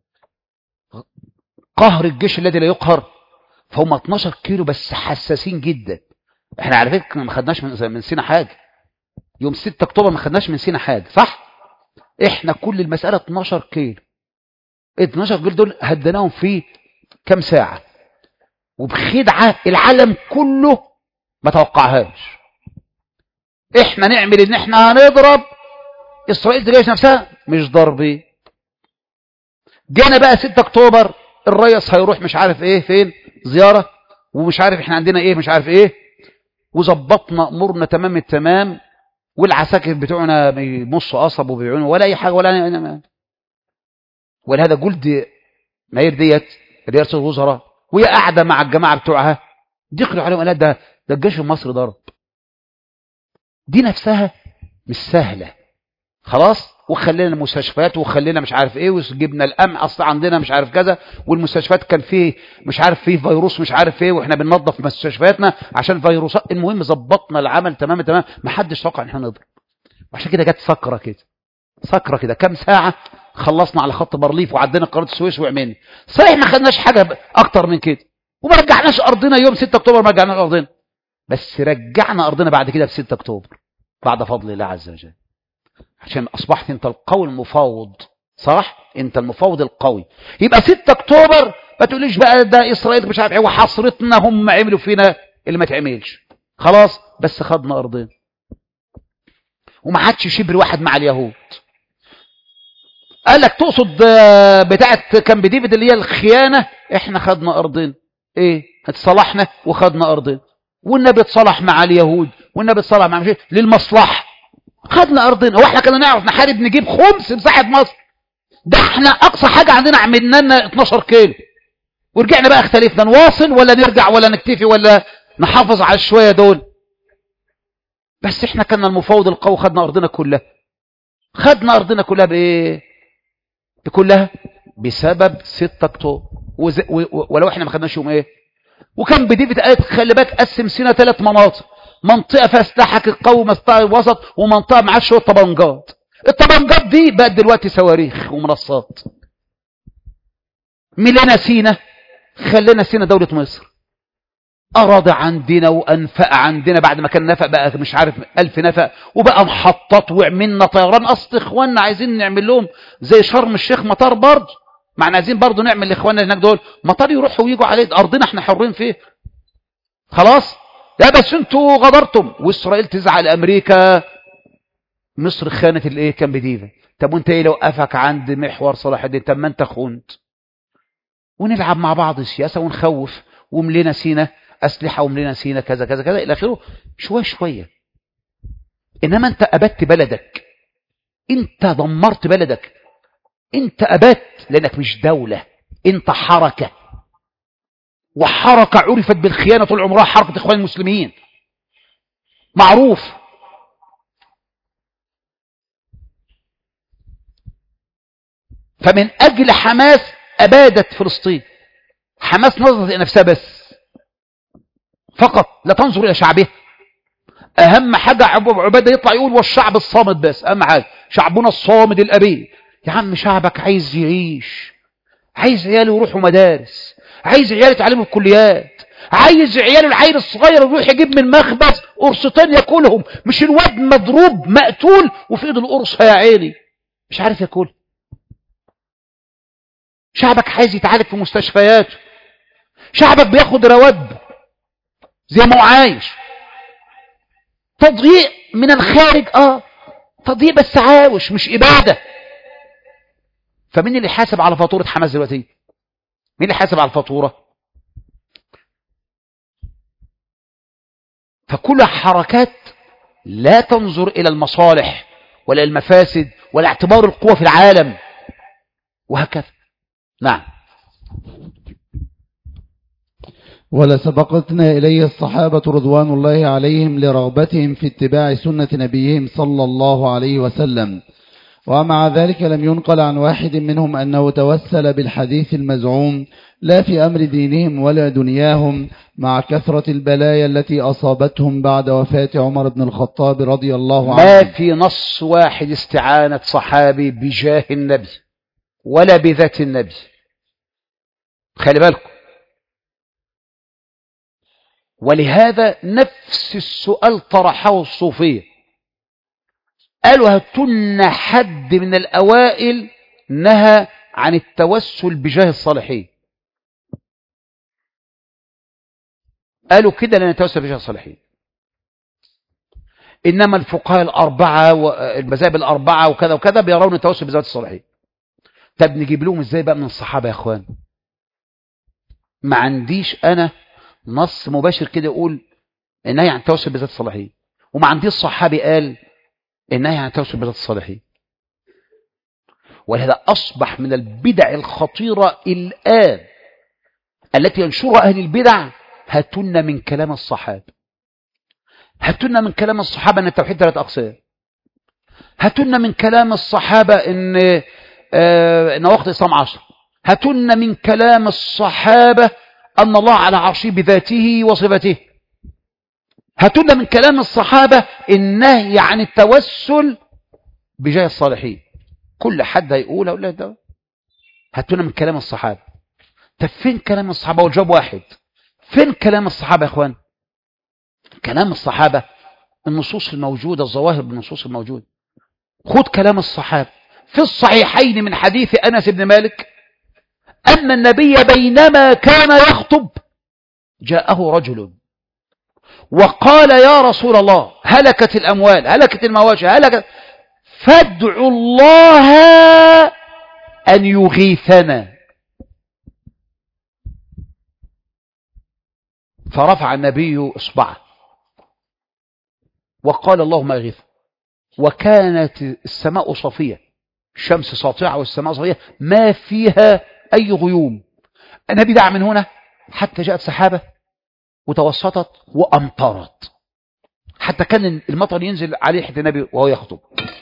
قهر الجيش الذي لا يقهر فهم 12 كيلو بس حساسين جدا احنا على فكره ما خدناش من من سينا حاجه يوم 6 اكتوبر ما خدناش من سينا حاجه صح احنا كل المساله 12 كيلو 12 كيلو دول هديناهم في كام ساعه وبخدعه العالم كله ما توقعهاش احنا نعمل ان احنا هنضرب اسرائيل تجيش نفسها مش ضربي جينا بقى 6 اكتوبر الريس هيروح مش عارف ايه فين زيارة ومش عارف احنا عندنا ايه مش عارف ايه وظبطنا امورنا تمام التمام والعساكر بتوعنا بيمصوا قصب وبيعونوا ولا اي حاجه ولا ولهذا جلد ماير ديت رئاسه الوزراء وهي قاعده مع الجماعه بتوعها دخلوا عليهم قال ده ده الجيش المصري ضرب دي نفسها مش سهله خلاص وخلينا المستشفيات وخلينا مش عارف ايه وجبنا الامن اصل عندنا مش عارف كذا والمستشفيات كان فيه مش عارف فيه فيروس مش عارف ايه واحنا بننظف مستشفياتنا عشان فيروسات المهم ظبطنا العمل تمام تمام ما حدش توقع ان احنا نضرب وعشان كده جت سكره كده سكره كده كام ساعه خلصنا على خط بارليف وعدينا قناه السويس وعملنا صحيح ما خدناش حاجه اكتر من كده وما رجعناش ارضنا يوم 6 اكتوبر ما رجعناش ارضنا بس رجعنا ارضنا بعد كده ب 6 اكتوبر بعد فضل الله عز وجل عشان أصبحت أنت القوي المفاوض صح أنت المفاوض القوي يبقى 6 أكتوبر ما تقوليش بقى ده إسرائيل مش عارف ايه وحصرتنا هم عملوا فينا اللي ما تعملش خلاص بس خدنا أرضنا وما عادش شبر واحد مع اليهود قال لك تقصد بتاعة كامب ديفيد اللي هي الخيانة احنا خدنا أرضنا ايه اتصلحنا وخدنا أرضنا والنبي اتصلح مع اليهود والنبي اتصلح مع مش للمصلحة خدنا ارضنا واحنا كنا نعرف نحارب نجيب خمس مساحه مصر ده احنا اقصى حاجه عندنا عملنا لنا 12 كيلو ورجعنا بقى اختلفنا نواصل ولا نرجع ولا نكتفي ولا نحافظ على الشويه دول بس احنا كنا المفاوض القوي خدنا ارضنا كلها خدنا ارضنا كلها بايه كلها بسبب 6 اكتوبر وز... و... ولو احنا ما خدناش يوم ايه وكان بديفيد قالت خلي بالك قسم سينا ثلاث مناطق منطقة فيها سلاحك القوي منطقة الوسط ومنطقة معاها شوية طبنجات الطبنجات دي بقت دلوقتي صواريخ ومنصات ملينا سينا خلينا سينا دولة مصر أراضي عندنا وأنفق عندنا بعد ما كان نفق بقى مش عارف ألف نفق وبقى محطات وعملنا طيران أصل إخواننا عايزين نعمل لهم زي شرم الشيخ مطار برضه معنى عايزين برضه نعمل لإخواننا هناك دول مطار يروحوا ويجوا عليه أرضنا احنا حرين فيه خلاص لا بس انتوا غدرتم واسرائيل تزعل امريكا مصر خانت الايه كان بديفا طب وانت ايه لو وقفك عند محور صلاح الدين طب ما انت خنت ونلعب مع بعض السياسه ونخوف وملينا سينا اسلحه وملينا سينا كذا كذا كذا الى اخره شويه شويه انما انت ابدت بلدك انت دمرت بلدك انت ابدت لانك مش دوله انت حركه وحركة عرفت بالخيانة طول عمرها حركة إخوان المسلمين معروف فمن أجل حماس أبادت فلسطين حماس نظرت إلى نفسها بس فقط لا تنظر إلى شعبها أهم حاجة عبادة يطلع يقول والشعب الصامد بس أهم حاجة شعبنا الصامد الأبي يا عم شعبك عايز يعيش عايز عياله يروحوا مدارس عايز عياله يتعلموا في الكليات عايز عياله العيل الصغير يروح يجيب من مخبز قرصتين ياكلهم مش الواد مضروب مقتول وفي ايده القرص يا عيني مش عارف ياكل شعبك عايز يتعالج في مستشفياته شعبك بياخد رواتب زي ما هو عايش تضييع من الخارج اه تضييع بس عاوش مش إبادة فمين اللي حاسب على فاتورة حماس دلوقتي مين اللي حاسب على الفاتورة فكل حركات لا تنظر إلى المصالح ولا المفاسد ولا اعتبار القوة في العالم وهكذا نعم ولسبقتنا إليه الصحابة رضوان الله عليهم لرغبتهم في اتباع سنة نبيهم صلى الله عليه وسلم ومع ذلك لم ينقل عن واحد منهم أنه توسل بالحديث المزعوم لا في أمر دينهم ولا دنياهم مع كثرة البلايا التي أصابتهم بعد وفاة عمر بن الخطاب رضي الله عنه ما في نص واحد استعانة صحابي بجاه النبي ولا بذات النبي خلي بالكم ولهذا نفس السؤال طرحه الصوفية قالوا هاتن حد من الأوائل نهى عن التوسل بجاه الصالحين قالوا كده لن نتوسل بجاه الصالحين إنما الفقهاء الأربعة والمذاهب الأربعة وكذا وكذا بيرون التوسل بذات الصالحين طب نجيب لهم ازاي بقى من الصحابة يا اخوان ما عنديش انا نص مباشر كده يقول النهي عن التوسل بذات الصالحين وما عنديش صحابي قال النهي عن التوسل بذات الصالحين ولهذا أصبح من البدع الخطيرة الآن التي ينشرها أهل البدع هاتن من كلام الصحابة هاتن من كلام الصحابة أن التوحيد ثلاث أقسام هاتن من كلام الصحابة أن آه أن وقت الإسلام عشر هاتن من كلام الصحابة أن الله على عرشه بذاته وصفته هاتن من كلام الصحابة النهي عن التوسل بجاه الصالحين كل حد هيقول هقول له ده هاتونا من كلام الصحابة طب فين كلام الصحابة والجواب واحد فين كلام الصحابة يا اخوان كلام الصحابة النصوص الموجودة الظواهر بالنصوص الموجودة خد كلام الصحابة في الصحيحين من حديث أنس بن مالك أن النبي بينما كان يخطب جاءه رجل وقال يا رسول الله هلكت الأموال هلكت المواشي هلكت فادعوا الله أن يغيثنا فرفع النبي إصبعه وقال اللهم أغيث وكانت السماء صفية الشمس ساطعة والسماء صفية ما فيها أي غيوم النبي دعا من هنا حتى جاءت سحابة وتوسطت وأمطرت حتى كان المطر ينزل عليه حتى النبي وهو يخطب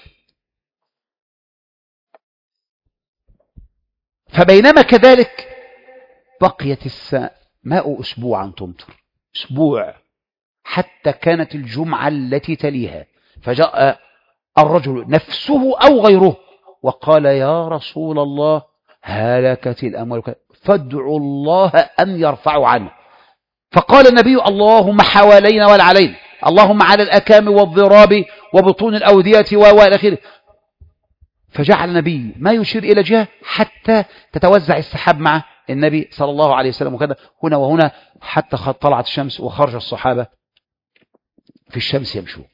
فبينما كذلك بقيت السماء أسبوعا تمطر أسبوع حتى كانت الجمعة التي تليها فجاء الرجل نفسه أو غيره وقال يا رسول الله هلكت الأموال فادعوا الله أن يرفعوا عنه فقال النبي اللهم حوالينا ولا علينا اللهم على الأكام والضراب وبطون الأودية وإلى آخره فجعل النبي ما يشير إلى جهة حتى تتوزع السحاب مع النبي صلى الله عليه وسلم وكذا هنا وهنا حتى طلعت الشمس وخرج الصحابة في الشمس يمشون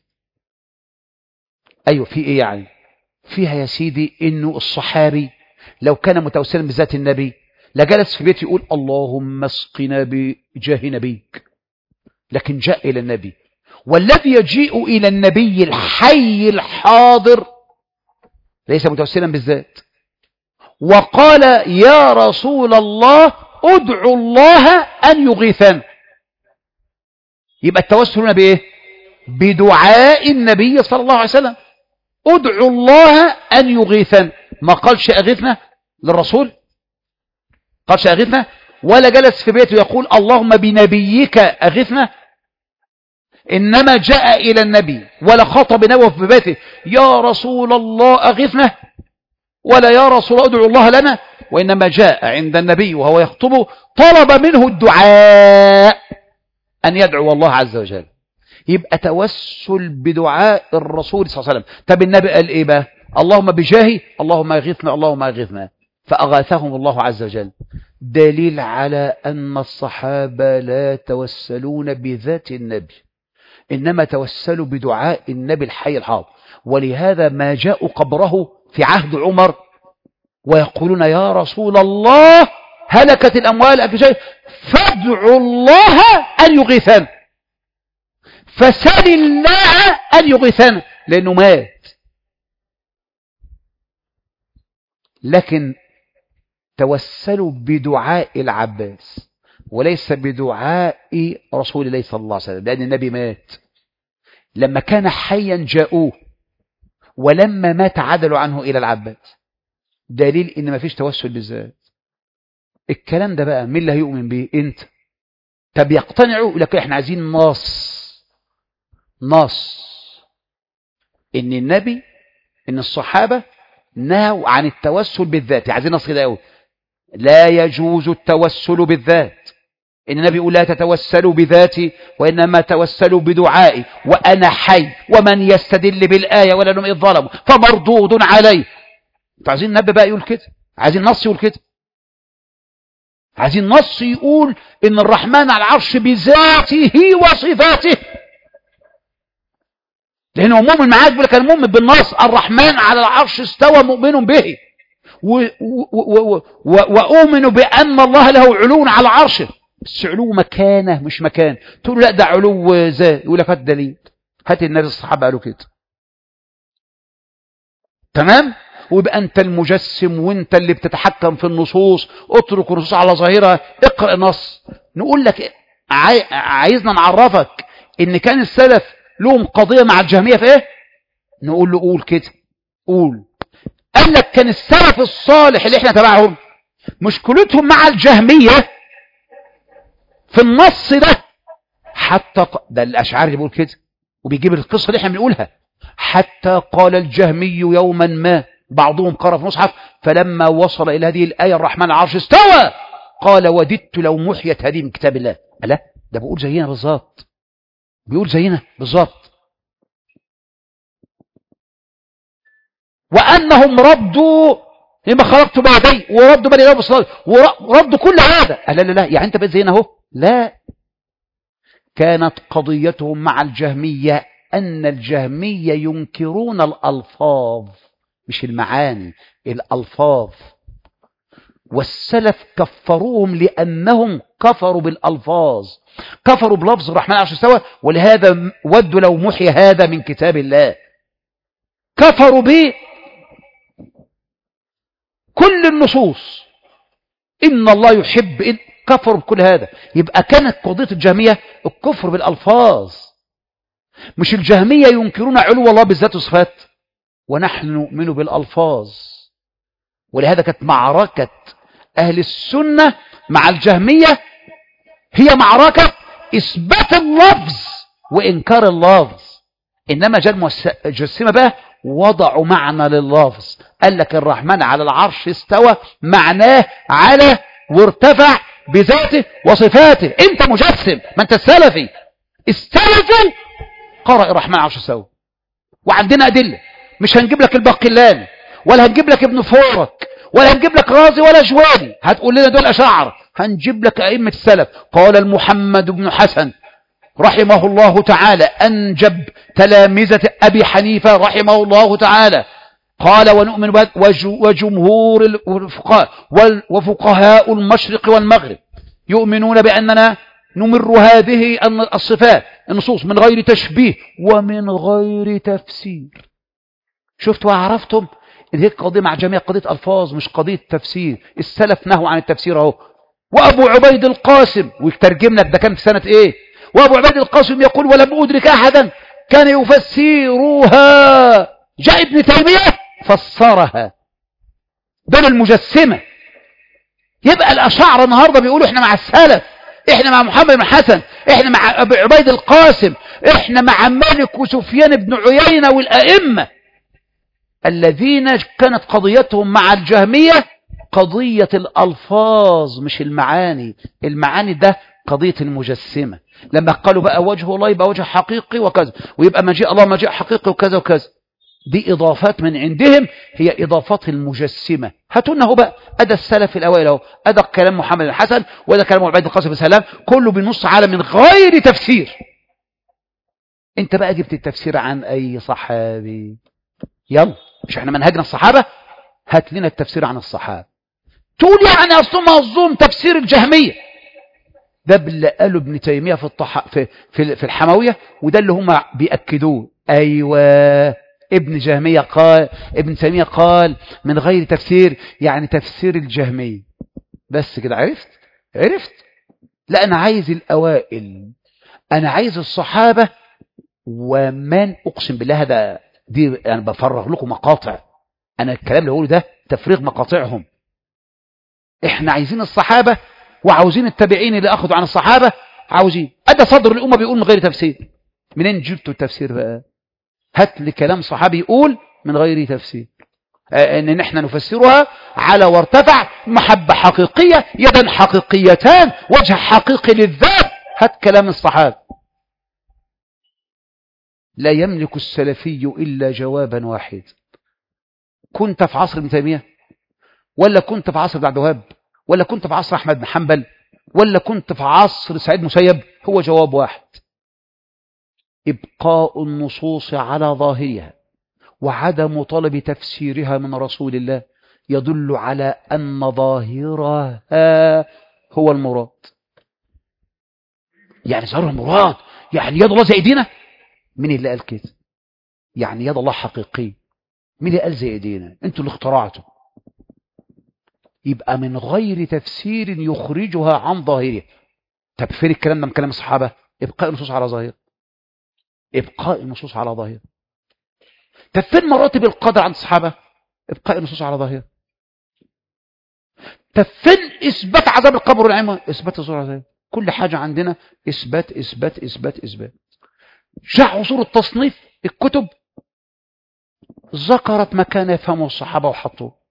أيوة في إيه يعني فيها يا سيدي إنه الصحابي لو كان متوسلا بذات النبي لجلس في بيته يقول اللهم اسقنا بجاه نبيك لكن جاء إلى النبي والذي يجيء إلى النبي الحي الحاضر ليس متوسلا بالذات وقال يا رسول الله ادعو الله أن يغيثنا يبقى التوسل هنا بإيه بدعاء النبي صلى الله عليه وسلم ادعو الله أن يغيثنا ما قالش أغيثنا للرسول قالش أغيثنا ولا جلس في بيته يقول اللهم بنبيك أغثنا إنما جاء إلى النبي ولا خطب نبوه في بيته يا رسول الله أغثنا ولا يا رسول الله ادعو الله لنا وإنما جاء عند النبي وهو يخطبه طلب منه الدعاء أن يدعو الله عز وجل يبقى توسل بدعاء الرسول صلى الله عليه وسلم طب النبي قال إيه بقى اللهم بجاهي اللهم أغثنا اللهم أغثنا فأغاثهم الله عز وجل دليل على أن الصحابة لا توسلون بذات النبي إنما توسلوا بدعاء النبي الحي الحاضر ولهذا ما جاءوا قبره في عهد عمر ويقولون يا رسول الله هلكت الأموال أكل شيء فادعوا الله أن يغيثنا فسل الله أن يغيثنا لأنه مات لكن توسلوا بدعاء العباس وليس بدعاء رسول الله صلى الله عليه وسلم لأن النبي مات لما كان حيا جاءوه ولما مات عدلوا عنه إلى العباس دليل إن ما فيش توسل بالذات الكلام ده بقى مين اللي هيؤمن به انت طب يقتنعوا لك احنا عايزين نص نص ان النبي ان الصحابة نهوا عن التوسل بالذات عايزين نص كده قوي لا يجوز التوسل بالذات ان النبي يقول لا تتوسلوا بذاتي وانما توسلوا بدعائي وانا حي ومن يستدل بالايه ولا لم ظلموا فمردود عليه عايزين النبي بقى يقول كده عايزين نص يقول كده عايزين نص يقول ان الرحمن على العرش بذاته وصفاته لانه مؤمن معاك بل كان مؤمن بالنص الرحمن على العرش استوى مؤمن به وأؤمن بأن الله له علو على عرشه بس علو مكانه مش مكان تقول لا ده علو ذات يقول لك هات دليل هات النبي الصحابة قالوا كده تمام ويبقى انت المجسم وانت اللي بتتحكم في النصوص اترك النصوص على ظاهرها اقرأ نص نقول لك عاي... عايزنا نعرفك ان كان السلف لهم قضية مع الجهمية في ايه نقول له قول كده قول قال لك كان السلف الصالح اللي احنا تبعهم مشكلتهم مع الجهمية في النص ده حتى ق... ده الاشعار بيقول كده وبيجيب القصة اللي احنا بنقولها حتى قال الجهمي يوما ما بعضهم قرأ في مصحف فلما وصل إلى هذه الآية الرحمن العرش استوى قال وددت لو محيت هذه من كتاب الله لا ده بيقول زينا بالظبط بيقول زينا بالظبط وأنهم ردوا لما خلقت بعدي وردوا بني رب الصلاة وردوا كل هذا لا لا لا يعني أنت بقيت زينا اهو لا كانت قضيتهم مع الجهمية أن الجهمية ينكرون الألفاظ مش المعاني الألفاظ والسلف كفروهم لأنهم كفروا بالألفاظ كفروا بلفظ الرحمن عرش استوى ولهذا ودوا لو محي هذا من كتاب الله كفروا به كل النصوص إن الله يحب إن كفروا بكل هذا يبقى كانت قضية الجهمية الكفر بالألفاظ مش الجهمية ينكرون علو الله بالذات وصفات ونحن نؤمن بالألفاظ ولهذا كانت معركة أهل السنة مع الجهمية هي معركة إثبات اللفظ وإنكار اللفظ إنما جاء المجسمة بقى وضعوا معنى لللفظ قال لك الرحمن على العرش استوى معناه على وارتفع بذاته وصفاته انت مجسم ما انت السلفي السلفي قرأ الرحمن على العرش استوى وعندنا أدلة مش هنجيب لك الباقلاني ولا هنجيب لك ابن فورك ولا هنجيب لك رازي ولا جواني هتقول لنا دول أشاعر هنجيب لك أئمة السلف قال المحمد بن حسن رحمه الله تعالى أنجب تلامذة أبي حنيفة رحمه الله تعالى قال ونؤمن وجمهور الفقهاء وفقهاء المشرق والمغرب يؤمنون بأننا نمر هذه الصفات النصوص من غير تشبيه ومن غير تفسير شفتوا وعرفتم ان هي قضية مع جميع قضية ألفاظ مش قضية تفسير السلف نهوا عن التفسير اهو وأبو عبيد القاسم ويترجم لك ده كان في سنة إيه وأبو عبيد القاسم يقول ولم أدرك أحدا كان يفسرها جاء ابن تيمية فسرها دول المجسمة يبقى الأشاعرة النهاردة بيقولوا احنا مع السلف احنا مع محمد بن حسن احنا مع أبو عبيد القاسم احنا مع مالك وسفيان بن عيينة والأئمة الذين كانت قضيتهم مع الجهمية قضية الألفاظ مش المعاني المعاني ده قضية المجسمة لما قالوا بقى وجه الله يبقى وجه حقيقي وكذا ويبقى مجيء الله مجيء حقيقي وكذا وكذا دي إضافات من عندهم هي إضافات المجسمة هاتونا هو بقى أدى السلف الأوائل أهو أدى كلام محمد الحسن وأدى كلام عبيد القاسم بن سلام كله بنص على من غير تفسير انت بقى جبت التفسير عن أي صحابي يلا مش احنا منهجنا الصحابة هات لنا التفسير عن الصحابة تقول يعني أصله مظلوم تفسير الجهمية ده اللي قاله ابن تيمية في, الطح... في, في, في الحموية وده اللي هم بيأكدوه أيوة ابن جهمية قال ابن تيمية قال من غير تفسير يعني تفسير الجهمية بس كده عرفت عرفت لا أنا عايز الأوائل أنا عايز الصحابة ومن أقسم بالله هذا دي أنا يعني بفرغ لكم مقاطع أنا الكلام اللي أقوله ده تفريغ مقاطعهم إحنا عايزين الصحابة وعاوزين التابعين اللي أخذوا عن الصحابة عاوزين أدى صدر الأمة بيقول من غير تفسير منين جبتوا التفسير بقى هات لي كلام صحابي يقول من غير تفسير ان نحن نفسرها على وارتفع محبة حقيقية يدا حقيقيتان وجه حقيقي للذات هات كلام الصحابة لا يملك السلفي إلا جوابا واحد كنت في عصر ابن تيمية ولا كنت في عصر ابن عبد الوهاب ولا كنت في عصر أحمد بن حنبل ولا كنت في عصر سعيد مسيب هو جواب واحد إبقاء النصوص على ظاهرها وعدم طلب تفسيرها من رسول الله يدل على أن ظاهرها هو المراد يعني ظاهر المراد يعني يد الله زي ايدينا مين اللي قال كده يعني يد الله حقيقي مين اللي قال زي ايدينا انتوا اللي اخترعتوا يبقى من غير تفسير يخرجها عن ظاهرها طب فين الكلام ده من كلام الصحابه ابقاء النصوص على ظاهر ابقاء النصوص على ظاهر طب فين مراتب القدر عند الصحابه ابقاء النصوص على ظاهر طب فين اثبات عذاب القبر والعمى اثبات النصوص على ظاهر كل حاجه عندنا اثبات اثبات اثبات اثبات جاء عصور التصنيف الكتب ذكرت ما كان يفهمه الصحابه وحطوه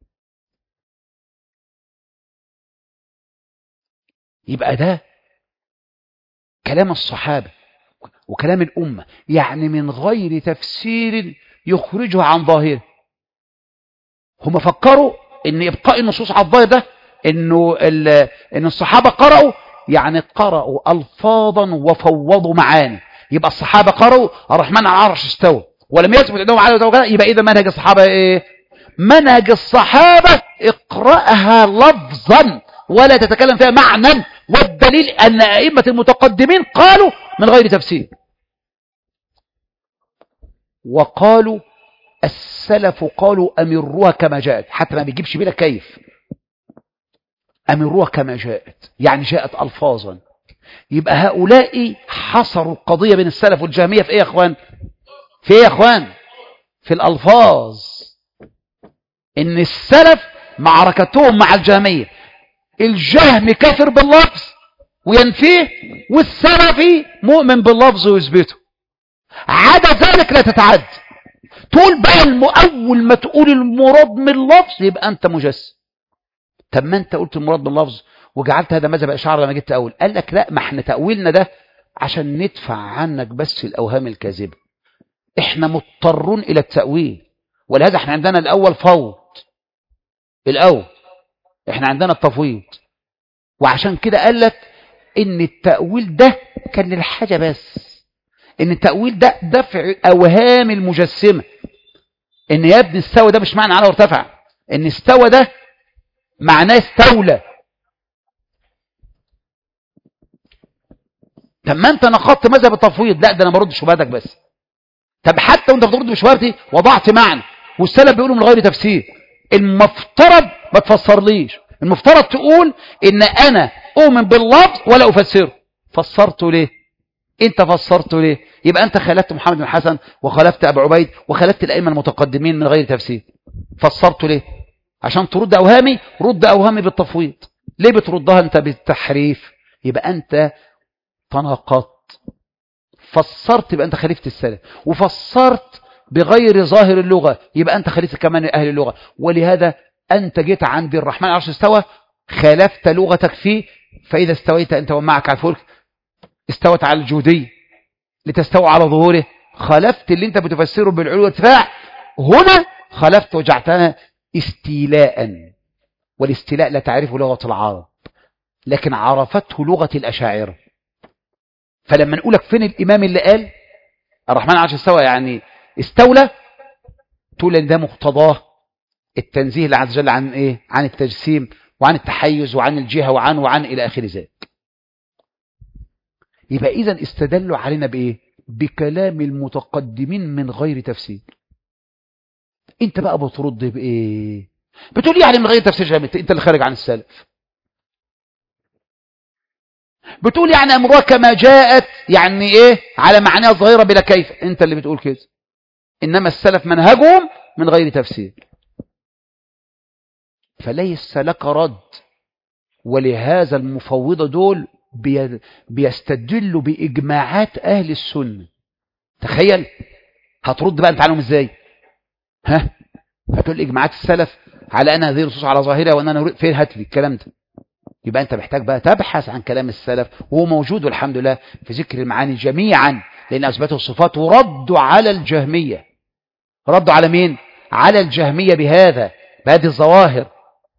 يبقى ده كلام الصحابة وكلام الأمة يعني من غير تفسير يخرجه عن ظاهره هم فكروا ان ابقاء النصوص على الظاهر ده انه ان الصحابة قرأوا يعني قرأوا الفاظا وفوضوا معاني يبقى الصحابة قرأوا الرحمن على العرش استوى ولم يثبت عندهم على وجل يبقى اذا منهج الصحابة ايه منهج الصحابة اقرأها لفظا ولا تتكلم فيها معنى والدليل أن أئمة المتقدمين قالوا من غير تفسير وقالوا السلف قالوا أمروها كما جاءت حتى ما بيجيبش بلا كيف أمروها كما جاءت يعني جاءت ألفاظا يبقى هؤلاء حصروا القضية بين السلف والجهمية في إيه يا أخوان في إيه يا أخوان في الألفاظ إن السلف معركتهم مع الجهمية الجهم كافر باللفظ وينفيه والسلفي مؤمن باللفظ ويثبته عدا ذلك لا تتعد تقول بقى المؤول ما تقول المراد من اللفظ يبقى انت مجسم طب ما انت قلت المراد من اللفظ وجعلت هذا مذهب اشعار لما جيت تأول قال لك لا ما احنا تأويلنا ده عشان ندفع عنك بس الاوهام الكاذبه احنا مضطرون الى التأويل ولهذا احنا عندنا الاول فوض الاول احنا عندنا التفويض وعشان كده قال لك ان التأويل ده كان للحاجة بس ان التأويل ده دفع اوهام المجسمة ان يا ابني استوى ده مش معنى على وارتفع ان استوى ده معناه استولى طب ما انت نقضت مذهب التفويض لا ده انا برد شبهتك بس طب حتى وانت بترد بشبهتي وضعت معنى والسلف بيقولوا من غير تفسير المفترض ما تفسرليش المفترض تقول ان انا اؤمن باللفظ ولا افسره فسرته ليه انت فسرته ليه يبقى انت خالفت محمد بن حسن وخالفت ابو عبيد وخالفت الائمه المتقدمين من غير تفسير فسرته ليه عشان ترد اوهامي رد اوهامي بالتفويض ليه بتردها انت بالتحريف يبقى انت تناقضت فسرت يبقى انت خالفت السلف وفسرت بغير ظاهر اللغة يبقى أنت خليت كمان أهل اللغة ولهذا أنت جيت عند الرحمن عرش استوى خالفت لغتك فيه فإذا استويت أنت ومعك على الفلك استوت على الجودي لتستوى على ظهوره خالفت اللي أنت بتفسره بالعلو والارتفاع هنا خلفت وجعتها استيلاء والاستيلاء لا تعرفه لغة العرب لكن عرفته لغة الأشاعرة فلما نقولك فين الإمام اللي قال الرحمن عرش استوى يعني استولى تقول ان ده مقتضاه التنزيه الله عز وجل عن ايه عن التجسيم وعن التحيز وعن الجهة وعن وعن إلى آخر ذلك يبقى إذا استدلوا علينا بإيه بكلام المتقدمين من غير تفسير انت بقى بترد بإيه بتقول يعني من غير تفسير جامد انت اللي خارج عن السلف بتقول يعني أمرها كما جاءت يعني إيه على معناها الظاهرة بلا كيف انت اللي بتقول كده إنما السلف منهجهم من غير تفسير فليس لك رد ولهذا المفوضة دول بي بيستدلوا بإجماعات أهل السنة تخيل هترد بقى انت عنهم ازاي ها هتقول إجماعات السلف على أن هذه النصوص على ظاهرها وأن أنا فين هات لي الكلام ده يبقى أنت محتاج بقى تبحث عن كلام السلف وهو موجود والحمد لله في ذكر المعاني جميعا لأن أثبتوا الصفات وردوا على الجهمية ردوا على مين على الجهمية بهذا بهذه الظواهر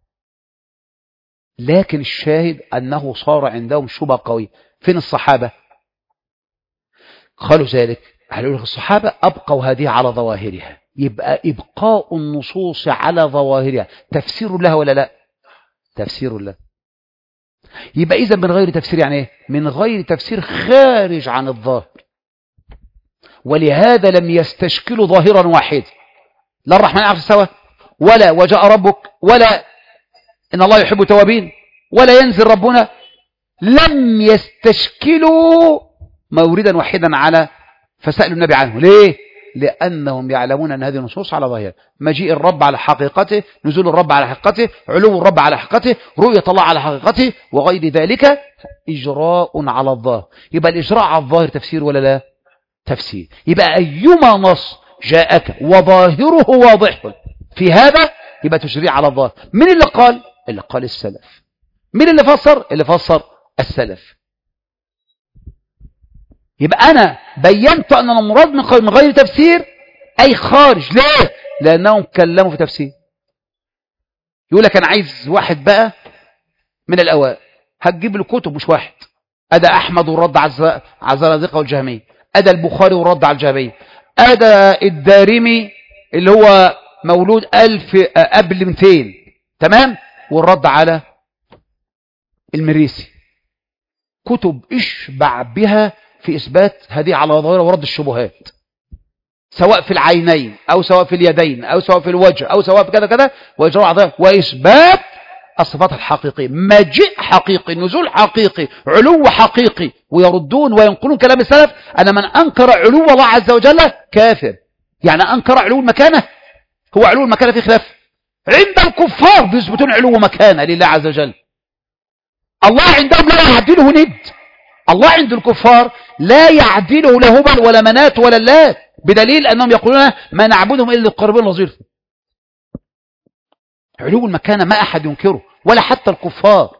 لكن الشاهد أنه صار عندهم شبه قوية فين الصحابة قالوا ذلك قالوا لك الصحابة أبقوا هذه على ظواهرها يبقى إبقاء النصوص على ظواهرها تفسير لها ولا لا تفسير له يبقى إذا من غير تفسير يعني إيه من غير تفسير خارج عن الظاهر ولهذا لم يستشكلوا ظاهرا واحدا لا الرحمن عرش سوا ولا وجاء ربك ولا إن الله يحب التوابين ولا ينزل ربنا لم يستشكلوا موردا واحدا على فسألوا النبي عنه ليه لأنهم يعلمون أن هذه النصوص على ظاهر مجيء الرب على حقيقته نزول الرب على حقيقته علو الرب على حقيقته رؤية الله على حقيقته وغير ذلك إجراء على الظاهر يبقى الإجراء على الظاهر تفسير ولا لا تفسير يبقى أيما نص جاءك وظاهره واضح في هذا يبقى تشريع على الظاهر من اللي قال اللي قال السلف مين اللي فسر اللي فسر السلف يبقى أنا بينت أن المراد من غير تفسير أي خارج ليه لأنهم كلموا في تفسير يقول لك أنا عايز واحد بقى من الأوائل هتجيب له كتب مش واحد أدى أحمد والرد على الزنادقة والجهمية أدى البخاري والرد على الجهمية أدى الدارمي اللي هو مولود ألف قبل 200 تمام والرد على المريسي كتب اشبع بها في إثبات هذه على ظاهرة ورد الشبهات سواء في العينين أو سواء في اليدين أو سواء في الوجه أو سواء في كذا كذا وإجراء عظيم وإثبات الصفات الحقيقية مجيء حقيقي نزول حقيقي علو حقيقي ويردون وينقلون كلام السلف أن من أنكر علو الله عز وجل كافر يعني أنكر علو المكانة هو علو المكانة في خلاف عند الكفار بيثبتون علو مكانة لله عز وجل الله عندهم لا يعدله ند الله عند الكفار لا يعدله لا هبل ولا منات ولا اللات بدليل أنهم يقولون ما نعبدهم إلا القربين النظير علو المكانة ما أحد ينكره ولا حتى الكفار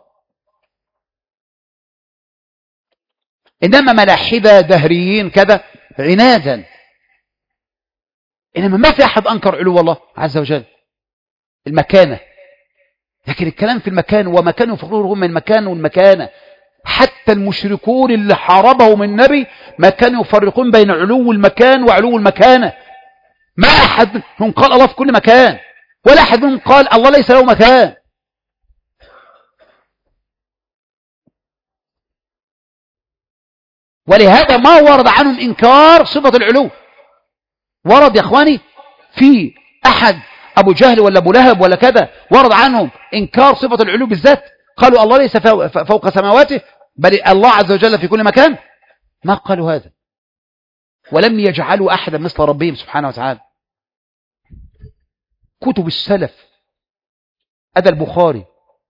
إنما ملاحدة دهريين كذا عنادا إنما ما في أحد أنكر علو الله عز وجل المكانة لكن الكلام في المكان ومكان يفرقهم من المكان والمكانة حتى المشركون اللي حاربهم النبي ما كانوا يفرقون بين علو المكان وعلو المكانة ما أحد منهم قال الله في كل مكان ولا أحد منهم قال الله ليس له مكان ولهذا ما ورد عنهم إنكار صفة العلو ورد يا أخواني في أحد أبو جهل ولا أبو لهب ولا كذا ورد عنهم إنكار صفة العلو بالذات قالوا الله ليس فوق سماواته بل الله عز وجل في كل مكان ما قالوا هذا ولم يجعلوا أحدا مثل ربهم سبحانه وتعالى كتب السلف أدى البخاري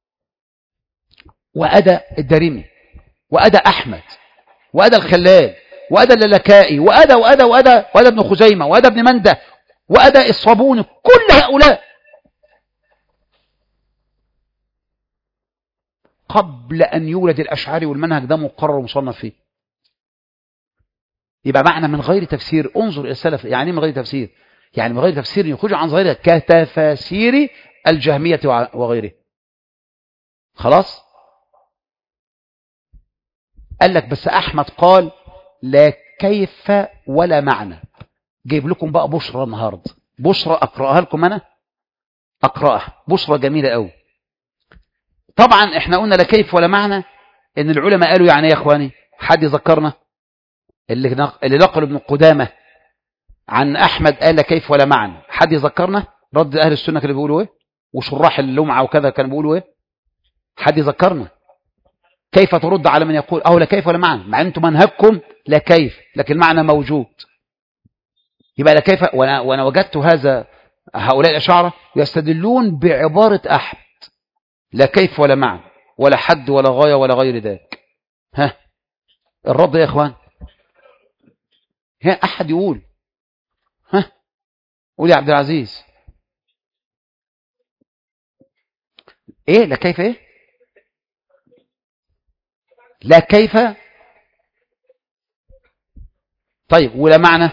وأدى الدارمي وأدى أحمد وأدى الخلال وأدى اللالكائي وأدى وأدى وأدى وأدى ابن خزيمة وأدى ابن منده وأدى الصابون كل هؤلاء قبل أن يولد الأشعري والمنهج ده مقرر ومصنف فيه يبقى معنى من غير تفسير انظر إلى السلف يعني من غير تفسير يعني من غير تفسير يخرج عن ظاهرها كتفاسير الجهمية وغيره خلاص قال لك بس أحمد قال لا كيف ولا معنى جايب لكم بقى بشرى النهاردة بشرى أقرأها لكم أنا أقرأها بشرى جميلة قوي طبعا احنا قلنا لا كيف ولا معنى ان العلماء قالوا يعني ايه يا اخواني حد يذكرنا اللي اللي نقل ابن قدامه عن احمد قال لا كيف ولا معنى حد يذكرنا رد اهل السنه كانوا بيقولوا ايه وشراح اللمعه وكذا كانوا بيقولوا ايه حد يذكرنا كيف ترد على من يقول أو لا كيف ولا معنى مع أنتم منهجكم لا كيف لكن معنى موجود يبقى لا كيف وأنا, وأنا وجدت هذا هؤلاء الأشاعرة يستدلون بعبارة أحد لا كيف ولا معنى ولا حد ولا غاية ولا غير ذلك ها الرد يا إخوان ها أحد يقول ها قول يا عبد العزيز ايه لا كيف ايه لا كيف طيب ولا معنى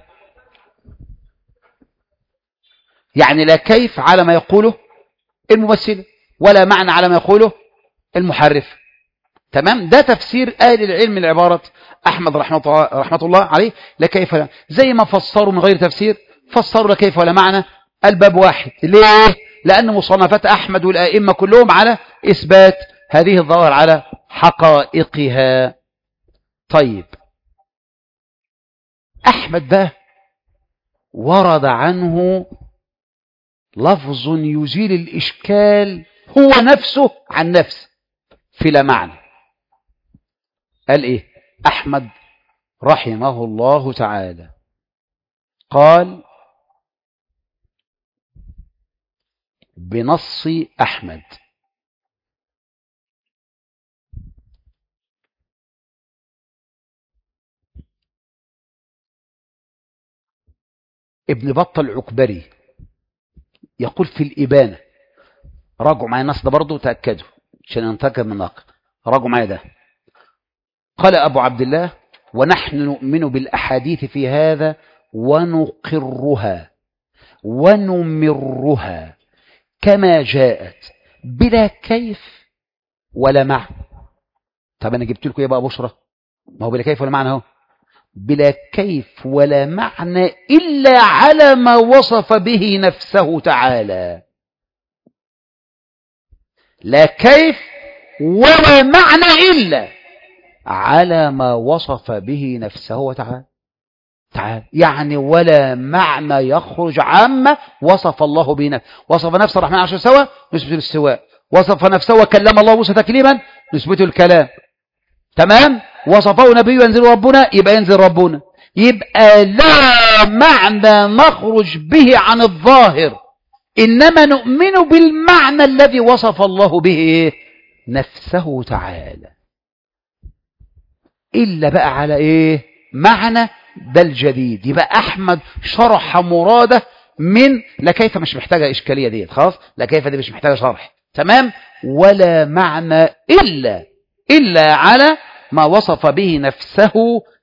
يعني لا كيف على ما يقوله الممثل ولا معنى على ما يقوله المحرف تمام ده تفسير اهل العلم العبارة احمد رحمه الله, رحمة الله عليه لا كيف لا زي ما فسروا من غير تفسير فسروا لا كيف ولا معنى الباب واحد ليه لان مصنفات احمد والائمه كلهم على اثبات هذه الظواهر على حقائقها طيب أحمد بقى ورد عنه لفظ يزيل الإشكال هو نفسه عن نفسه في لا معنى قال إيه أحمد رحمه الله تعالى قال بنص أحمد ابن بطة العكبري يقول في الإبانة راجعوا معايا النص ده برضه تأكدوا عشان ننتقد من ناقل راجعوا معايا ده قال أبو عبد الله ونحن نؤمن بالأحاديث في هذا ونقرها ونمرها كما جاءت بلا كيف ولا معنى طب أنا جبت لكم إيه بقى بشرى ما هو بلا كيف ولا معنى اهو بلا كيف ولا معنى إلا على ما وصف به نفسه تعالى لا كيف ولا معنى إلا على ما وصف به نفسه تعالى تعالى يعني ولا معنى يخرج عما وصف الله به نفسه وصف نفسه الرحمن عشر سوا نثبت الاستواء وصف نفسه وكلم الله موسى تكليما نثبت الكلام تمام وصفه نبي ينزل ربنا يبقى ينزل ربنا يبقى لا معنى نخرج به عن الظاهر إنما نؤمن بالمعنى الذي وصف الله به نفسه تعالى إلا بقى على إيه معنى ده الجديد يبقى أحمد شرح مراده من لا كيف مش محتاجة إشكالية ديت خلاص لا كيف دي مش محتاجة شرح تمام ولا معنى إلا إلا على ما وصف به نفسه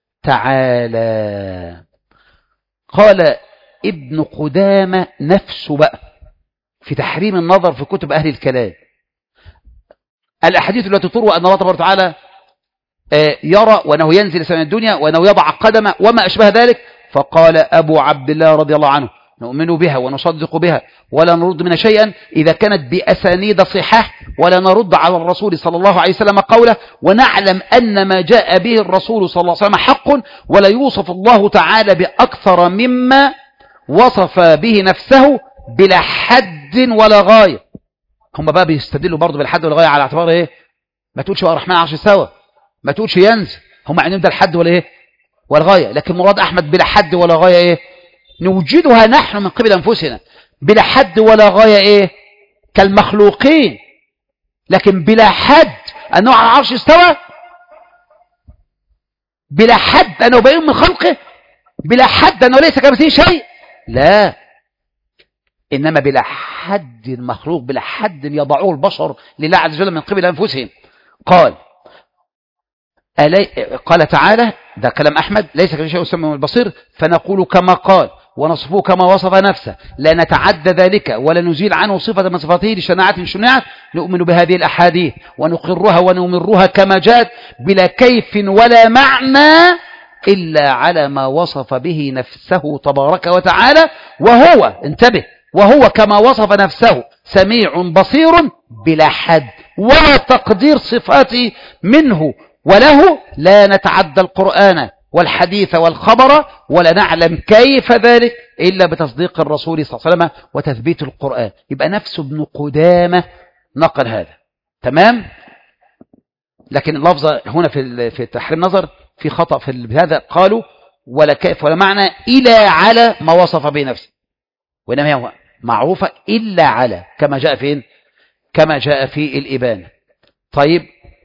تعالى قال ابن قدامة نفسه بقى في تحريم النظر في كتب أهل الكلام الأحاديث التي تروى أن الله تبارك وتعالى يرى وأنه ينزل سماء الدنيا وأنه يضع قدمه وما أشبه ذلك فقال أبو عبد الله رضي الله عنه نؤمن بها ونصدق بها ولا نرد منها شيئا إذا كانت بأسانيد صحاح ولا نرد على الرسول صلى الله عليه وسلم قوله ونعلم أن ما جاء به الرسول صلى الله عليه وسلم حق ولا يوصف الله تعالى بأكثر مما وصف به نفسه بلا حد ولا غاية هم بقى بيستدلوا برضه بالحد والغاية على اعتبار ايه ما تقولش بقى الرحمن عرش سوا ما تقولش ينزل هم عندهم ده الحد ولا ايه والغاية لكن مراد أحمد بلا حد ولا غاية ايه نوجدها نحن من قبل أنفسنا بلا حد ولا غاية إيه كالمخلوقين لكن بلا حد أنه على العرش استوى بلا حد أنه بين من خلقه بلا حد أنه ليس كمثله شيء لا إنما بلا حد المخلوق بلا حد يضعوه البشر لله عز وجل من قبل أنفسهم قال ألي قال تعالى ده كلام أحمد ليس كمثله شيء السميع البصير فنقول كما قال ونصفه كما وصف نفسه لا نتعدى ذلك ولا نزيل عنه صفة من صفاته لشناعة شنعت نؤمن بهذه الأحاديث ونقرها ونمرها كما جاءت بلا كيف ولا معنى إلا على ما وصف به نفسه تبارك وتعالى وهو انتبه وهو كما وصف نفسه سميع بصير بلا حد ولا تقدير صفاته منه وله لا نتعدى القرآن والحديث والخبر ولا نعلم كيف ذلك إلا بتصديق الرسول صلى الله عليه وسلم وتثبيت القرآن يبقى نفس ابن قدامة نقل هذا تمام لكن اللفظة هنا في في تحرير النظر في خطأ في هذا قالوا ولا كيف ولا معنى إلى على ما وصف به نفسه وإنما هو معروفة إلا على كما جاء فين كما جاء في الإبانة طيب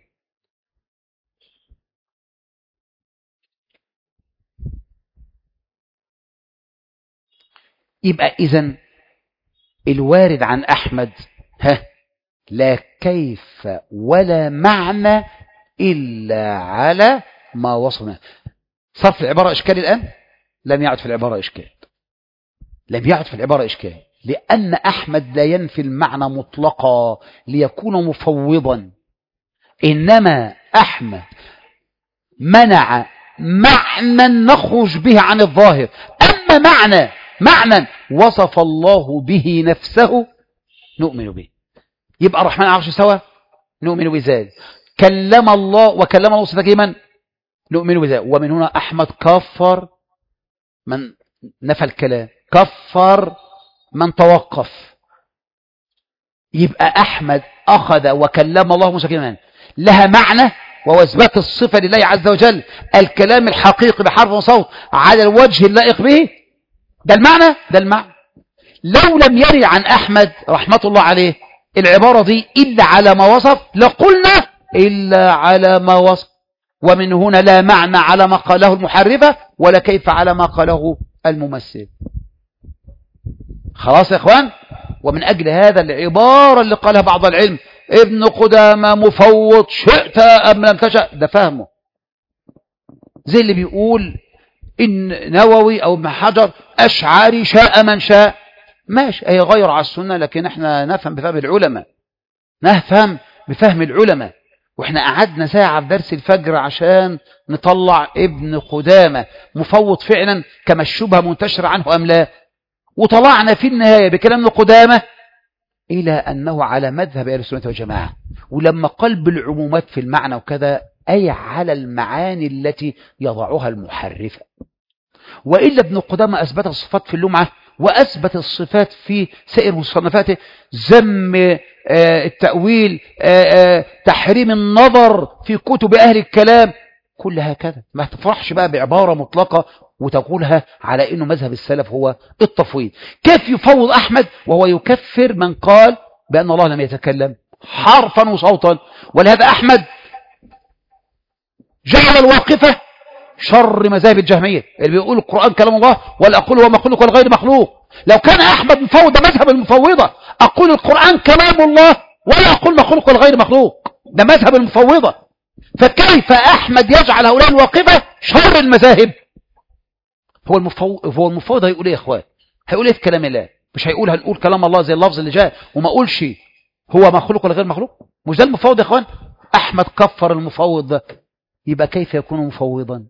يبقى إذن الوارد عن أحمد ها لا كيف ولا معنى إلا على ما وصلنا صرف العبارة إشكال الآن لم يعد في العبارة إشكال لم يعد في العبارة إشكال لأن أحمد لا ينفي المعنى مطلقا ليكون مفوضا إنما أحمد منع معنى نخرج به عن الظاهر أما معنى معنى وصف الله به نفسه نؤمن به يبقى الرحمن عرش سوا نؤمن بذلك كلم الله وكلم الله صفة من نؤمن بذلك ومن هنا أحمد كفر من نفى الكلام كفر من توقف يبقى أحمد أخذ وكلم الله موسى كلمة لها معنى وهو إثبات الصفة لله عز وجل الكلام الحقيقي بحرف وصوت على الوجه اللائق به ده المعنى ده المعنى لو لم يري عن أحمد رحمة الله عليه العبارة دي إلا على ما وصف لقلنا إلا على ما وصف ومن هنا لا معنى على ما قاله المحرفة ولا كيف على ما قاله الممثل خلاص يا إخوان ومن أجل هذا العبارة اللي قالها بعض العلم ابن قدامة مفوض شئت أم لم تشأ ده فهمه زي اللي بيقول إن نووي أو ابن حجر أشعري شاء من شاء ماشي هي غير على السنة لكن احنا نفهم بفهم العلماء نفهم بفهم العلماء واحنا قعدنا ساعة في درس الفجر عشان نطلع ابن قدامة مفوض فعلا كما الشبهة منتشرة عنه أم لا وطلعنا في النهاية بكلام ابن قدامة إلى أنه على مذهب أهل السنة والجماعة ولما قال بالعمومات في المعنى وكذا أي على المعاني التي يضعها المحرفة وإلا ابن قدامة أثبت الصفات في اللمعة وأثبت الصفات في سائر مصنفاته ذم التأويل تحريم النظر في كتب أهل الكلام كل هكذا ما تفرحش بقى بعبارة مطلقة وتقولها على أنه مذهب السلف هو التفويض كيف يفوض أحمد وهو يكفر من قال بأن الله لم يتكلم حرفا وصوتا ولهذا أحمد جعل الواقفة شر مذاهب الجهمية اللي بيقول القرآن كلام الله ولا أقول هو مخلوق والغير مخلوق لو كان أحمد مفوض مذهب المفوضة أقول القرآن كلام الله ولا أقول مخلوق والغير مخلوق ده مذهب المفوضة فكيف أحمد يجعل هؤلاء الواقفة شر المذاهب هو المفوض هو المفوض هيقول ايه يا اخوان هيقول ايه في كلام الله مش هيقول هنقول كلام الله زي اللفظ اللي جاء وما اقولش هو مخلوق ولا غير مخلوق مش ده المفوض يا اخوان احمد كفر المفوض ده يبقى كيف يكون مفوضا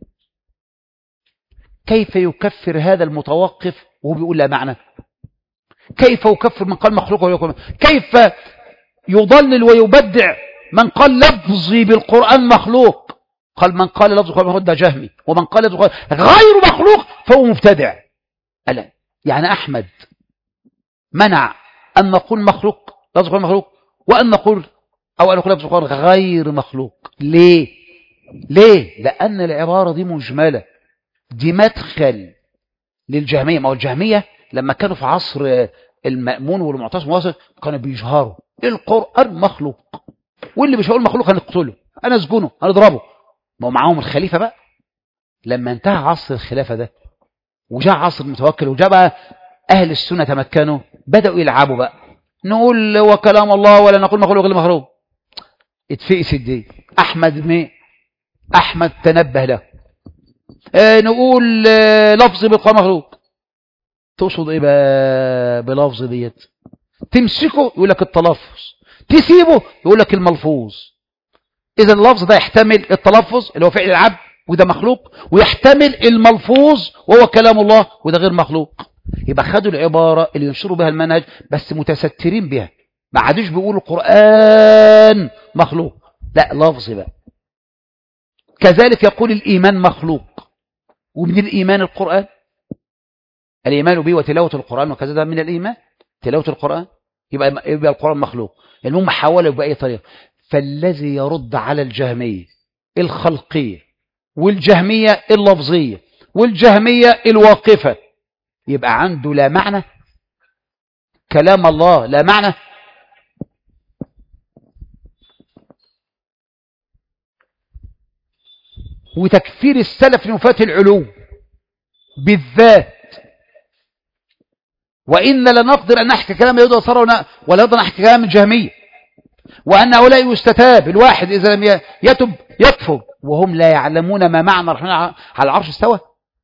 كيف يكفر هذا المتوقف وهو بيقول لا معنى كيف يكفر من قال مخلوق ويقول كيف يضلل ويبدع من قال لفظي بالقرآن مخلوق قال من قال لفظ القرآن مخلوق ده جهمي ومن قال لفظ القرآن غير مخلوق فهو مبتدع ألا يعني أحمد منع أن نقول مخلوق لفظ القرآن مخلوق وأن نقول أو أن نقول لفظ القرآن غير مخلوق ليه ليه لأن العبارة دي مجملة دي مدخل للجهمية ما هو الجهمية لما كانوا في عصر المأمون والمعتصم واثق كانوا بيجهروا القرآن مخلوق واللي مش هيقول مخلوق هنقتله انا اسجنه هنضربه ما هو معاهم الخليفة بقى لما انتهى عصر الخلافة ده وجاء عصر المتوكل وجاء بقى أهل السنة تمكنوا بدأوا يلعبوا بقى نقول هو كلام الله ولا نقول مخلوق غير مخلوق اتفقس الدين أحمد مين أحمد تنبه له اه نقول اه لفظ بالقرآن مخلوق تقصد ايه بقى بلفظ ديت تمسكه يقول لك التلفظ تسيبه يقول لك الملفوظ اذا اللفظ ده يحتمل التلفظ اللي هو فعل العبد وده مخلوق ويحتمل الملفوظ وهو كلام الله وده غير مخلوق يبقى خدوا العبارة اللي ينشروا بها المنهج بس متسترين بها ما عادوش بيقولوا القرآن مخلوق لا لفظ بقى كذلك يقول الإيمان مخلوق ومن الإيمان القرآن الإيمان به وتلاوة القرآن وكذا ده من الإيمان تلاوة القرآن يبقى, يبقى القرآن مخلوق المهم حوله بأي طريقة فالذي يرد على الجهمية الخلقية والجهمية اللفظية والجهمية الواقفة يبقى عنده لا معنى كلام الله لا معنى وتكفير السلف لنفاة العلوم بالذات وإن لا نقدر أن نحكي كلام يهود وصار ولا نقدر نحكي كلام الجهمية وأن هؤلاء يستتاب الواحد إذا لم يتب يكفر وهم لا يعلمون ما معنى الرحمن على العرش استوى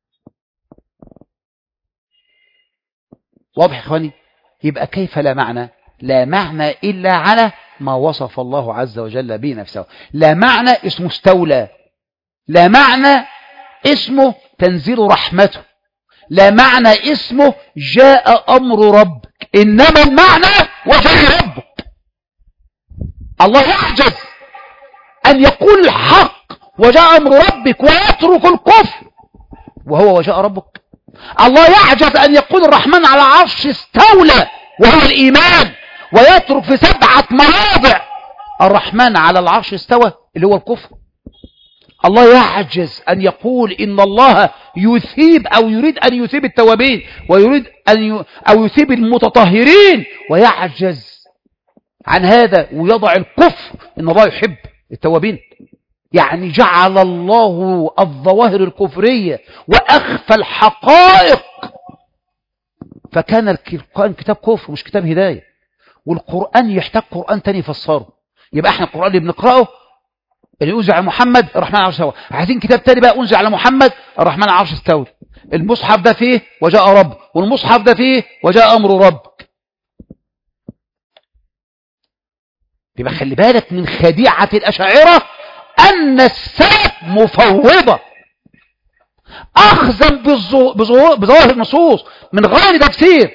واضح يا إخواني يبقى كيف لا معنى لا معنى إلا على ما وصف الله عز وجل به نفسه لا معنى اسمه استولى لا معنى اسمه تنزيل رحمته لا معنى اسمه جاء أمر ربك إنما المعنى وجاء ربك الله يعجز أن يقول الحق وجاء أمر ربك ويترك الكفر وهو وجاء ربك الله يعجز أن يقول الرحمن على عرش استولى وهو الإيمان ويترك في سبعة مواضع الرحمن على العرش استوى اللي هو الكفر الله يعجز أن يقول إن الله يثيب أو يريد أن يثيب التوابين ويريد أن ي... أو يثيب المتطهرين ويعجز عن هذا ويضع الكفر إن الله يحب التوابين يعني جعل الله الظواهر الكفرية وأخفى الحقائق فكان القرآن كتاب كفر مش كتاب هداية والقرآن يحتاج قرآن تاني يفسره يبقى احنا القرآن اللي بنقرأه اللي أنزل على محمد الرحمن على عرش استوى عايزين كتاب تاني بقى أنزل على محمد الرحمن على عرش استوى المصحف ده فيه وجاء رب والمصحف ده فيه وجاء أمر ربك يبقى خلي بالك من خديعة الأشاعرة أن السلف مفوضة أخذا بظواهر النصوص من غير تفسير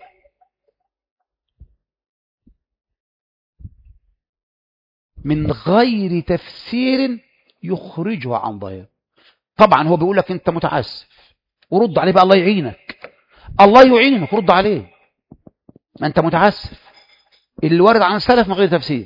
من غير تفسير يخرجها عن ظاهر طبعا هو بيقول لك انت متعسف ورد عليه بقى الله يعينك الله يعينك ورد عليه ما انت متعسف اللي وارد عن السلف من غير تفسير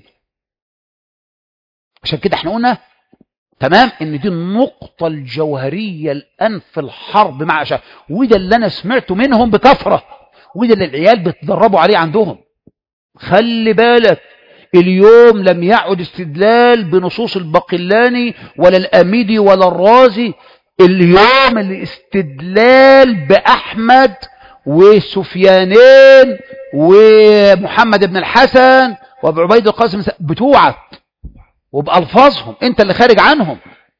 عشان كده احنا قلنا تمام ان دي النقطة الجوهرية الان في الحرب مع شا وده اللي انا سمعته منهم بكثرة وده اللي العيال بيتدربوا عليه عندهم خلي بالك اليوم لم يعد استدلال بنصوص البقلاني ولا الأميدي ولا الرازي اليوم الاستدلال بأحمد وسفيانين ومحمد بن الحسن وابو عبيد القاسم بتوعك وبألفاظهم انت اللي خارج عنهم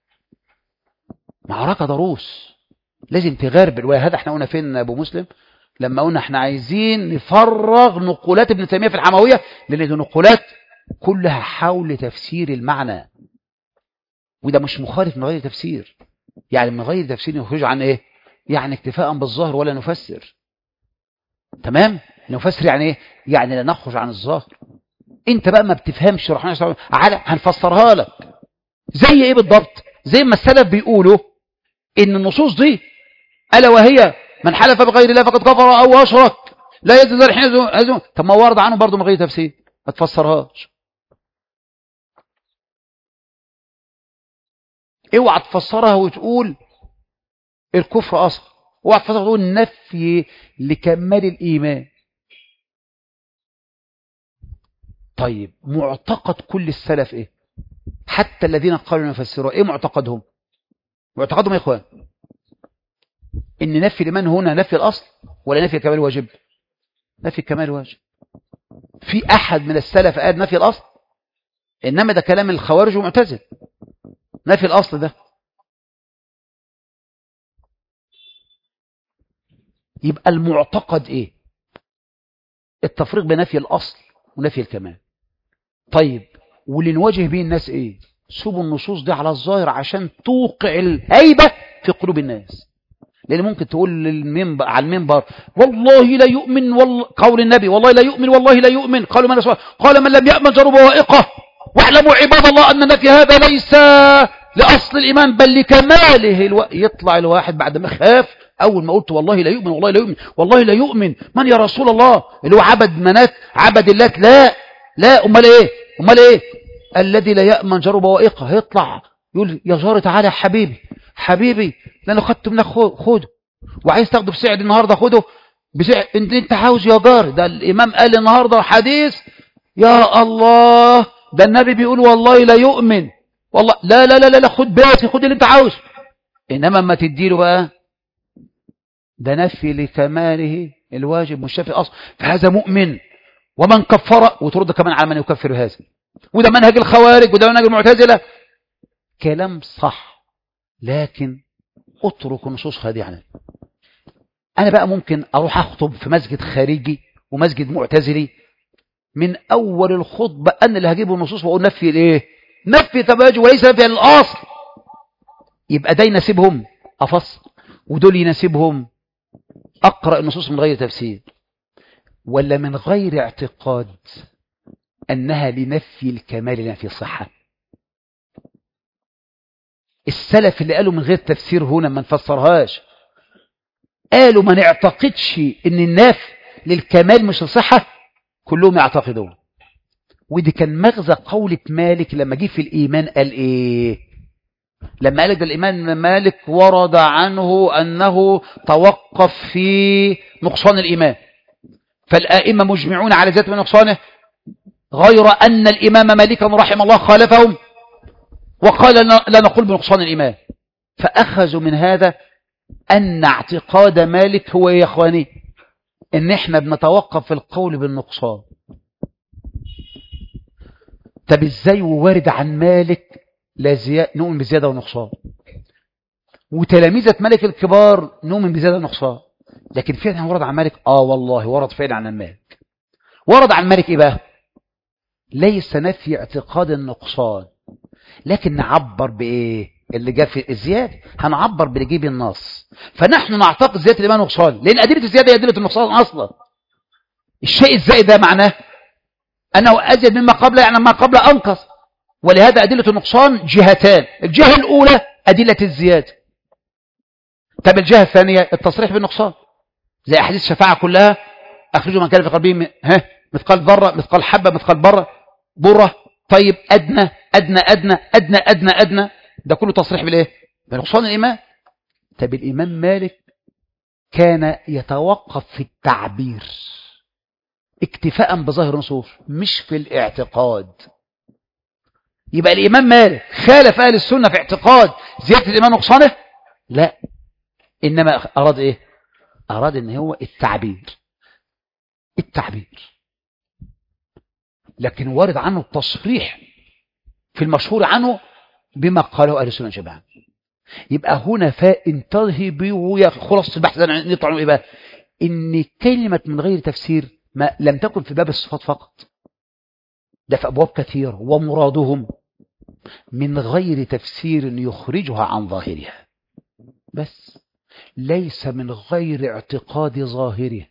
معركة ضروس لازم تغربل وهذا احنا قلنا فين ابو مسلم لما قلنا احنا عايزين نفرغ نقولات ابن تيمية في الحموية لان دي نقولات كلها حول تفسير المعنى وده مش مخالف من غير تفسير يعني من غير تفسير يخرج عن ايه يعني اكتفاء بالظاهر ولا نفسر تمام نفسر يعني ايه يعني لا نخرج عن الظاهر انت بقى ما بتفهمش الرحمن صلى على هنفسرها لك زي ايه بالضبط زي ما السلف بيقولوا ان النصوص دي الا وهي من حلف بغير الله فقد كفر او اشرك لا يزيد حين طب ما ورد عنه برضه من غير تفسير ما تفسرهاش اوعى تفسرها وتقول الكفر اصغر اوعى تفسرها وتقول نفي لكمال الايمان طيب معتقد كل السلف ايه حتى الذين قالوا يفسروا ايه معتقدهم معتقدهم يا اخوان ان نفي الايمان هنا نفي الاصل ولا نفي الكمال واجب نفي الكمال واجب في احد من السلف قال نفي الاصل انما ده كلام الخوارج ومعتزل نفي الاصل ده يبقى المعتقد ايه التفريق بين نفي الاصل ونفي الكمال طيب واللي نواجه به الناس ايه سيبوا النصوص دي على الظاهر عشان توقع الهيبة في قلوب الناس لان ممكن تقول للمنبر على المنبر والله لا يؤمن والله قول النبي والله لا يؤمن والله لا يؤمن قالوا من أسوأ قال من لم يأمن جرب وائقه واعلموا عباد الله أن نفي هذا ليس لأصل الإيمان بل لكماله الو... يطلع الواحد بعد ما خاف أول ما قلت والله لا يؤمن والله لا يؤمن والله لا يؤمن من يا رسول الله اللي هو عبد منات عبد اللات لا لا أمال إيه أمال إيه الذي لا يأمن جرب وائقه يطلع يقول يا جار تعالى يا حبيبي حبيبي ده انا خدته منك خده وعايز تاخده بسعر النهارده خده بسعر انت انت عاوز يا جار ده الامام قال النهارده حديث يا الله ده النبي بيقول والله لا يؤمن والله لا لا لا لا, لا خد بيتي خد اللي انت عاوزه انما اما تديله بقى ده نفي لكماله الواجب مش شافي اصلا فهذا مؤمن ومن كفر وترد كمان على من يكفر هذا وده منهج الخوارج وده منهج المعتزله كلام صح لكن اترك نصوص خادعة انا بقى ممكن اروح اخطب في مسجد خارجي ومسجد معتزلي من اول الخطبة انا اللي هجيب النصوص واقول نفي الايه نفي تباجي وليس نفي الاصل يبقى ده يناسبهم افصل ودول يناسبهم اقرا النصوص من غير تفسير ولا من غير اعتقاد انها لنفي الكمال لنفي الصحه السلف اللي قالوا من غير تفسير هنا ما نفسرهاش قالوا ما نعتقدش ان الناف للكمال مش الصحة كلهم يعتقدون ودي كان مغزى قولة مالك لما جه في الإيمان قال إيه لما قال ده الإيمان مالك ورد عنه أنه توقف في نقصان الإيمان فالآئمة مجمعون على ذات من نقصانه غير أن الإمام مالكا رحم الله خالفهم وقال لا نقول بنقصان الإيمان فأخذوا من هذا أن اعتقاد مالك هو يا إخواني إن إحنا بنتوقف في القول بالنقصان طب إزاي وارد عن مالك لا زيادة نؤمن بزيادة ونقصان وتلاميذة مالك الكبار نؤمن بزيادة ونقصان لكن فعلا ورد عن مالك آه والله ورد فعلا عن مالك ورد عن مالك إيه بقى ليس نفي اعتقاد النقصان لكن نعبر بإيه اللي جاء في الزيادة هنعبر بنجيب النص فنحن نعتقد زيادة الإيمان نقصان لأن أدلة الزيادة هي أدلة النقصان أصلا الشيء الزائد ده معناه أنه أزيد مما قبل يعني ما قبل أنقص ولهذا أدلة النقصان جهتان الجهة الأولى أدلة الزيادة طب الجهة الثانية التصريح بالنقصان زي أحاديث الشفاعة كلها أخرجوا من كان في قلبه ها مثقال ذرة مثقال حبة مثقال برة بره طيب أدنى أدنى أدنى أدنى أدنى أدنى ده كله تصريح بالإيه بنقصان الإيمان طب الإمام مالك كان يتوقف في التعبير اكتفاء بظاهر النصوص مش في الاعتقاد يبقى الإمام مالك خالف أهل السنة في اعتقاد زيادة الإيمان نقصانه لا إنما أراد إيه أراد إن هو التعبير التعبير لكن وارد عنه التصريح في المشهور عنه بما قاله أهل السنة جماعة يبقى هنا فانتهي به خلاص البحث ده نطلع ايه بقى ان كلمة من غير تفسير ما لم تكن في باب الصفات فقط ده في أبواب كثيرة ومرادهم من غير تفسير يخرجها عن ظاهرها بس ليس من غير اعتقاد ظاهرها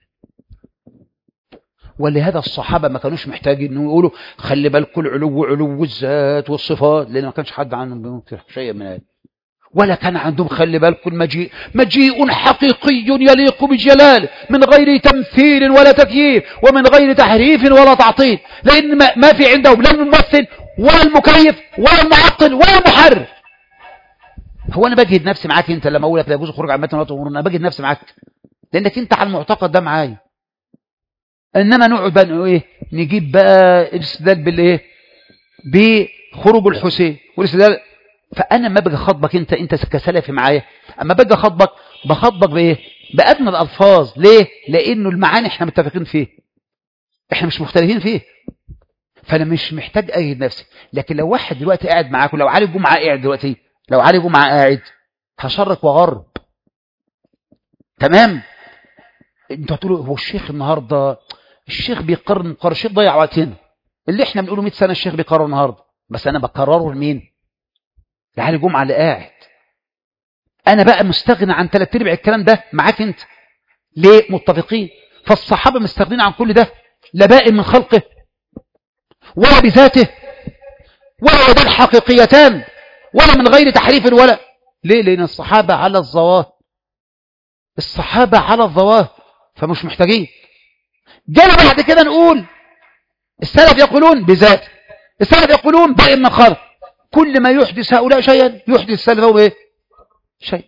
ولهذا الصحابة ما كانوش محتاجين انه يقولوا خلي بالكم العلو علو الذات والصفات لأن ما كانش حد عنهم بينكر شيء من هذا ولا كان عندهم خلي بالكم المجيء مجيء حقيقي يليق بجلاله من غير تمثيل ولا تكييف ومن غير تحريف ولا تعطيل لأن ما في عندهم لا الممثل ولا المكيف ولا المعطل ولا المحرف هو أنا بجهد نفسي معاك أنت لما أقول لك لا يجوز الخروج عن متن ولا أنا بجهد نفسي معاك لأنك أنت على المعتقد ده معايا انما نقعد بقى ايه نجيب بقى الاستدلال بالايه بخروج الحسين والاستدلال فانا ما باجي اخاطبك انت انت كسلفي معايا اما باجي اخاطبك بخاطبك بايه بادنى الالفاظ ليه لانه المعاني احنا متفقين فيه احنا مش مختلفين فيه فانا مش محتاج اجهد نفسي لكن لو واحد دلوقتي قاعد معاك ولو علي جمعه قاعد دلوقتي لو علي جمعه قاعد هشرك وغرب تمام انتوا هتقولوا هو الشيخ النهارده الشيخ بيقرر مقرر الشيخ ضيع وقتنا اللي احنا بنقوله 100 سنه الشيخ بيقرر النهارده بس انا بكرره لمين لعلي جمعه اللي قاعد انا بقى مستغني عن ثلاث ارباع الكلام ده معاك انت ليه متفقين فالصحابه مستغنين عن كل ده لا بائن من خلقه ولا بذاته ولا يدان حقيقيتان ولا من غير تحريف ولا ليه لان الصحابه على الظواهر الصحابه على الظواهر فمش محتاجين جينا بعد كده نقول السلف يقولون بذاته السلف يقولون بائن من خلق كل ما يحدث هؤلاء شيئا يحدث السلف هو ايه شيء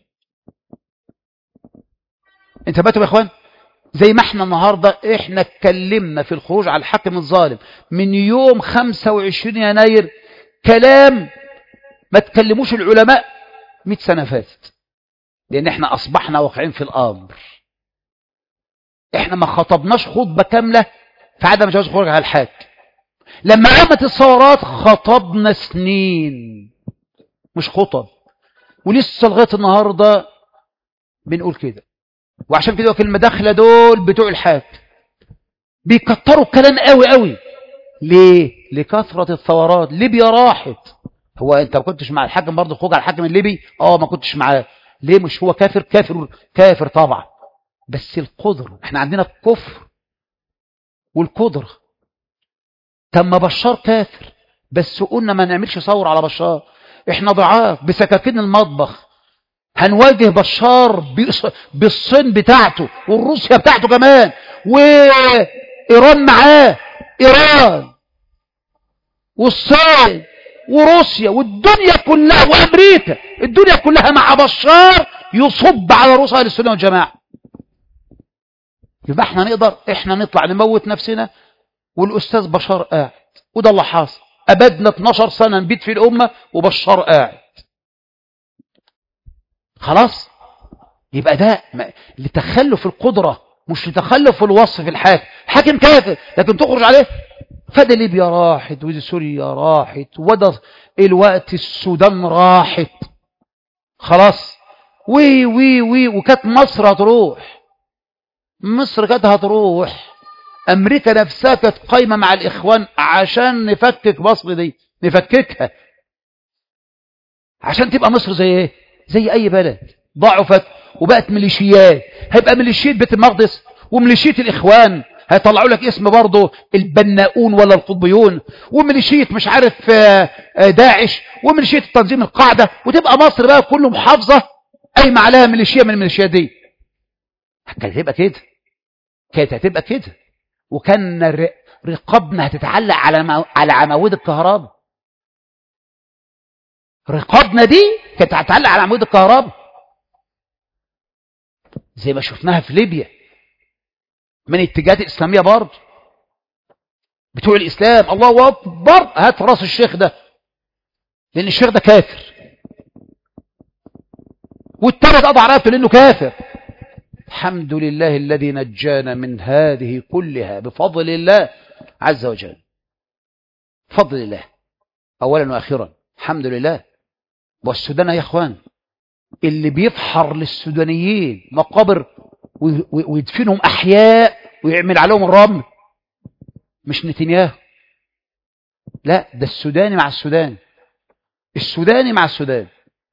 انتبهتوا يا اخوان زي ما احنا النهاردة احنا اتكلمنا في الخروج على الحاكم الظالم من يوم 25 يناير كلام ما تكلموش العلماء 100 سنة فاتت لان احنا اصبحنا واقعين في الامر احنا ما خطبناش خطبة كاملة في عدم جواز الخروج على الحاكم لما قامت الثورات خطبنا سنين مش خطب ولسه لغايه النهارده بنقول كده وعشان كده كلمه داخله دول بتوع الحاكم بيكتروا الكلام قوي قوي ليه لكثره الثورات ليبيا راحت هو انت ما كنتش مع الحاكم برضه خروج على الحاكم الليبي اه ما كنتش معاه ليه مش هو كافر كافر كافر طبعا بس القدره احنا عندنا الكفر والقدره تم بشار كافر بس قلنا ما نعملش ثوره على بشار احنا ضعاف بسكاكين المطبخ هنواجه بشار بالصين بتاعته والروسيا بتاعته كمان وايران معاه ايران والصين وروسيا والدنيا كلها وامريكا الدنيا كلها مع بشار يصب على رؤوس اهل السنه والجماعه يبقى احنا نقدر احنا نطلع نموت نفسنا والاستاذ بشار قاعد وده اللي حاصل أبدنا 12 سنة نبيت في الأمة وبشار قاعد خلاص يبقى ده لتخلف القدرة مش لتخلف الوصف في الحاكم حاكم كافر لكن تخرج عليه فده ليبيا راحت ودي سوريا راحت وده الوقت السودان راحت خلاص وي وي وي وكانت مصر هتروح مصر كانت هتروح امريكا نفسها كانت قايمه مع الاخوان عشان نفكك مصر دي نفككها عشان تبقى مصر زي ايه زي اي بلد ضعفت وبقت ميليشيات هيبقى ميليشيات بيت المقدس وميليشيات الاخوان هيطلعوا لك اسم برضه البناؤون ولا القطبيون وميليشيات مش عارف داعش وميليشيات التنظيم القاعده وتبقى مصر بقى كل محافظه قايمه عليها ميليشيا من الميليشيات دي كانت هتبقى كده كانت هتبقى كده وكان رقابنا هتتعلق على على عواميد الكهرباء رقابنا دي كانت هتتعلق على عواميد الكهرباء زي ما شفناها في ليبيا من الاتجاهات الاسلاميه برضه بتوع الاسلام الله اكبر هات راس الشيخ ده لان الشيخ ده كافر والتالت قضى على رقبته لانه كافر الحمد لله الذي نجانا من هذه كلها بفضل الله عز وجل فضل الله أولا وأخيرا الحمد لله والسودان يا إخوان اللي بيفحر للسودانيين مقابر ويدفنهم أحياء ويعمل عليهم الرمل مش نتنياهو لا ده السوداني مع السودان السوداني مع السودان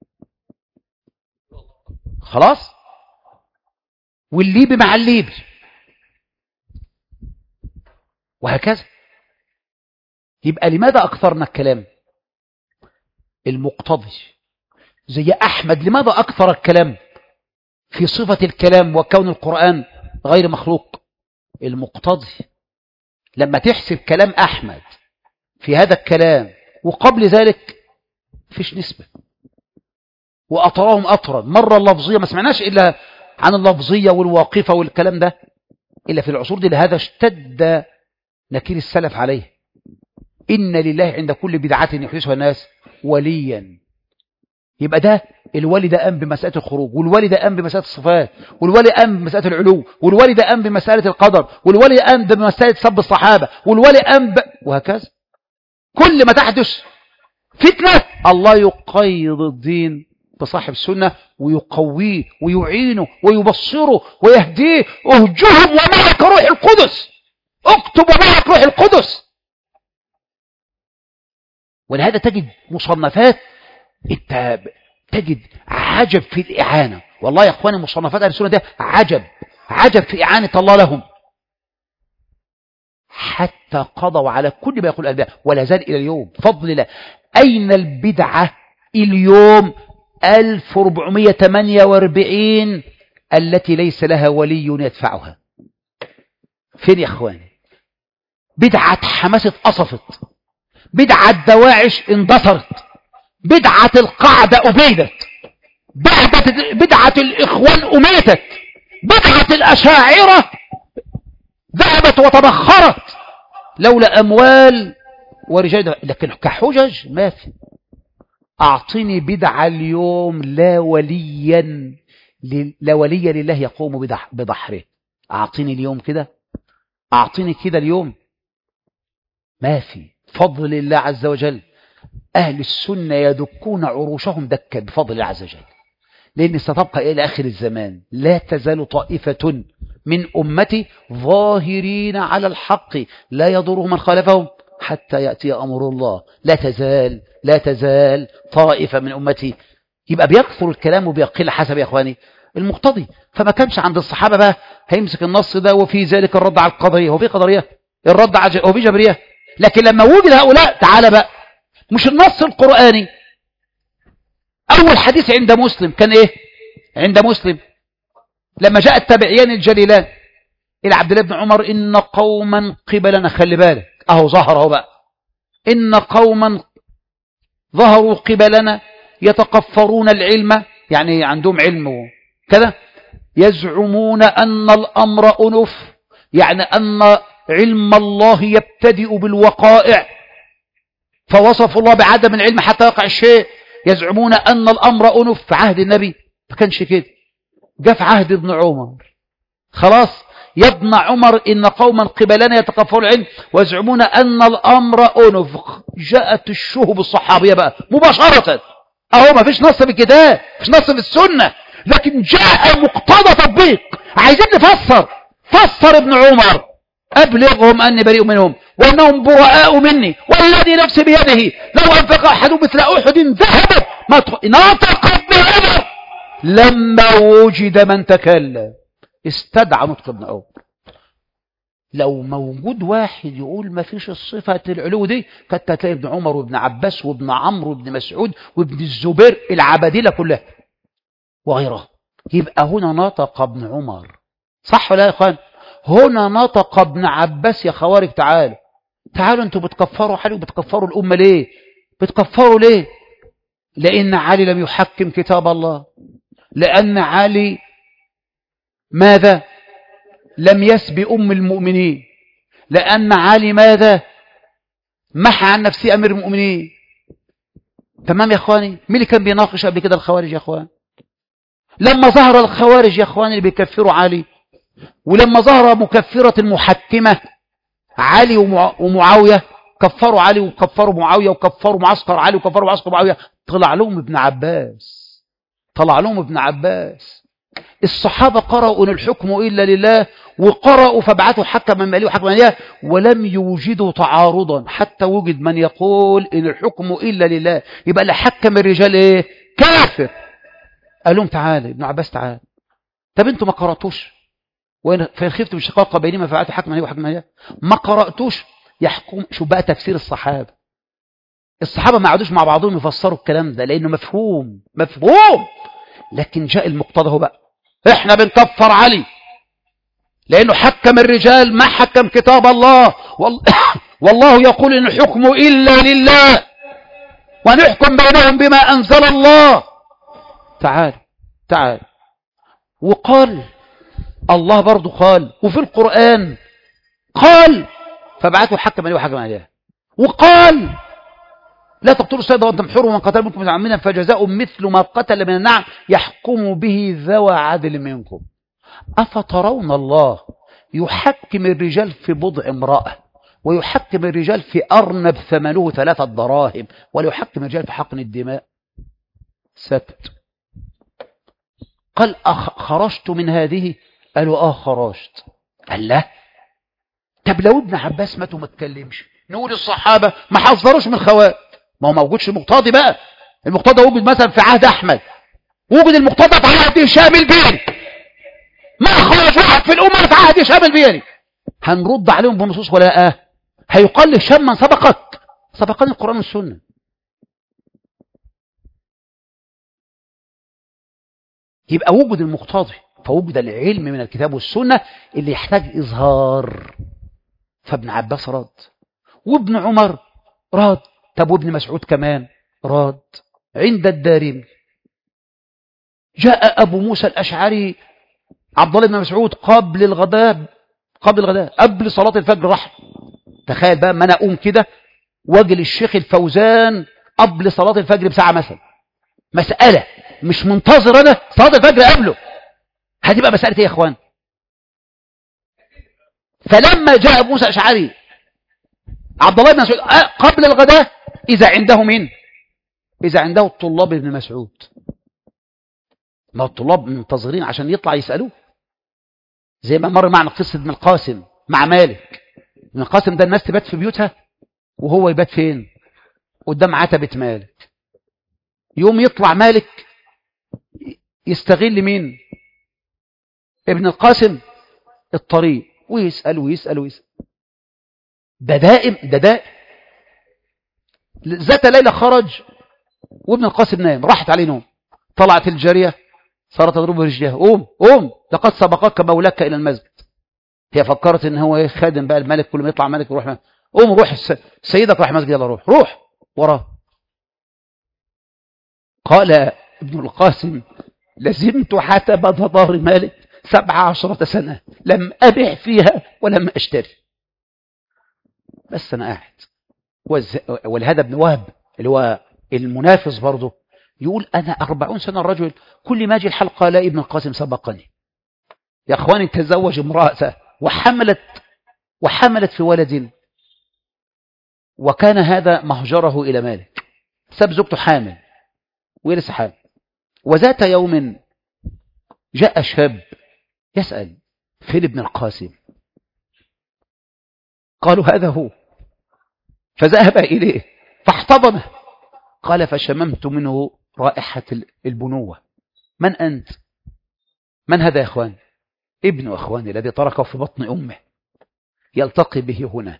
خلاص والليبي مع الليبي وهكذا يبقى لماذا أكثرنا الكلام المقتضي زي أحمد لماذا أكثر الكلام في صفة الكلام وكون القرآن غير مخلوق المقتضي لما تحسب كلام أحمد في هذا الكلام وقبل ذلك فيش نسبة وأطراهم أطرا مرة اللفظية ما سمعناش إلا عن اللفظية والواقفة والكلام ده إلا في العصور دي لهذا اشتد نكير السلف عليه إن لله عند كل بدعة يحدثها الناس وليا يبقى ده الولي ده قام بمسألة الخروج والولي ده قام بمسألة الصفات والولي قام بمسألة العلو والولي ده قام بمسألة القدر والولي قام بمسألة سب الصحابة والولي قام ب... وهكذا كل ما تحدث فتنة الله يقيض الدين بصاحب السنة ويقويه ويعينه ويبصره ويهديه اهجهم ومعك روح القدس اكتب ومعك روح القدس ولهذا تجد مصنفات انت تجد عجب في الإعانة والله يا اخواني مصنفات اهل السنة ده عجب عجب في إعانة الله لهم حتى قضوا على كل ما يقول الألباء ولا زال إلى اليوم فضل الله أين البدعة اليوم 1448 التي ليس لها ولي يدفعها فين يا اخواني بدعة حماس اتقصفت بدعة دواعش اندثرت بدعة القعدة أبيدت بدعة الإخوان أميتت بدعة الأشاعرة ذهبت وتبخرت لولا أموال ورجال لكن كحجج ما في أعطني بدعة اليوم لا وليا لا ولي لله يقوم بضحره أعطيني اليوم كده أعطيني كده اليوم ما في فضل الله عز وجل أهل السنة يدكون عروشهم دكا بفضل الله عز وجل لأن ستبقى إلى آخر الزمان لا تزال طائفة من أمتي ظاهرين على الحق لا يضرهم من خالفهم حتى يأتي أمر الله لا تزال لا تزال طائفة من أمتي يبقى بيكثر الكلام وبيقل حسب يا أخواني المقتضي فما كانش عند الصحابة بقى هيمسك النص ده وفي ذلك الرد على القضية هو في قدرية الرد على هو في جبرية لكن لما وجد هؤلاء تعالى بقى مش النص القرآني أول حديث عند مسلم كان إيه عند مسلم لما جاء التابعيان الجليلان إلى عبد الله بن عمر إن قوما قبلنا خلي بالك أهو ظهر أهو بقى إن قوما ظهروا قبلنا يتقفرون العلم يعني عندهم علم كذا يزعمون أن الأمر أنف يعني أن علم الله يبتدئ بالوقائع فوصف الله بعدم العلم حتى يقع الشيء يزعمون أن الأمر أنف في عهد النبي ما كانش كده جاء في عهد ابن عمر خلاص يا ابن عمر إن قوما قبلنا يتقفرون العلم ويزعمون أن الأمر أنف جاءت الشهب الصحابية بقى مباشرة أهو ما فيش نص في الكتاب فيش نص في السنة لكن جاء مقتضى تطبيق عايزين نفسر فسر ابن عمر أبلغهم أني بريء منهم وأنهم براء مني والذي نفسي بيده لو أنفق أحد مثل أحد ذهبت ما نطق ابن عمر لما وجد من تكلم استدعى نطق ابن عمر لو موجود واحد يقول ما فيش الصفة العلو دي كانت هتلاقي ابن عمر وابن عباس وابن عمرو وابن مسعود وابن الزبير العبادلة كلها وغيرها يبقى هنا نطق ابن عمر صح ولا يا اخوان هنا نطق ابن عباس يا خوارج تعالوا تعالوا انتوا بتكفروا حالي وبتكفروا الأمة ليه بتكفروا ليه لأن علي لم يحكم كتاب الله لأن علي ماذا لم يسب أم المؤمنين لأن علي ماذا محى عن نفسه أمير المؤمنين تمام يا أخواني مين اللي كان بيناقش قبل كده الخوارج يا أخوان لما ظهر الخوارج يا أخواني اللي بيكفروا علي ولما ظهر مكفرة المحكمة علي ومعاوية كفروا علي وكفروا معاوية وكفروا معسكر علي وكفروا معسكر معاوية طلع لهم ابن عباس طلع لهم ابن عباس الصحابة قرأوا أن الحكم إلا لله وقرأوا فبعثوا حكما ماليه وحكما ماليه ولم يوجدوا تعارضا حتى وجد من يقول إن الحكم إلا لله يبقى اللي حكم الرجال إيه كافر قال لهم تعالى ابن عباس تعالى طب انتوا ما قرأتوش وإن فإن خفتم الشقاق بينما فعلتوا حكما ماليه وحكما ماليه ما قرأتوش يحكم شو بقى تفسير الصحابة الصحابة ما قعدوش مع بعضهم يفسروا الكلام ده لأنه مفهوم مفهوم لكن جاء المقتضى هو بقى احنا بنكفر علي لأنه حكم الرجال ما حكم كتاب الله والله يقول إن الحكم إلا لله ونحكم بينهم بما أنزل الله تعال تعال وقال الله برضو قال وفي القرآن قال فبعثوا حكم عليه وحكم عليه وقال لا تقتلوا الصيد وانتم حر ومن قتل منكم متعمدا فجزاء مثل ما قتل من النعم يحكم به ذوى عدل منكم أفترون الله يحكم الرجال في بضع امرأة ويحكم الرجال في أرنب ثمنه ثلاثة دراهم ولا يحكم الرجال في حقن الدماء سكت قال أخ خرجت من هذه قالوا اه خرجت قال لا طب لو ابن عباس مات وما اتكلمش نقول الصحابة ما حذروش من الخوارج ما هو موجودش المقتضي بقى المقتضى وجد مثلا في عهد أحمد وجد المقتضى في عهد هشام البيري ما خرج واحد في الأمة في عهد هشام البيري هنرد عليهم بنصوص ولا لا هيقال هشام من سبقك سبقني القرآن والسنة يبقى وجد المقتضي فوجد العلم من الكتاب والسنة اللي يحتاج إظهار فابن عباس رد وابن عمر رد طب وابن مسعود كمان رد عند الدارمي جاء أبو موسى الأشعري عبد الله بن مسعود قبل الغداء قبل الغداء قبل صلاة الفجر راح تخيل بقى ما أنا أقوم كده واجي للشيخ الفوزان قبل صلاة الفجر بساعة مثلا مسألة مش منتظر أنا صلاة الفجر قبله هتبقى مسألة إيه يا إخوان فلما جاء أبو موسى الأشعري عبد الله بن مسعود قبل الغداء إذا عنده مين إذا عنده الطلاب ابن مسعود ما الطلاب منتظرين عشان يطلع يسألوه زي ما مر معنا قصة ابن القاسم مع مالك ابن القاسم ده الناس تبات في بيوتها وهو يبات فين قدام عتبة مالك يوم يطلع مالك يستغل مين ابن القاسم الطريق ويسأل ويسأل ويسأل ده دائم ده دائم ذات ليلة خرج وابن القاسم نام راحت عليه نوم طلعت الجارية صارت تضربه برجلها قوم قوم لقد سبقك مولاك إلى المسجد هي فكرت ان هو ايه خادم بقى الملك كل ما يطلع ملك يروح ملك. قوم روح سيدك راح مسجد يلا روح روح وراه قال ابن القاسم لزمت حتى ظهر مالك سبع عشرة سنة لم أبع فيها ولم أشتري بس أنا قاعد ولهذا ابن وهب اللي هو المنافس برضه يقول أنا أربعون سنة الرجل كل ما أجي الحلقة لا ابن القاسم سبقني يا أخواني تزوج امرأته وحملت وحملت في ولد وكان هذا مهجره إلى مالك ساب زوجته حامل ولسه حامل وذات يوم جاء شاب يسأل فين ابن القاسم قالوا هذا هو فذهب إليه فاحتضنه قال فشممت منه رائحة البنوة من أنت من هذا يا أخوان ابن أخواني الذي تركه في بطن أمه يلتقي به هنا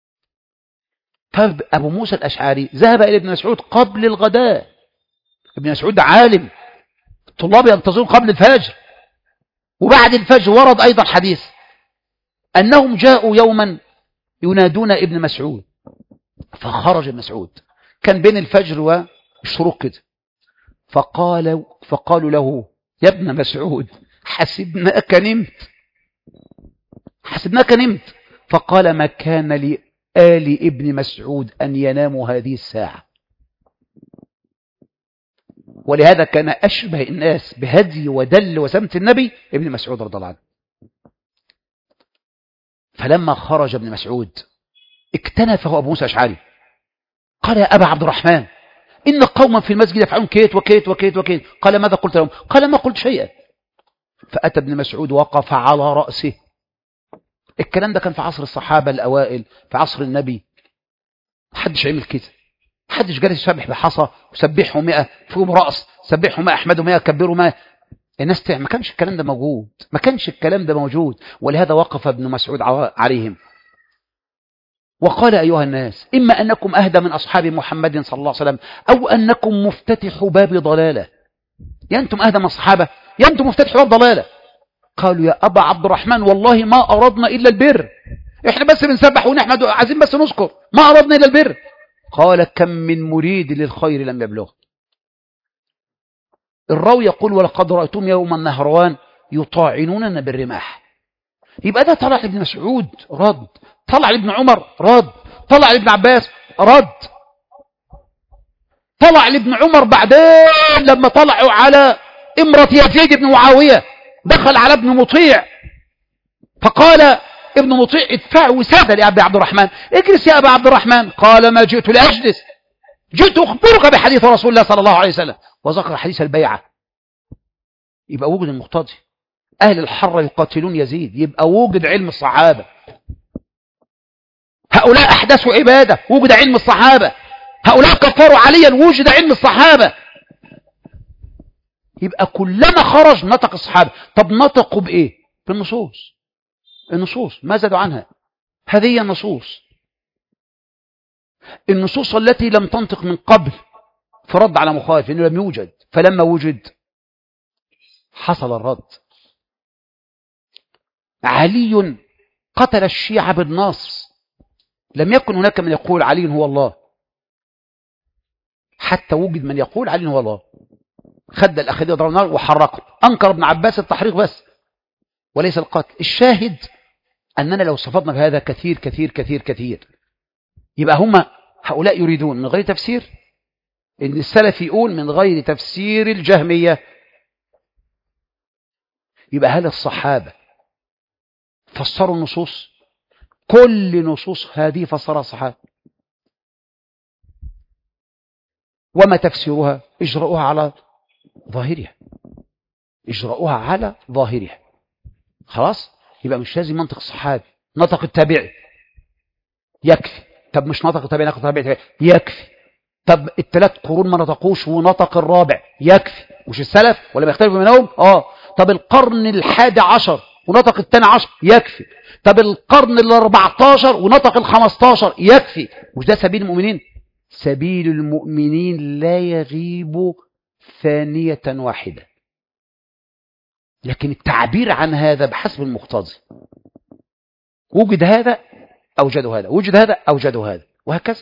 فأبو موسى الأشعري ذهب إلى ابن مسعود قبل الغداء ابن مسعود عالم الطلاب ينتظرون قبل الفجر وبعد الفجر ورد أيضا حديث أنهم جاءوا يوما ينادون ابن مسعود فخرج مسعود كان بين الفجر والشروق كده فقال فقالوا له يا ابن مسعود حسبناك نمت حسبناك نمت فقال ما كان لآل ابن مسعود أن يناموا هذه الساعة ولهذا كان أشبه الناس بهدي ودل وسمت النبي ابن مسعود رضي الله عنه فلما خرج ابن مسعود اكتنفه أبو موسى أشعري قال يا أبا عبد الرحمن إن قوما في المسجد يفعلون كيت وكيت وكيت وكيت قال ماذا قلت لهم قال ما قلت شيئا فأتى ابن مسعود وقف على رأسه الكلام ده كان في عصر الصحابة الأوائل في عصر النبي محدش عمل كده محدش جالس يسبح بحصى وسبحوا 100 فيهم رأس سبحوا 100 احمدوا 100 كبروا 100 الناس تعمل ما كانش الكلام ده موجود ما كانش الكلام ده موجود ولهذا وقف ابن مسعود عليهم وقال أيها الناس إما أنكم أهدى من أصحاب محمد صلى الله عليه وسلم أو أنكم مفتتح باب ضلالة يا أنتم أهدى من الصحابة يا أنتم مفتتح باب ضلالة قالوا يا أبا عبد الرحمن والله ما أردنا إلا البر إحنا بس بنسبح ونحمد عايزين بس نذكر ما أردنا إلا البر قال كم من مريد للخير لم يبلغ الراوي يقول ولقد رأيتم يوم النهروان يطاعنوننا بالرماح يبقى ده طلع ابن مسعود رد طلع لابن عمر رد طلع لابن عباس رد طلع لابن عمر بعدين لما طلعوا على امرة يزيد بن معاوية دخل على ابن مطيع فقال ابن مطيع ادفع وسادة لأبي عبد الرحمن اجلس يا أبا عبد الرحمن قال ما جئت لأجلس جئت أخبرك بحديث رسول الله صلى الله عليه وسلم وذكر حديث البيعة يبقى وجد المقتضي أهل الحرة يقاتلون يزيد يبقى وجد علم الصحابة هؤلاء أحدثوا عبادة وجد علم الصحابة هؤلاء كفروا عليا وجد علم الصحابة يبقى كلما خرج نطق الصحابة طب نطقوا بإيه بالنصوص النصوص ما زادوا عنها هذه هي النصوص النصوص التي لم تنطق من قبل فرد على مخالف لأنه لم يوجد فلما وجد حصل الرد علي قتل الشيعة بالنص لم يكن هناك من يقول علي هو الله حتى وجد من يقول علي هو الله خد الأخذية ضرب النار وحرقه أنكر ابن عباس التحريق بس وليس القتل الشاهد أننا لو صفدنا بهذا كثير كثير كثير كثير يبقى هم هؤلاء يريدون من غير تفسير إن السلف يقول من غير تفسير الجهمية يبقى هل الصحابة فسروا النصوص كل نصوص هذه فسرها الصحابة وما تفسيرها اجرؤوها على ظاهرها اجرؤوها على ظاهرها خلاص يبقى مش لازم منطق الصحابي نطق التابعي يكفي طب مش نطق التابعي نطق التابعي يكفي طب الثلاث قرون ما نطقوش ونطق الرابع يكفي مش السلف ولا بيختلف منهم اه طب القرن الحادي عشر ونطق الثاني عشر يكفي طب القرن الاربعتاشر ونطق الخمستاشر يكفي مش ده سبيل المؤمنين سبيل المؤمنين لا يغيب ثانية واحدة لكن التعبير عن هذا بحسب المقتضي وجد هذا أوجدوا هذا وجد هذا أوجدوا هذا وهكذا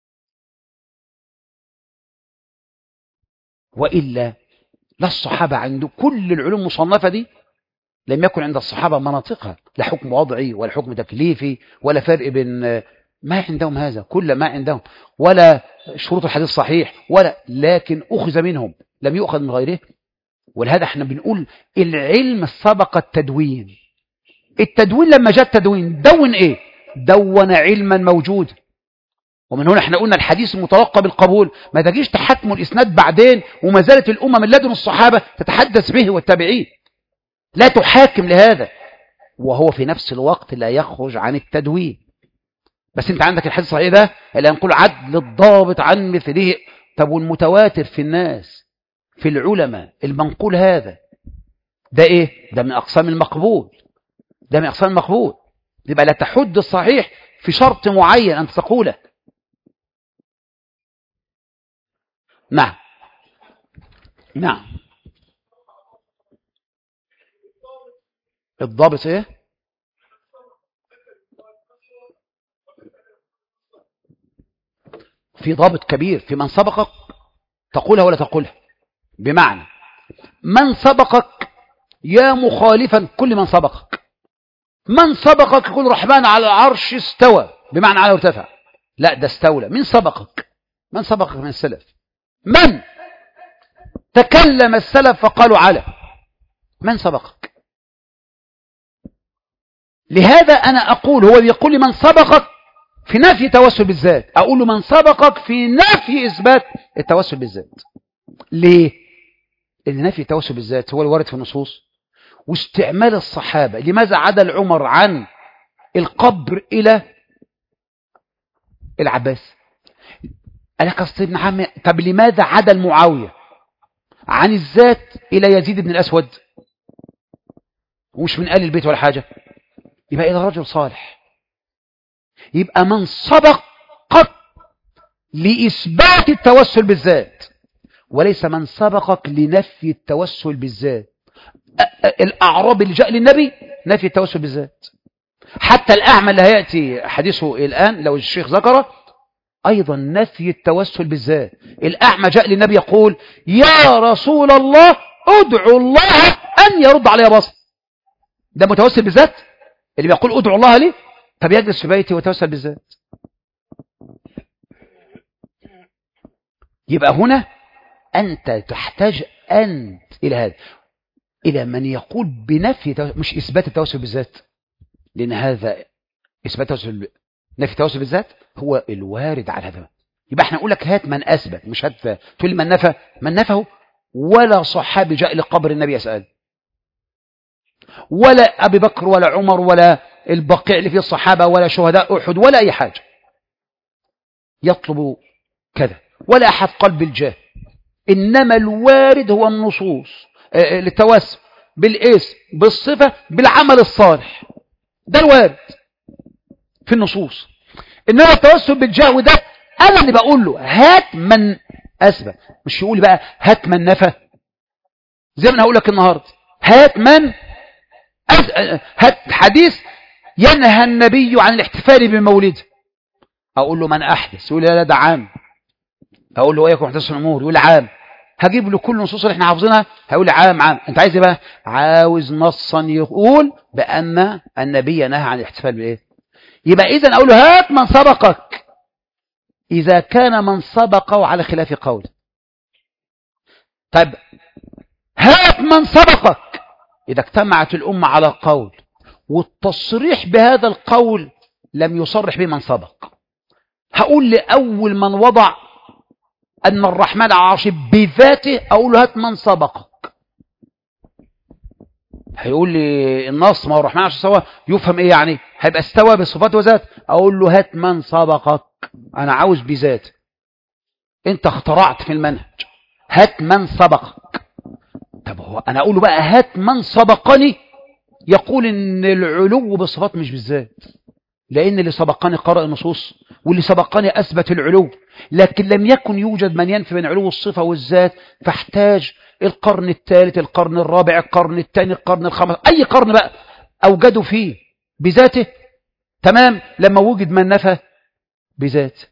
وإلا لا الصحابة عنده كل العلوم المصنفة دي لم يكن عند الصحابة مناطقها لا حكم وضعي ولا حكم تكليفي ولا فرق بين ما عندهم هذا كل ما عندهم ولا شروط الحديث صحيح ولا لكن أخذ منهم لم يؤخذ من غيره ولهذا احنا بنقول العلم سبق التدوين التدوين لما جاء التدوين دون ايه دون علما موجودا ومن هنا احنا قلنا الحديث المتوقع بالقبول ما تجيش تحكم الاسناد بعدين وما زالت الامه من لدن الصحابه تتحدث به والتابعين لا تحاكم لهذا وهو في نفس الوقت لا يخرج عن التدوين بس انت عندك الحديث الصحيح ده اللي هنقول عدل الضابط عن مثله طب والمتواتر في الناس في العلماء المنقول هذا ده ايه ده من اقسام المقبول ده من اقسام المقبول يبقى لا تحد الصحيح في شرط معين ان تقوله نعم نعم الضابط ايه في ضابط كبير في من سبقك تقولها ولا تقولها بمعنى من سبقك يا مخالفا كل من سبقك من سبقك يقول الرحمن على العرش استوى بمعنى على ارتفع لا ده استولى من سبقك من سبقك من السلف من تكلم السلف فقالوا على من سبقك لهذا أنا أقول هو يقول لمن سبقك في نفي التوسل بالذات أقول له من سبقك في نفي إثبات التوسل بالذات ليه؟ لأن نفي التوسل بالذات هو الوارد في النصوص واستعمال الصحابة لماذا عدل عمر عن القبر إلى العباس قال لك أصل ابن عم طب لماذا عدل معاوية عن الذات إلى يزيد بن الأسود ومش من آل البيت ولا حاجة يبقى إلى رجل صالح يبقى من سبق قط لإثبات التوسل بالذات وليس من سبقك لنفي التوسل بالذات الأعراب اللي جاء للنبي نفي التوسل بالذات حتى الأعمى اللي هيأتي حديثه الآن لو الشيخ ذكره أيضا نفي التوسل بالذات الأعمى جاء للنبي يقول يا رسول الله ادعو الله أن يرد علي بصر ده متوسل بالذات اللي بيقول ادعو الله لي طب يجلس في بيتي وتوسل بالذات يبقى هنا أنت تحتاج أنت إلى هذا إلى من يقول بنفي مش إثبات التوسل بالذات لأن هذا إثبات التوسل نفي التوسل بالذات هو الوارد على هذا يبقى احنا نقول لك هات من أثبت مش هات تقول من نفى من نفه ولا صحابي جاء لقبر النبي يسأل ولا أبي بكر ولا عمر ولا البقيع اللي فيه الصحابة ولا شهداء أحد ولا أي حاجة يطلب كذا ولا أحد قلب الجاه إنما الوارد هو النصوص للتوسل بالاسم بالصفة بالعمل الصالح ده الوارد في النصوص إنما التوسل بالجاه وده أنا اللي بقول له هات من أثبت مش يقول بقى هات من نفى زي ما أنا هقول لك النهاردة هات من أز... هات حديث ينهى النبي عن الاحتفال بمولده أقول له من أحدث يقول لا لا ده عام أقول له إياكم محدث الأمور يقول عام هجيب له كل النصوص اللي احنا حافظينها هيقول عام عام انت عايز ايه بقى عاوز نصا يقول بأن النبي نهى عن الاحتفال بالايه يبقى اذا اقول له هات من سبقك اذا كان من سبقه على خلاف قوله طيب هات من سبقك اذا اجتمعت الامه على قول والتصريح بهذا القول لم يصرح به من سبق هقول لأول من وضع أن الرحمن عاش بذاته أقول له هات من سبقك هيقول لي النص ما هو الرحمن عاش سوا يفهم ايه يعني هيبقى استوى بصفات وذات اقول له هات من سبقك انا عاوز بذاته انت اخترعت في المنهج هات من سبقك طب هو انا اقول له بقى هات من سبقني يقول ان العلو بالصفات مش بالذات لان اللي سبقني قرأ النصوص واللي سبقني اثبت العلو لكن لم يكن يوجد من ينفي من علو الصفة والذات فاحتاج القرن الثالث القرن الرابع القرن الثاني القرن الخامس اي قرن بقى اوجدوا فيه بذاته تمام لما وجد من نفى بذاته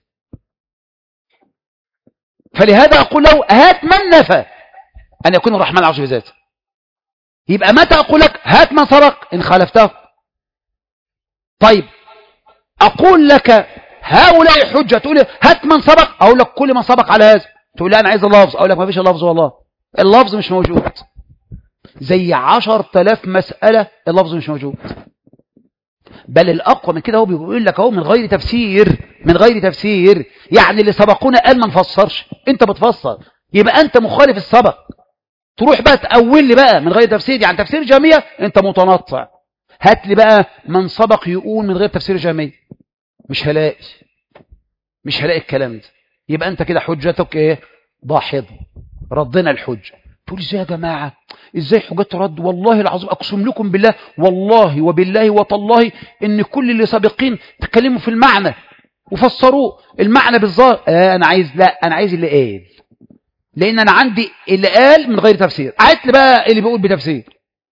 فلهذا اقول له هات من نفى ان يكون الرحمن عرش بذاته يبقى متى أقول لك هات من سبق إن خالفته طيب أقول لك هؤلاء حجة تقول لي هات من سبق أقول لك كل من سبق على هذا تقول لي أنا عايز اللفظ أقول لك ما فيش اللفظ والله اللفظ مش موجود زي عشر تلاف مسألة اللفظ مش موجود بل الأقوى من كده هو بيقول لك اهو من غير تفسير من غير تفسير يعني اللي سبقونا قال ما نفسرش انت بتفسر يبقى انت مخالف السبق تروح بقى تأول لي بقى من غير تفسير يعني تفسير جامية انت متنطع هات لي بقى من سبق يقول من غير تفسير جامية مش هلاقي مش هلاقي الكلام ده يبقى انت كده حجتك ايه ضاحض ردنا الحجة تقول ازاي يا جماعة ازاي حجات رد والله العظيم اقسم لكم بالله والله وبالله وتالله ان كل اللي سابقين تكلموا في المعنى وفسروه المعنى بالظاهر آه انا عايز لا انا عايز اللي قال لان انا عندي اللي قال من غير تفسير عدت بقى اللي بيقول بتفسير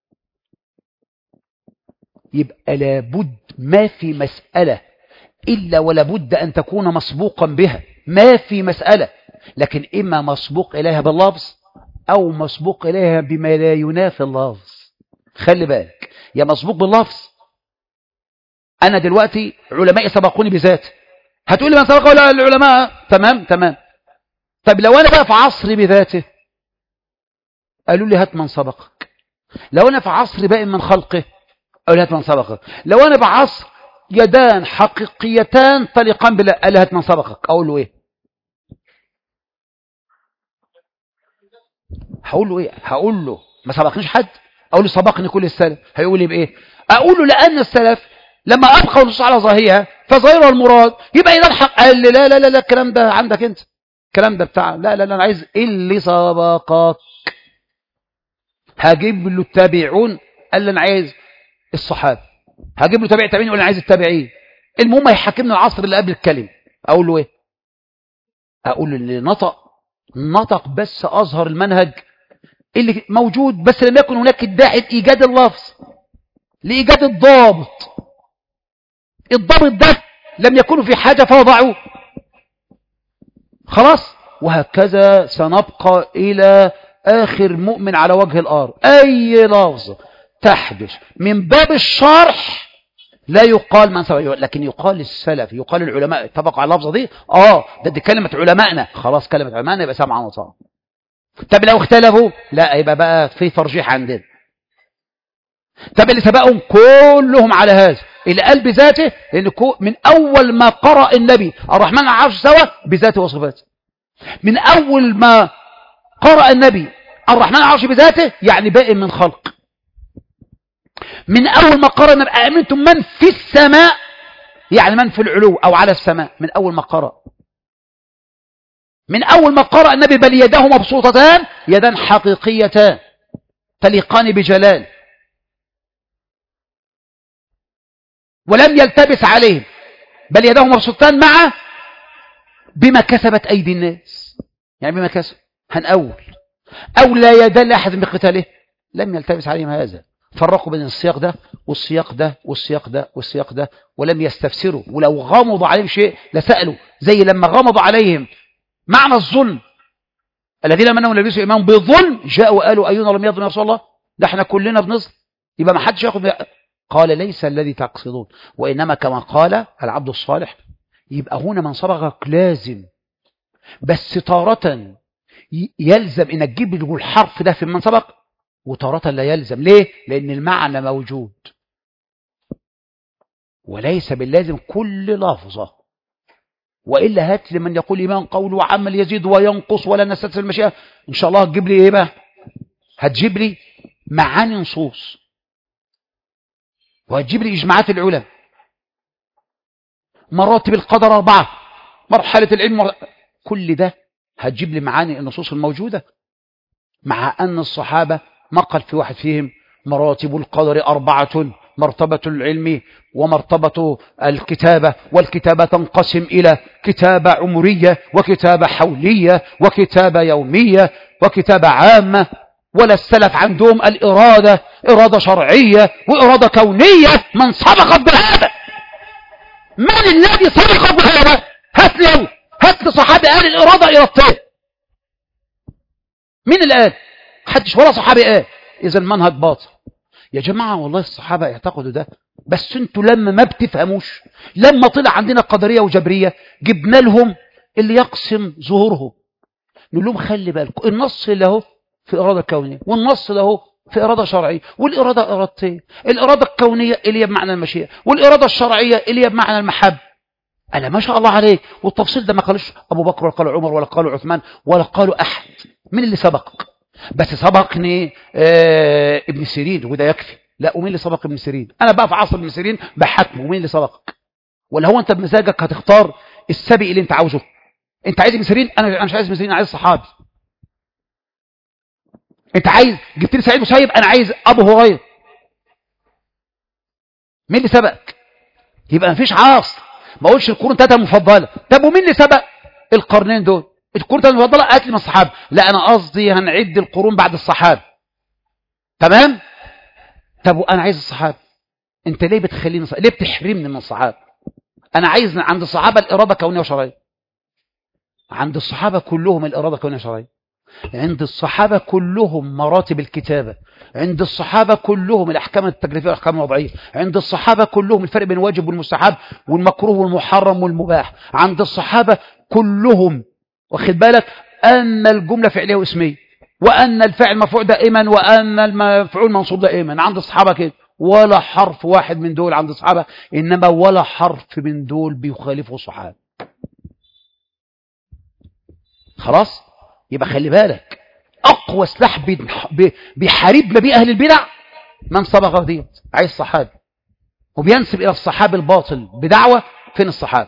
يبقى لابد ما في مسألة إلا ولابد أن تكون مسبوقا بها ما في مسألة لكن إما مسبوق إليها باللفظ أو مسبوق إليها بما لا ينافي اللفظ خلي بالك يا مسبوق باللفظ أنا دلوقتي علماء سبقوني بذات هتقولي من سبق ولا العلماء تمام تمام طب لو أنا بقى في عصري بذاته قالوا لي هات من سبقك لو أنا في عصر باقي من خلقه قالوا لي هات من سبقك لو أنا بعصر يدان حقيقيتان طليقان بالله قال لي هات من سبقك أقول له إيه هقول له إيه هقول له ما سبقنيش حد أقول له سبقني كل السلف هيقول لي بإيه أقول له لأن السلف لما أبقى النصوص على ظاهرها فظاهرها المراد يبقى إذا الحق قال لي لا لا لا لا الكلام ده عندك أنت الكلام ده بتاع لا لا لا أنا عايز اللي سبقك هجيب له التابعون قال لي أنا عايز الصحابة هجيب له تابع تابعين يقول أنا عايز التابعين المهم هيحاكمني العصر اللي قبل الكلمة أقول له إيه أقول له اللي نطق نطق بس أظهر المنهج اللي موجود بس لم يكن هناك الداعي لإيجاد اللفظ لإيجاد الضابط الضابط ده لم يكن في حاجة فوضعوه خلاص وهكذا سنبقى إلى آخر مؤمن على وجه الأرض أي لفظ تحدث من باب الشرح لا يقال من سوى لكن يقال السلف يقال العلماء اتفقوا على اللفظة دي اه ده دي كلمة علمائنا خلاص كلمة علمائنا يبقى سمعا وطاعة طب لو اختلفوا لا يبقى بقى في ترجيح عندنا طب اللي سبقهم كلهم على هذا اللي قال بذاته لان من اول ما قرأ النبي الرحمن على العرش سوى بذاته وصفاته من اول ما قرأ النبي الرحمن على العرش بذاته يعني باقي من خلق من أول ما قرأ النبي أأمنتم من في السماء يعني من في العلو أو على السماء من أول ما قرأ من أول ما قرأ النبي بل يداه مبسوطتان يدان حقيقيتان تليقان بجلال ولم يلتبس عليهم بل يداه مبسوطتان مع بما كسبت أيدي الناس يعني بما كسب هنأول أو لا يدل أحد بقتاله لم يلتبس عليهم هذا فرقوا بين السياق ده والسياق ده والسياق ده والسياق ده ولم يستفسروا ولو غمضوا عليهم شيء لسألوا زي لما غمضوا عليهم معنى الظلم الذين منهم لبسوا إيمان بظلم جاءوا وقالوا أينا لم يظلم يا رسول الله ده احنا كلنا بنظلم يبقى ما حدش ياخد قال ليس الذي تقصدون وإنما كما قال العبد الصالح يبقى هنا من صبغك لازم بس تارة يلزم انك تجيب له الحرف ده في من سبق وتارة لا يلزم ليه لان المعنى موجود وليس باللازم كل لفظة وإلا هات لمن يقول إيمان قول وعمل يزيد وينقص ولا نستثل المشيئة إن شاء الله هتجيب لي إيه بقى هتجيب لي معاني نصوص وهتجيب لي إجماعات العلماء مراتب القدر أربعة مرحلة العلم مر... كل ده هتجيب لي معاني النصوص الموجودة مع أن الصحابة ما قال في واحد فيهم مراتب القدر أربعة مرتبة العلم ومرتبة الكتابة والكتابة تنقسم إلى كتابة عمرية وكتابة حولية وكتابة يومية وكتابة عامة ولا السلف عندهم الإرادة إرادة شرعية وإرادة كونية من سبق بهذا من الذي سبق بهذا هات لي هات لي صحابي قال الإرادة إرادتين مين اللي قال حدش ولا صحابي قال إذا المنهج باطل يا جماعة والله الصحابة يعتقدوا ده بس انتوا لما ما بتفهموش لما طلع عندنا قدرية وجبرية جبنا لهم اللي يقسم ظهورهم نقول لهم خلي بالكم النص اللي اهو في إرادة كونية والنص اللي اهو في إرادة شرعية والإرادة إرادتين الإرادة الكونية اللي هي بمعنى المشيئة والإرادة الشرعية اللي هي بمعنى المحب أنا ما شاء الله عليك والتفصيل ده ما قالوش أبو بكر ولا قالوا عمر ولا قالوا عثمان ولا قالوا أحد من اللي سبقك بس سبقني آه ابن سيرين وده يكفي لا ومين اللي سبق ابن سيرين انا بقى في عصر ابن سيرين بحكمه ومين اللي سبقك ولا هو انت بمزاجك هتختار السبق اللي انت عاوزه انت عايز ابن سيرين انا انا مش عايز ابن سيرين عايز صحابي انت عايز جبت لي سعيد مسيب انا عايز ابو هريره مين اللي سبقك يبقى مفيش عاصر ما اقولش القرون ثلاثه المفضله طب ومين اللي سبق القرنين دول القرون المفضله قالت لي من الصحابه لا انا قصدي هنعد القرون بعد الصحابه تمام طب وانا عايز الصحابه انت ليه بتخليني صحابة؟ ليه بتحرمني من الصحابه انا عايز عند الصحابه الاراده كونيه وشرعيه عند الصحابه كلهم الاراده كونيه وشرعيه عند الصحابه كلهم مراتب الكتابه عند الصحابه كلهم الاحكام التكليفيه والاحكام الوضعيه عند الصحابه كلهم الفرق بين الواجب والمستحب والمكروه والمحرم والمباح عند الصحابه كلهم واخد بالك أن الجملة فعلية واسمية وأن الفعل مرفوع دائما وأن المفعول منصوب دائما عند الصحابة كده ولا حرف واحد من دول عند الصحابة إنما ولا حرف من دول بيخالفه الصحابة خلاص يبقى خلي بالك أقوى سلاح بيحاربنا بيه أهل البدع من سبق ديت عايز صحابي وبينسب إلى الصحابي الباطل بدعوة فين الصحابة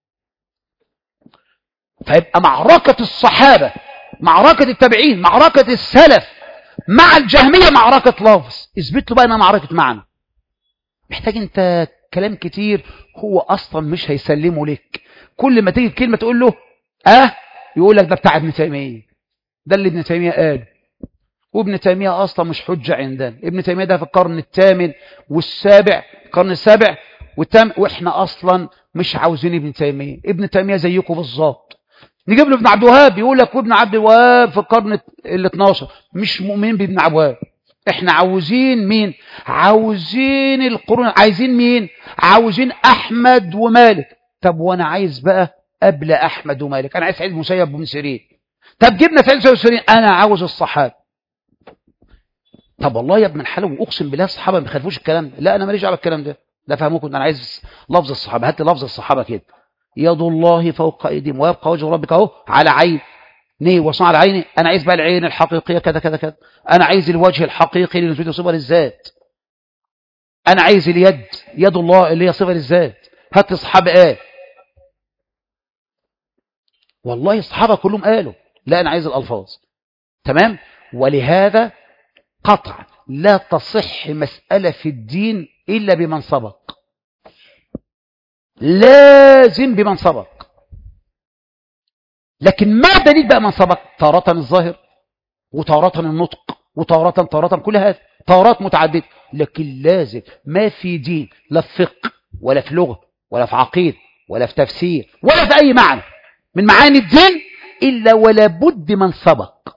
فيبقى معركة الصحابة معركة التابعين معركة السلف مع الجهمية معركة لفظ اثبت له بقى انها معركة معنى محتاج انت كلام كتير هو اصلا مش هيسلمه لك كل ما تيجي كلمة تقول له اه يقول لك ده بتاع ابن تيمية ده اللي ابن تيمية قال وابن تيمية اصلا مش حجة عندنا ابن تيمية ده في القرن الثامن والسابع القرن السابع والثامن واحنا اصلا مش عاوزين ابن تيمية ابن تيمية زيكم بالظبط نجيب له ابن عبد الوهاب يقول لك وابن عبد الوهاب في القرن ال 12 مش مؤمنين بابن عبد الوهاب احنا عاوزين مين عاوزين القرون عايزين مين عاوزين احمد ومالك طب وانا عايز بقى قبل احمد ومالك انا عايز سعيد المسيب وابن سيرين طب جبنا سعيد المسيب وسيرين انا عاوز الصحابه طب والله يا ابن الحلال اقسم بالله الصحابه ما بيخالفوش الكلام ده لا انا ماليش دعوه بالكلام ده ده فهمكم انا عايز لفظ الصحابه هات لي لفظ الصحابه كده يد الله فوق ايديهم ويبقى وجه ربك اهو على عين نيه وصنع على عيني انا عايز بقى العين الحقيقيه كذا كذا كذا انا عايز الوجه الحقيقي لنسبه صفه للذات أنا عايز اليد يد الله اللي هي صفة للذات هات الصحابة قال والله الصحابة كلهم قالوا لا أنا عايز الألفاظ تمام ولهذا قطع لا تصح مسألة في الدين إلا بمن سبق لازم بمن سبق لكن ما دليل بقى من سبق تارة الظاهر وتارة النطق وتارة تارة كل هذا تارات متعددة لكن لازم ما في دين لا في فقه ولا في لغة ولا في عقيد ولا في تفسير ولا في أي معنى من معاني الدين إلا ولا بد من سبق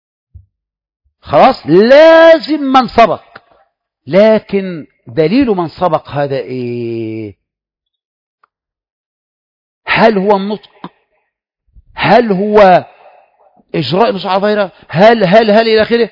خلاص لازم من سبق لكن دليل من سبق هذا إيه هل هو النطق هل هو إجراء نصوص على ظاهرة هل هل هل إلى آخره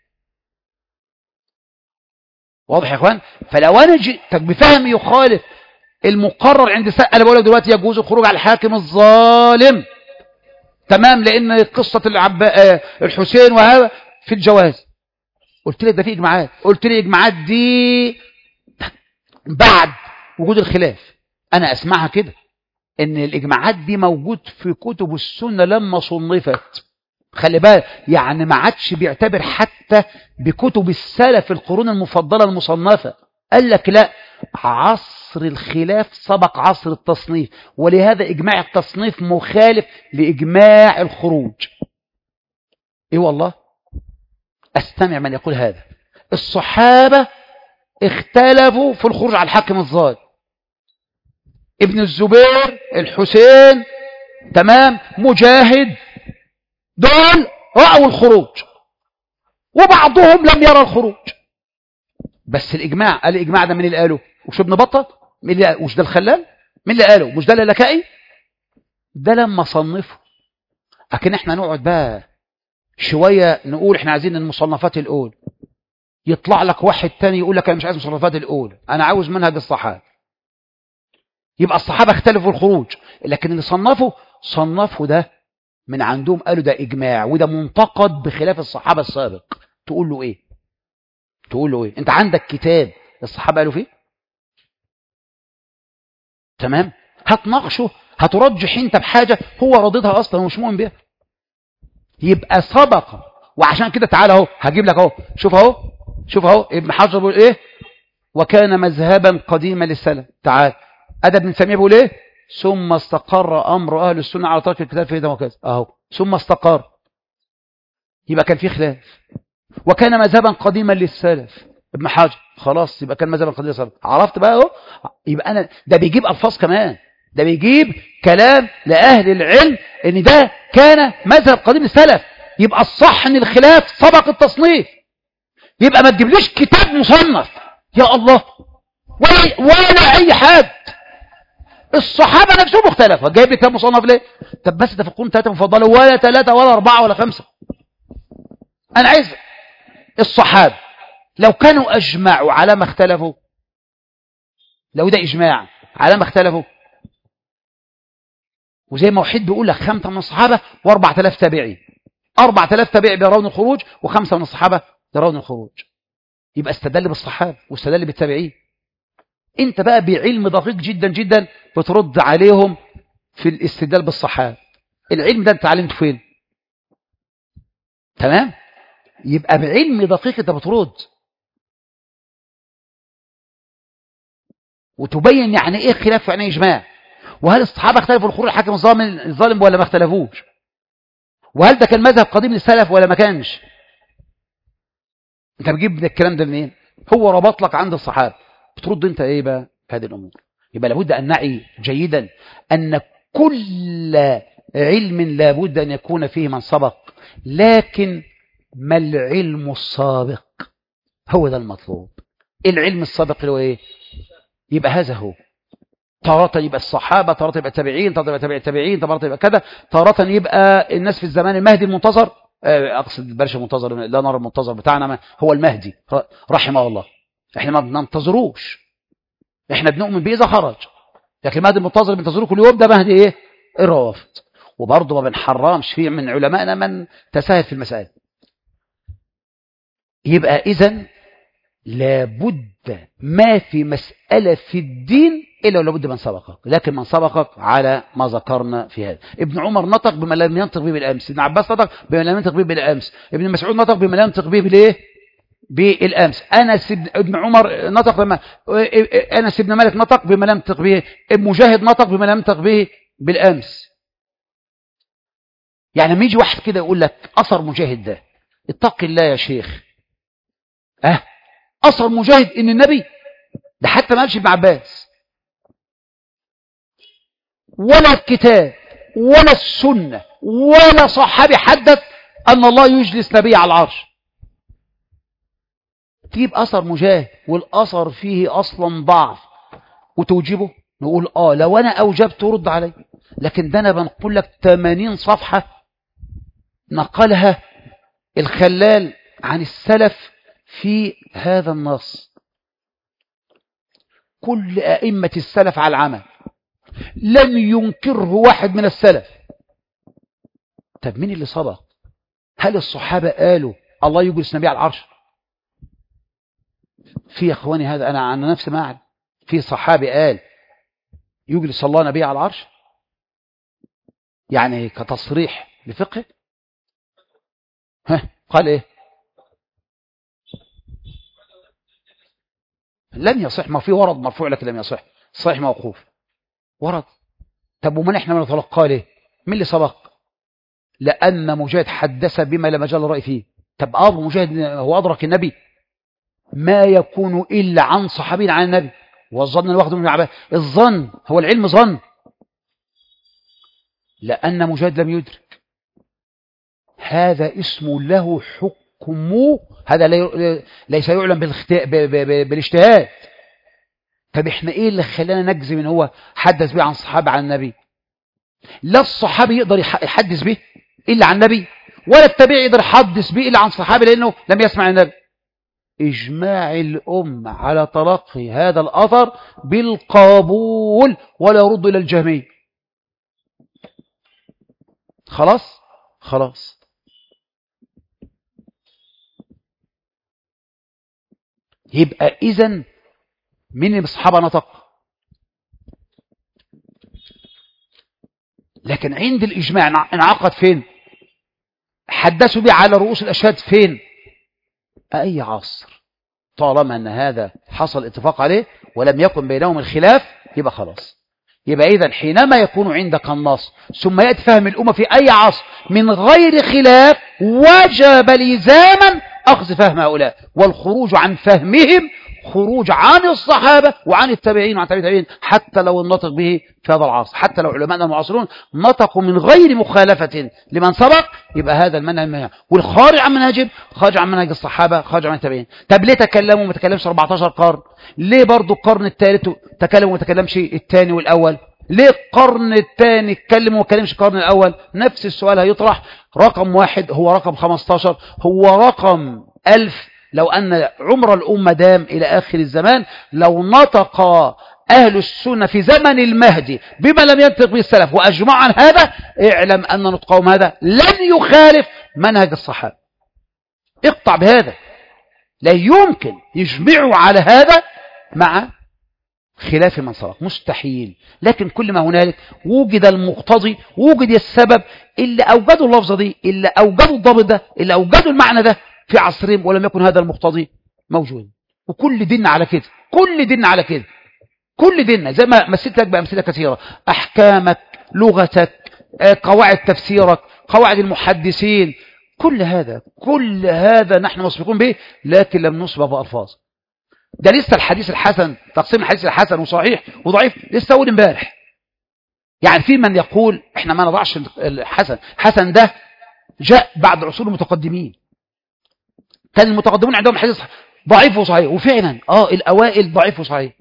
واضح يا إخوان فلو أنا جئتك بفهم يخالف المقرر عند سأل أنا بقول لك دلوقتي يجوز الخروج على الحاكم الظالم تمام لأن قصة العب... الحسين وهذا في الجواز قلت لك ده في إجماعات قلت لي إجماعات دي بعد وجود الخلاف أنا أسمعها كده ان الاجماعات دي موجود في كتب السنة لما صنفت خلي بالك يعني ما عادش بيعتبر حتى بكتب السلف القرون المفضلة المصنفة قال لك لا عصر الخلاف سبق عصر التصنيف ولهذا إجماع التصنيف مخالف لإجماع الخروج إيه والله أستمع من يقول هذا الصحابة اختلفوا في الخروج على الحاكم الظالم ابن الزبير الحسين تمام مجاهد دول رأوا الخروج وبعضهم لم يرى الخروج بس الإجماع قال الإجماع ده من اللي قاله وش ابن بطة من اللي وش ده الخلال من اللي قاله مش ده اللكائي ده لما صنفه لكن احنا نقعد بقى شوية نقول احنا عايزين المصنفات الأول يطلع لك واحد تاني يقول لك انا مش عايز المصنفات الأول انا عاوز منهج الصحابة يبقى الصحابة اختلفوا الخروج لكن اللي صنفوا صنفوا ده من عندهم قالوا ده إجماع وده منتقد بخلاف الصحابة السابق تقول له إيه تقول له إيه أنت عندك كتاب الصحابة قالوا فيه تمام هتناقشه هترجح انت بحاجة هو راضدها أصلا ومش مؤمن بيها يبقى سبق وعشان كده تعالى اهو هجيب لك اهو شوف اهو شوف اهو ابن حجر بيقول ايه وكان مذهبا قديما للسلف تعال أدب بن سميع بيقول ايه ثم استقر أمر أهل السنة على ترك الكتاب في هذا وكذا أهو ثم استقر يبقى كان في خلاف وكان مذهبا قديما للسلف ابن حجر خلاص يبقى كان مذهبا قديما للسلف عرفت بقى اهو يبقى أنا ده بيجيب ألفاظ كمان ده بيجيب كلام لأهل العلم ان ده كان مذهب قديم للسلف يبقى الصح ان الخلاف سبق التصنيف يبقى ما تجيبليش كتاب مصنف يا الله ولا, ولا اي حد الصحابة نفسهم اختلفوا جايب لي كتاب مصنف ليه طب بس ده في القرون ثلاثة مفضلة ولا ثلاثة ولا أربعة ولا خمسة أنا عايز الصحابة لو كانوا أجمعوا على ما اختلفوا لو ده إجماع على ما اختلفوا وزي ما وحيد بيقول لك خمسة من الصحابة واربع تلاف تابعي أربع تلاف تابعي بيرون الخروج وخمسة من الصحابة يرون الخروج يبقى استدل بالصحابة واستدل بالتابعين انت بقى بعلم دقيق جدا جدا بترد عليهم في الاستدلال بالصحابة العلم ده انت اتعلمته فين تمام يبقى بعلم دقيق انت بترد وتبين يعني ايه خلاف ويعني ايه اجماع وهل الصحابة اختلفوا الخروج الحاكم الظالم ولا ما اختلفوش وهل ده كان مذهب قديم للسلف ولا ما كانش انت بتجيب الكلام ده منين هو ربط لك عند الصحابة بترد انت ايه بقى في هذه الامور يبقى لابد ان نعي جيدا ان كل علم لابد ان يكون فيه من سبق لكن ما العلم السابق هو ده المطلوب العلم السابق اللي هو ايه يبقى هذا هو تارة يبقى الصحابة تارة يبقى التابعين تارة يبقى تابع التابعين تارة يبقى كذا تارة يبقى الناس في الزمان المهدي المنتظر أقصد البرش المنتظر لا نرى المنتظر بتاعنا هو المهدي رحمه الله احنا ما بننتظروش احنا بنؤمن بيه اذا خرج لكن المهدي المنتظر بننتظره كل يوم ده مهدي ايه الروافض وبرضه ما بنحرمش فيه من علمائنا من تساهل في المسائل يبقى اذا لابد ما في مسألة في الدين إلا ولابد من سبقك لكن من سبقك على ما ذكرنا في هذا ابن عمر نطق بما لم ينطق به بالأمس ابن عباس نطق بما لم ينطق به بالأمس ابن مسعود نطق بما لم ينطق به بالإيه بالأمس أنس ابن عمر نطق بما أنس ابن مالك نطق بما لم ينطق به مجاهد نطق بما لم ينطق به بالأمس يعني لما يجي واحد كده يقول لك أثر مجاهد ده اتق الله يا شيخ أه أثر مجاهد إن النبي ده حتى ما قالش ابن عباس ولا الكتاب ولا السنة ولا صحابي حدث أن الله يجلس نبي على العرش تجيب أثر مجاهد والأثر فيه أصلا ضعف وتوجبه نقول آه لو أنا أوجبت رد علي لكن ده أنا بنقول لك 80 صفحة نقلها الخلال عن السلف في هذا النص كل أئمة السلف على العمل لم ينكره واحد من السلف طب مين اللي سبق هل الصحابة قالوا الله يجلس النبي على العرش في يا اخواني هذا انا عن نفسي ما اعلم في صحابي قال يجلس الله نبي على العرش يعني كتصريح لفقه ها قال ايه لم يصح ما في ورد مرفوع لكن لم يصح صحيح موقوف ورد طب ومن احنا ما نتلقاه ليه مين اللي سبق لان مجاهد حدث بما لا مجال الراي فيه طب اه مجاهد هو ادرك النبي ما يكون الا عن صحابي عن النبي والظن الواخد من عباد الظن هو العلم ظن لان مجاهد لم يدرك هذا اسم له حكم هذا ليس يعلم بالاجتهاد طب احنا ايه اللي خلانا نجزم ان هو حدث به عن صحابه عن النبي لا الصحابي يقدر يحدث به الا عن النبي ولا التابعي يقدر يحدث به الا عن صحابي لانه لم يسمع النبي اجماع الامه على تلقي هذا الاثر بالقبول ولا يرد الى الجميع خلاص خلاص يبقى اذا مين اللي الصحابه نطق لكن عند الاجماع انعقد فين حدثوا به على رؤوس الاشهاد فين اي عصر طالما ان هذا حصل اتفاق عليه ولم يكن بينهم الخلاف يبقى خلاص يبقى اذا حينما يكون عندك النص ثم ياتي فهم الامه في اي عصر من غير خلاف وجب لزاما اخذ فهم هؤلاء والخروج عن فهمهم خروج عن الصحابة وعن التابعين وعن التابعين حتى لو النطق به في هذا العصر حتى لو علماءنا المعاصرون نطقوا من غير مخالفة لمن سبق يبقى هذا المنهج المنهج والخارج عن منهجهم خارج عن منهج الصحابة خارج عن التابعين طب ليه تكلموا وما تكلمش 14 قرن ليه برضو القرن الثالث تكلم وما تكلمش الثاني والأول ليه القرن الثاني اتكلم وما كلمش القرن الأول نفس السؤال هيطرح رقم واحد هو رقم 15 هو رقم ألف لو أن عمر الأمة دام إلى آخر الزمان لو نطق أهل السنة في زمن المهدي بما لم ينطق به السلف وأجمع عن هذا اعلم أن نطقهم هذا لن يخالف منهج الصحابة اقطع بهذا لا يمكن يجمعوا على هذا مع خلاف من سبق مستحيل لكن كل ما هنالك وجد المقتضي وجد السبب اللي أوجدوا اللفظة دي اللي أوجدوا الضابط ده اللي أوجدوا المعنى ده في عصرهم ولم يكن هذا المقتضي موجود وكل ديننا على كده كل ديننا على كده كل ديننا زي ما مثلت لك بأمثلة كثيرة أحكامك لغتك قواعد تفسيرك قواعد المحدثين كل هذا كل هذا نحن مسبقون به لكن لم نسبق بألفاظ ده لسه الحديث الحسن تقسيم الحديث الحسن وصحيح وضعيف لسه أول امبارح يعني في من يقول احنا ما نضعش الحسن حسن ده جاء بعد عصور المتقدمين كان المتقدمون عندهم حديث ضعيف وصحيح وفعلا اه الاوائل ضعيف وصحيح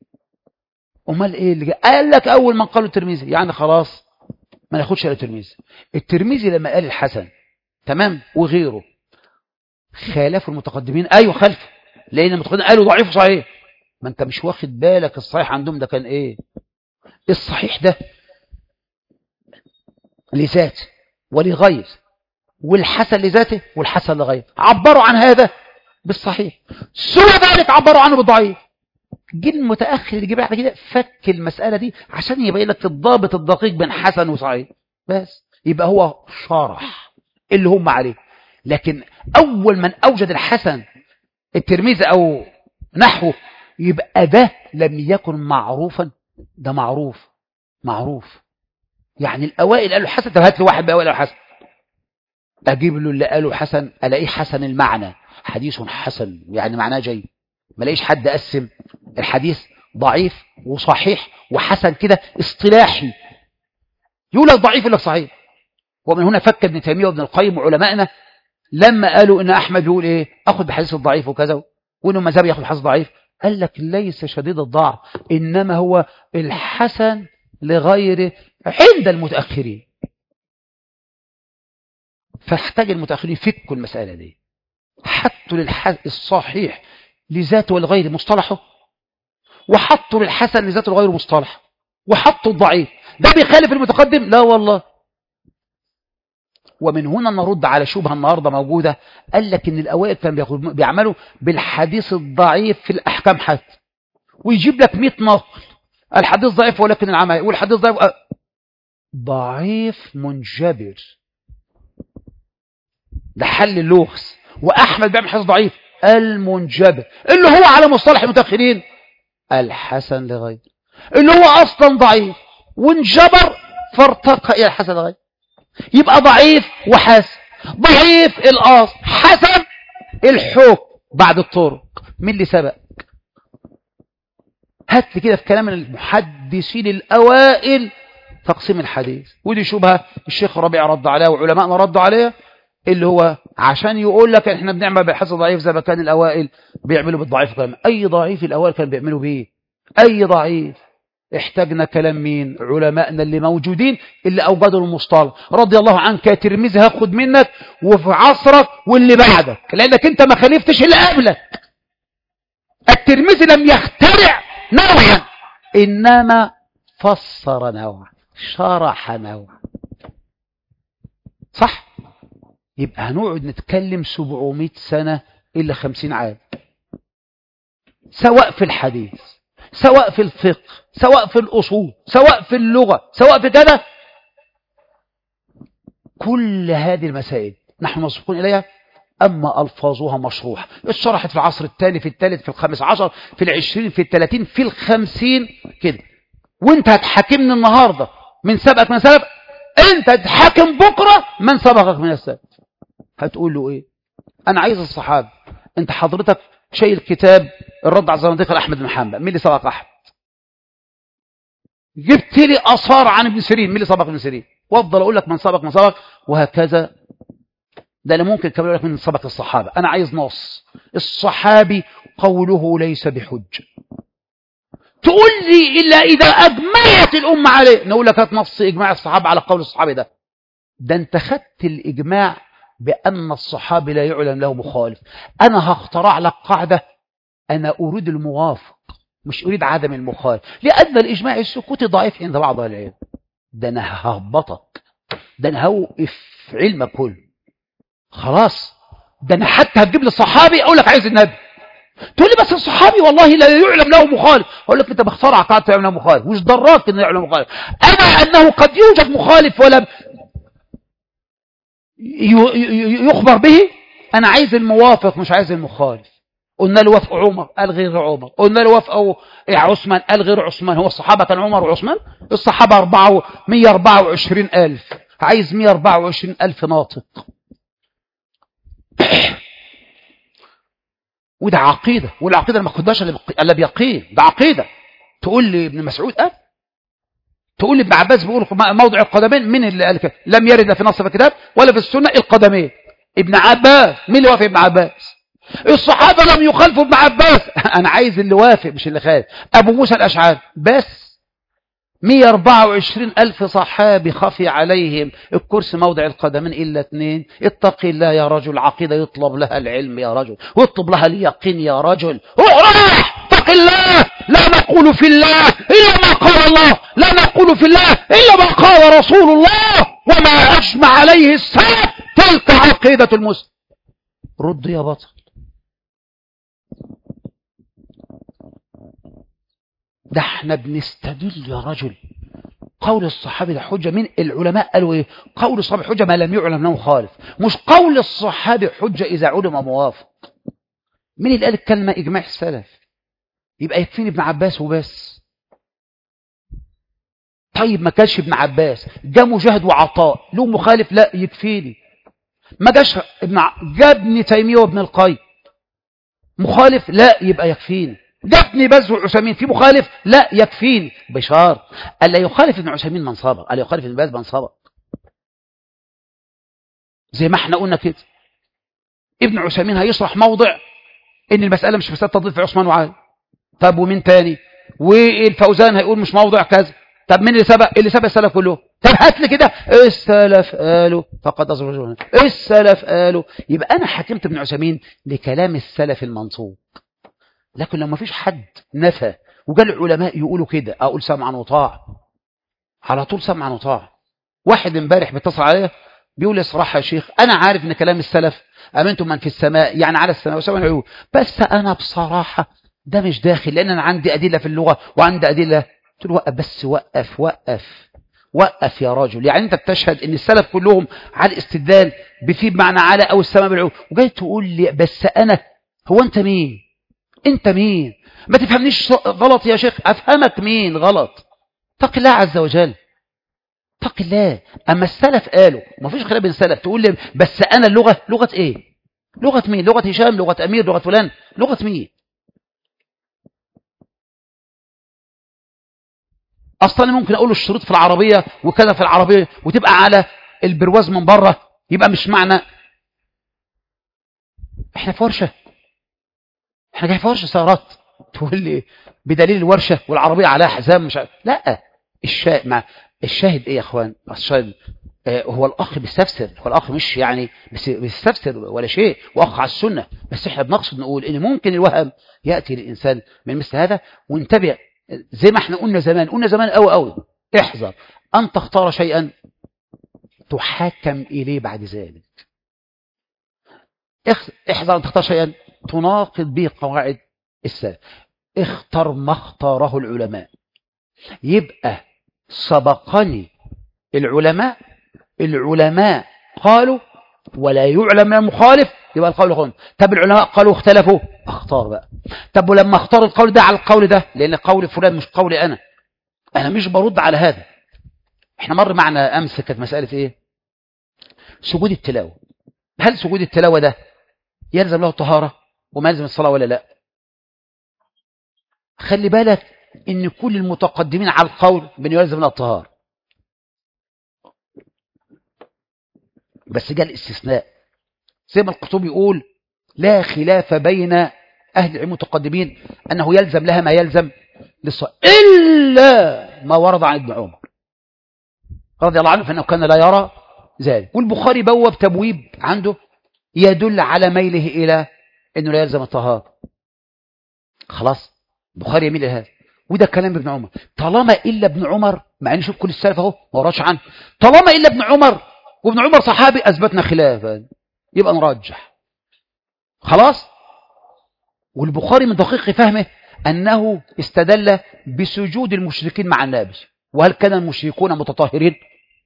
امال ايه اللي جاء قال لك اول من قالوا الترمذي يعني خلاص ما ناخدش الا الترمذي الترمذي لما قال الحسن تمام وغيره خالفوا المتقدمين ايوه خلفوا لان المتقدمين قالوا ضعيف وصحيح ما انت مش واخد بالك الصحيح عندهم ده كان ايه الصحيح ده لذات ولغير والحسن لذاته والحسن لغيره عبروا عن هذا بالصحيح سوى ذلك عبروا عنه بالضعيف جه المتأخر اللي جه بعد كده فك المسألة دي عشان يبين لك الضابط الدقيق بين حسن وصحيح بس يبقى هو شرح اللي هم عليه لكن أول من أوجد الحسن الترمذي أو نحوه يبقى ده لم يكن معروفا ده معروف معروف يعني الأوائل قالوا حسن طب هات لي واحد بأوائل حسن أجيب له اللي قاله حسن ألاقيه حسن المعنى حديث حسن يعني معناه جيد ما لاقيش حد قسم الحديث ضعيف وصحيح وحسن كده اصطلاحي يقول لك ضعيف يقول لك صحيح ومن هنا فك ابن تيميه وابن القيم وعلمائنا لما قالوا ان احمد بيقول ايه اخذ بحديث الضعيف وكذا وانه مذهب ياخذ حديث ضعيف قال لك ليس شديد الضعف انما هو الحسن لغيره عند المتاخرين فاحتاج المتاخرين يفكوا المساله دي حطوا للحسن الصحيح لذاته ولغير مصطلحه وحطوا للحسن لذاته ولغير مصطلح وحطوا الضعيف ده بيخالف المتقدم لا والله ومن هنا نرد على شبهة النهاردة موجودة قال لك ان الاوائل كانوا بيعملوا بالحديث الضعيف في الاحكام حتى ويجيب لك 100 نقل الحديث ضعيف ولكن العمل والحديث ضعيف ضعيف منجبر ده حل اللغز واحمد بيعمل حديث ضعيف المنجبر اللي هو على مصطلح المتاخرين الحسن لغير اللي هو اصلا ضعيف وانجبر فارتقى الى الحسن لغير يبقى ضعيف وحسن ضعيف الاصل حسن الحكم بعد الطرق مين اللي سبق هات لي كده في كلام المحدثين الاوائل تقسيم الحديث ودي شبهه الشيخ ربيع رد عليها وعلمائنا ردوا عليها اللي هو عشان يقول لك احنا بنعمل بالحديث ضعيف زي ما كان الاوائل بيعملوا بالضعيف كلام اي ضعيف الاوائل كانوا بيعملوا بيه اي ضعيف احتاجنا كلام مين علمائنا اللي موجودين اللي اوجدوا المصطلح رضي الله عنك يا ترمذي هاخد منك وفي عصرك واللي بعدك لانك انت ما خالفتش اللي قبلك الترمذي لم يخترع نوعا انما فسر نوعا شرح نوعا صح يبقى هنقعد نتكلم 700 سنة إلا 50 عام سواء في الحديث سواء في الفقه سواء في الأصول سواء في اللغة سواء في كذا كل هذه المسائل نحن مسبقون إليها أما ألفاظها مشروحة اتشرحت في العصر الثاني في الثالث في الخامس عشر في العشرين في الثلاثين في الخمسين كده وانت هتحاكمني النهاردة من سبقك من سبق انت تحاكم بكرة من سبقك من السبق هتقول له ايه انا عايز الصحابة انت حضرتك شايل كتاب الرد على الزنادقة لأحمد بن حنبل مين اللي سبق أحمد جبت لي أثار عن ابن سيرين مين اللي سبق ابن سيرين وافضل أقول لك من سبق من سبق وهكذا ده أنا ممكن كمان أقول لك من سبق الصحابة أنا عايز نص الصحابي قوله ليس بحجة تقول لي إلا إذا أجمعت الأمة عليه نقول لك هات نص إجماع الصحابة على قول الصحابي ده ده أنت خدت الإجماع بأن الصحابي لا يعلم له مخالف أنا هخترع لك قاعدة أنا أريد الموافق مش أريد عدم المخالف لأن الإجماع السكوتي ضعيف عند بعض العلم ده أنا ههبطك ده أنا هوقف علمك كله خلاص ده أنا حتى هتجيب لي الصحابي أقول لك عايز النبي تقول لي بس الصحابي والله لا يعلم له مخالف أقول لك أنت بخترع قاعدة يعلم له مخالف مش دراك أنه يعلم مخالف أما أنه قد يوجد مخالف ولم يخبر به أنا عايز الموافق مش عايز المخالف قلنا له وافق عمر قال غير عمر قلنا له وافق عثمان قال غير عثمان هو الصحابة كان عمر وعثمان الصحابة 4 124 ألف عايز 124 ألف ناطق وده عقيدة والعقيدة ما خدهاش الا بيقين ده عقيدة تقول لي ابن مسعود قال تقول لي ابن عباس بيقول موضع القدمين من اللي قال كده لم يرد لا في نص في الكتاب ولا في السنة القدمين ابن عباس مين اللي وافق ابن عباس الصحابة لم يخالفوا ابن عباس أنا عايز اللي وافق مش اللي خالف أبو موسى الأشعري بس 124 ألف صحابي خفي عليهم الكرسي موضع القدمين إلا اثنين اتق الله يا رجل عقيدة يطلب لها العلم يا رجل واطلب لها اليقين يا رجل اقرح اتق الله لا نقول في الله إلا ما قال الله لا نقول في الله إلا ما قال رسول الله وما أجمع عليه السلف تلك عقيدة المسلم رد يا بطل ده احنا بنستدل يا رجل قول الصحابي ده حجة من العلماء قالوا ايه قول الصحابي حجة ما لم يعلم انه خالف مش قول الصحابي حجة اذا علم موافق مين اللي قال الكلمة اجماع السلف يبقى يكفيني ابن عباس وبس طيب ما كانش ابن عباس جاء مجاهد وعطاء له مخالف لا يكفيني ما جاش ابن ع... جاب ابن تيميه وابن القيم مخالف لا يبقى يكفيني جاب ابن باز وعثيمين في مخالف لا يكفيني بشار الا يخالف ابن عثيمين من سبق الا يخالف ابن باز من سبق زي ما احنا قلنا كده ابن عثيمين هيشرح موضع ان المساله مش مساله تضليل في عثمان وعلي طب ومين تاني والفوزان هيقول مش موضع كذا طب مين اللي سبق اللي سبق السلف كله طب هات لي كده السلف قالوا فقد أزرجون السلف قالوا يبقى أنا حكمت ابن عثيمين لكلام السلف المنصوب لكن لو ما فيش حد نفى وقال العلماء يقولوا كده أقول سمعا وطاع على طول سمعا وطاع واحد امبارح بيتصل عليا بيقول لي صراحة يا شيخ أنا عارف إن كلام السلف أمنتم من في السماء يعني على السماء وسماء العيون بس أنا بصراحة ده مش داخل لأن أنا عندي أدلة في اللغة وعندي أدلة قلت له وقف بس وقف وقف وقف يا رجل يعني انت بتشهد ان السلف كلهم على الاستدلال بفي بمعنى على او السماء بالعلو وجاي تقول لي بس انا هو انت مين انت مين ما تفهمنيش غلط يا شيخ افهمك مين غلط اتق الله عز وجل اتق الله اما السلف قالوا ما فيش خلاف بين السلف تقول لي بس انا اللغه لغه ايه لغه مين لغه هشام لغه امير لغه فلان لغه مين اصلا ممكن اقول الشروط في العربيه وكذا في العربيه وتبقى على البرواز من بره يبقى مش معنى احنا في ورشه احنا جاي في ورشه سيارات تقول لي بدليل الورشه والعربيه عليها حزام مش عارف. لا الشاهد مع الشاهد ايه يا اخوان الشاهد آه هو الاخ بيستفسر هو الاخ مش يعني بيستفسر ولا شيء واخ على السنه بس احنا بنقصد نقول ان ممكن الوهم ياتي للانسان من مثل هذا وانتبه زي ما احنا قلنا زمان قلنا زمان قوي قوي احذر أن تختار شيئا تحاكم إليه بعد ذلك احذر أن تختار شيئا تناقض به قواعد السلف اختر ما اختاره العلماء يبقى سبقني العلماء العلماء قالوا ولا يعلم من المخالف يبقى القول يقول طب العلماء قالوا اختلفوا اختار بقى طب ولما اختار القول ده على القول ده لان قول فلان مش قولي انا انا مش برد على هذا احنا مر معنا امس كانت مساله ايه سجود التلاوه هل سجود التلاوه ده يلزم له الطهاره وما يلزم الصلاه ولا لا خلي بالك ان كل المتقدمين على القول بانه يلزم له الطهاره بس جاء الاستثناء زي ما القرطبي يقول لا خلاف بين أهل العلم المتقدمين أنه يلزم لها ما يلزم للصلاة إلا ما ورد عن ابن عمر رضي الله عنه فإنه كان لا يرى ذلك والبخاري بوب تبويب عنده يدل على ميله إلى أنه لا يلزم الطهارة خلاص البخاري يميل لهذا وده كلام ابن عمر طالما إلا ابن عمر مع أن شوف كل السلف اهو ما وراش عنه طالما إلا ابن عمر وابن عمر صحابي أثبتنا خلافا يبقى نرجح خلاص والبخاري من دقيق فهمه أنه استدل بسجود المشركين مع النبي وهل كان المشركون متطهرين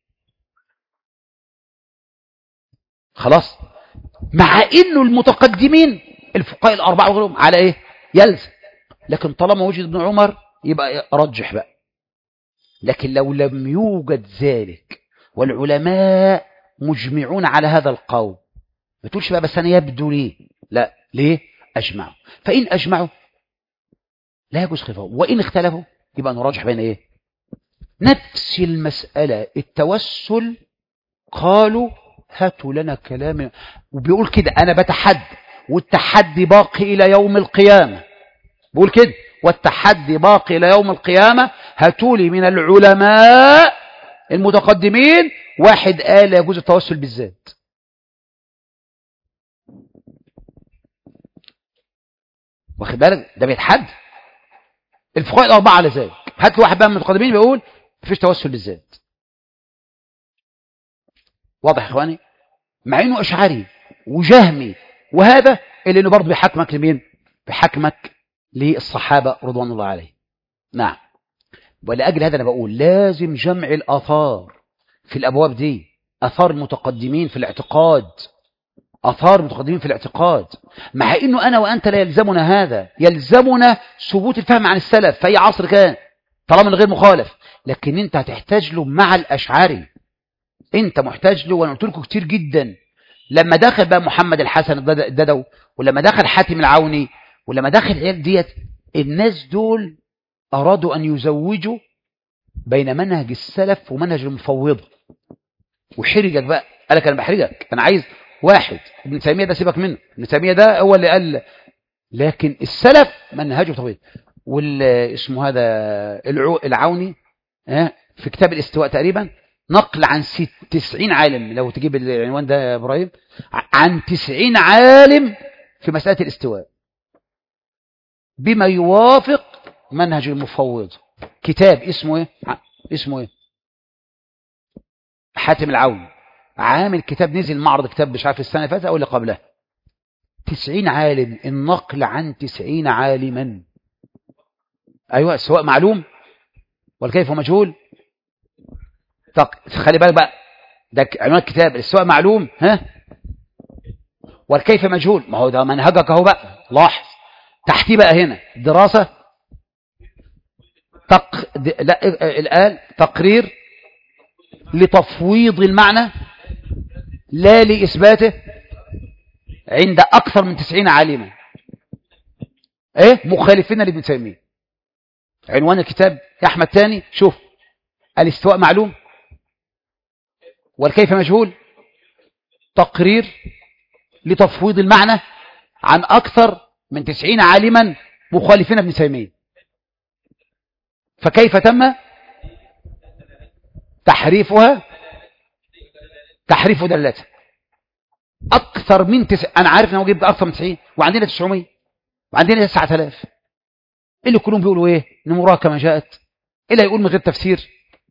خلاص مع انه المتقدمين الفقهاء الاربعه وغيرهم على ايه يلزم لكن طالما وجد ابن عمر يبقى رجح بقى لكن لو لم يوجد ذلك والعلماء مجمعون على هذا القول ما تقولش بقى بس انا يبدو لي لا ليه اجمعوا فان اجمعوا لا يجوز خلافهم وان اختلفوا يبقى نراجح بين ايه نفس المسألة التوسل قالوا هاتوا لنا كلام وبيقول كده انا بتحدى والتحدي باقي الى يوم القيامة بيقول كده والتحدي باقي الى يوم القيامة هاتوا لي من العلماء المتقدمين واحد قال يجوز التوسل بالذات واخد بالك ده بيتحدى الفقهاء الاربعه على ذلك هات لي واحد بقى من المتقدمين بيقول مفيش توسل بالذات واضح يا اخواني مع انه اشعري وجهمي وهذا اللي انه برضه بيحكمك لمين بيحكمك للصحابه رضوان الله عليهم نعم ولأجل هذا أنا بقول لازم جمع الآثار في الأبواب دي أثار المتقدمين في الاعتقاد أثار المتقدمين في الاعتقاد مع أنه أنا وأنت لا يلزمنا هذا يلزمنا ثبوت الفهم عن السلف في أي عصر كان طالما غير مخالف لكن أنت هتحتاج له مع الأشعري أنت محتاج له وأنا قلت لكم كتير جدا لما دخل بقى محمد الحسن الددو ولما دخل حاتم العوني ولما دخل العيال ديت الناس دول أرادوا أن يزوجوا بين منهج السلف ومنهج المفوضة وحرجك بقى قال لك أنا بحرجك أنا عايز واحد ابن تيمية ده سيبك منه ابن تيمية ده هو اللي قال لكن السلف منهجه طويل والاسمه هذا العوني في كتاب الاستواء تقريبا نقل عن ست تسعين عالم لو تجيب العنوان ده يا إبراهيم عن تسعين عالم في مسألة الاستواء بما يوافق منهج المفوض كتاب اسمه ايه اسمه ايه حاتم العون عامل كتاب نزل معرض كتاب مش عارف السنة فاتت أو اللي قبلها تسعين عالم النقل عن تسعين عالما أيوة سواء معلوم والكيف مجهول خلي بالك بقى ده عنوان الكتاب السواء معلوم ها والكيف مجهول ما هو ده منهجك اهو بقى لاحظ تحتيه بقى هنا دراسة تق... د... لا الآن تقرير لتفويض المعنى لا لإثباته عند أكثر من تسعين عالما ايه مخالفين لابن تيمية عنوان الكتاب يا أحمد تاني شوف الاستواء معلوم والكيف مجهول تقرير لتفويض المعنى عن أكثر من تسعين عالما مخالفين ابن تيمية فكيف تم تحريفها تحريف دلتها أكثر من تسع أنا عارف أنه جبت أكثر من 90 وعندنا 900 وعندنا 9000 اللي كلهم بيقولوا إيه نمرها كما جاءت إلا يقول من غير تفسير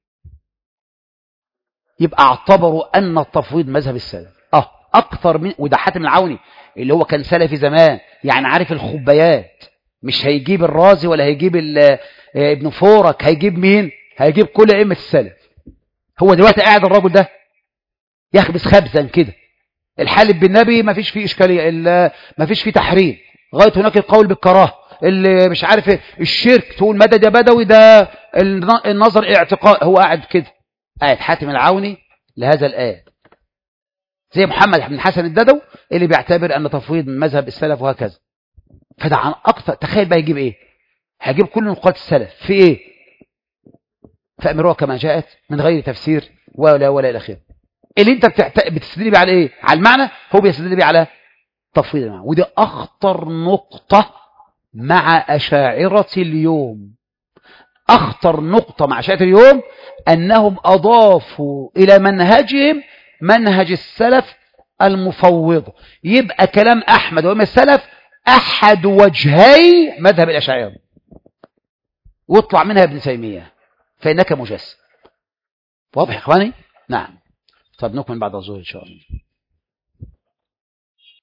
يبقى اعتبروا أن التفويض مذهب السلف اه أكثر من وده حاتم العوني اللي هو كان سلفي زمان يعني عارف الخبيات مش هيجيب الرازي ولا هيجيب ابن فورك هيجيب مين هيجيب كل أئمة السلف هو دلوقتي قاعد الراجل ده يخبز خبزا كده الحالف بالنبي ما فيش فيه إشكالية ما فيش فيه تحريم غاية هناك القول بالكراهه اللي مش عارف ايه الشرك تقول مدد يا بدوي ده النظر اعتقاد هو قاعد كده قاعد حاتم العوني لهذا الآية زي محمد بن حسن الددو اللي بيعتبر أن تفويض من مذهب السلف وهكذا فده عن أكثر تخيل بقى يجيب إيه هيجيب كل نقاط السلف في إيه فأمروها كما جاءت من غير تفسير ولا ولا إلى آخره اللي أنت بتعت... بتستدل بيه على إيه على المعنى هو بيستدل بيه على تفويض المعنى ودي أخطر نقطة مع أشاعرة اليوم أخطر نقطة مع أشاعرة اليوم أنهم أضافوا إلى منهجهم منهج السلف المفوض يبقى كلام أحمد وإمام السلف أحد وجهي مذهب الأشاعرة واطلع منها ابن تيمية فإنك مجسم واضح يا إخواني؟ نعم طب نكمل بعد الظهر إن شاء الله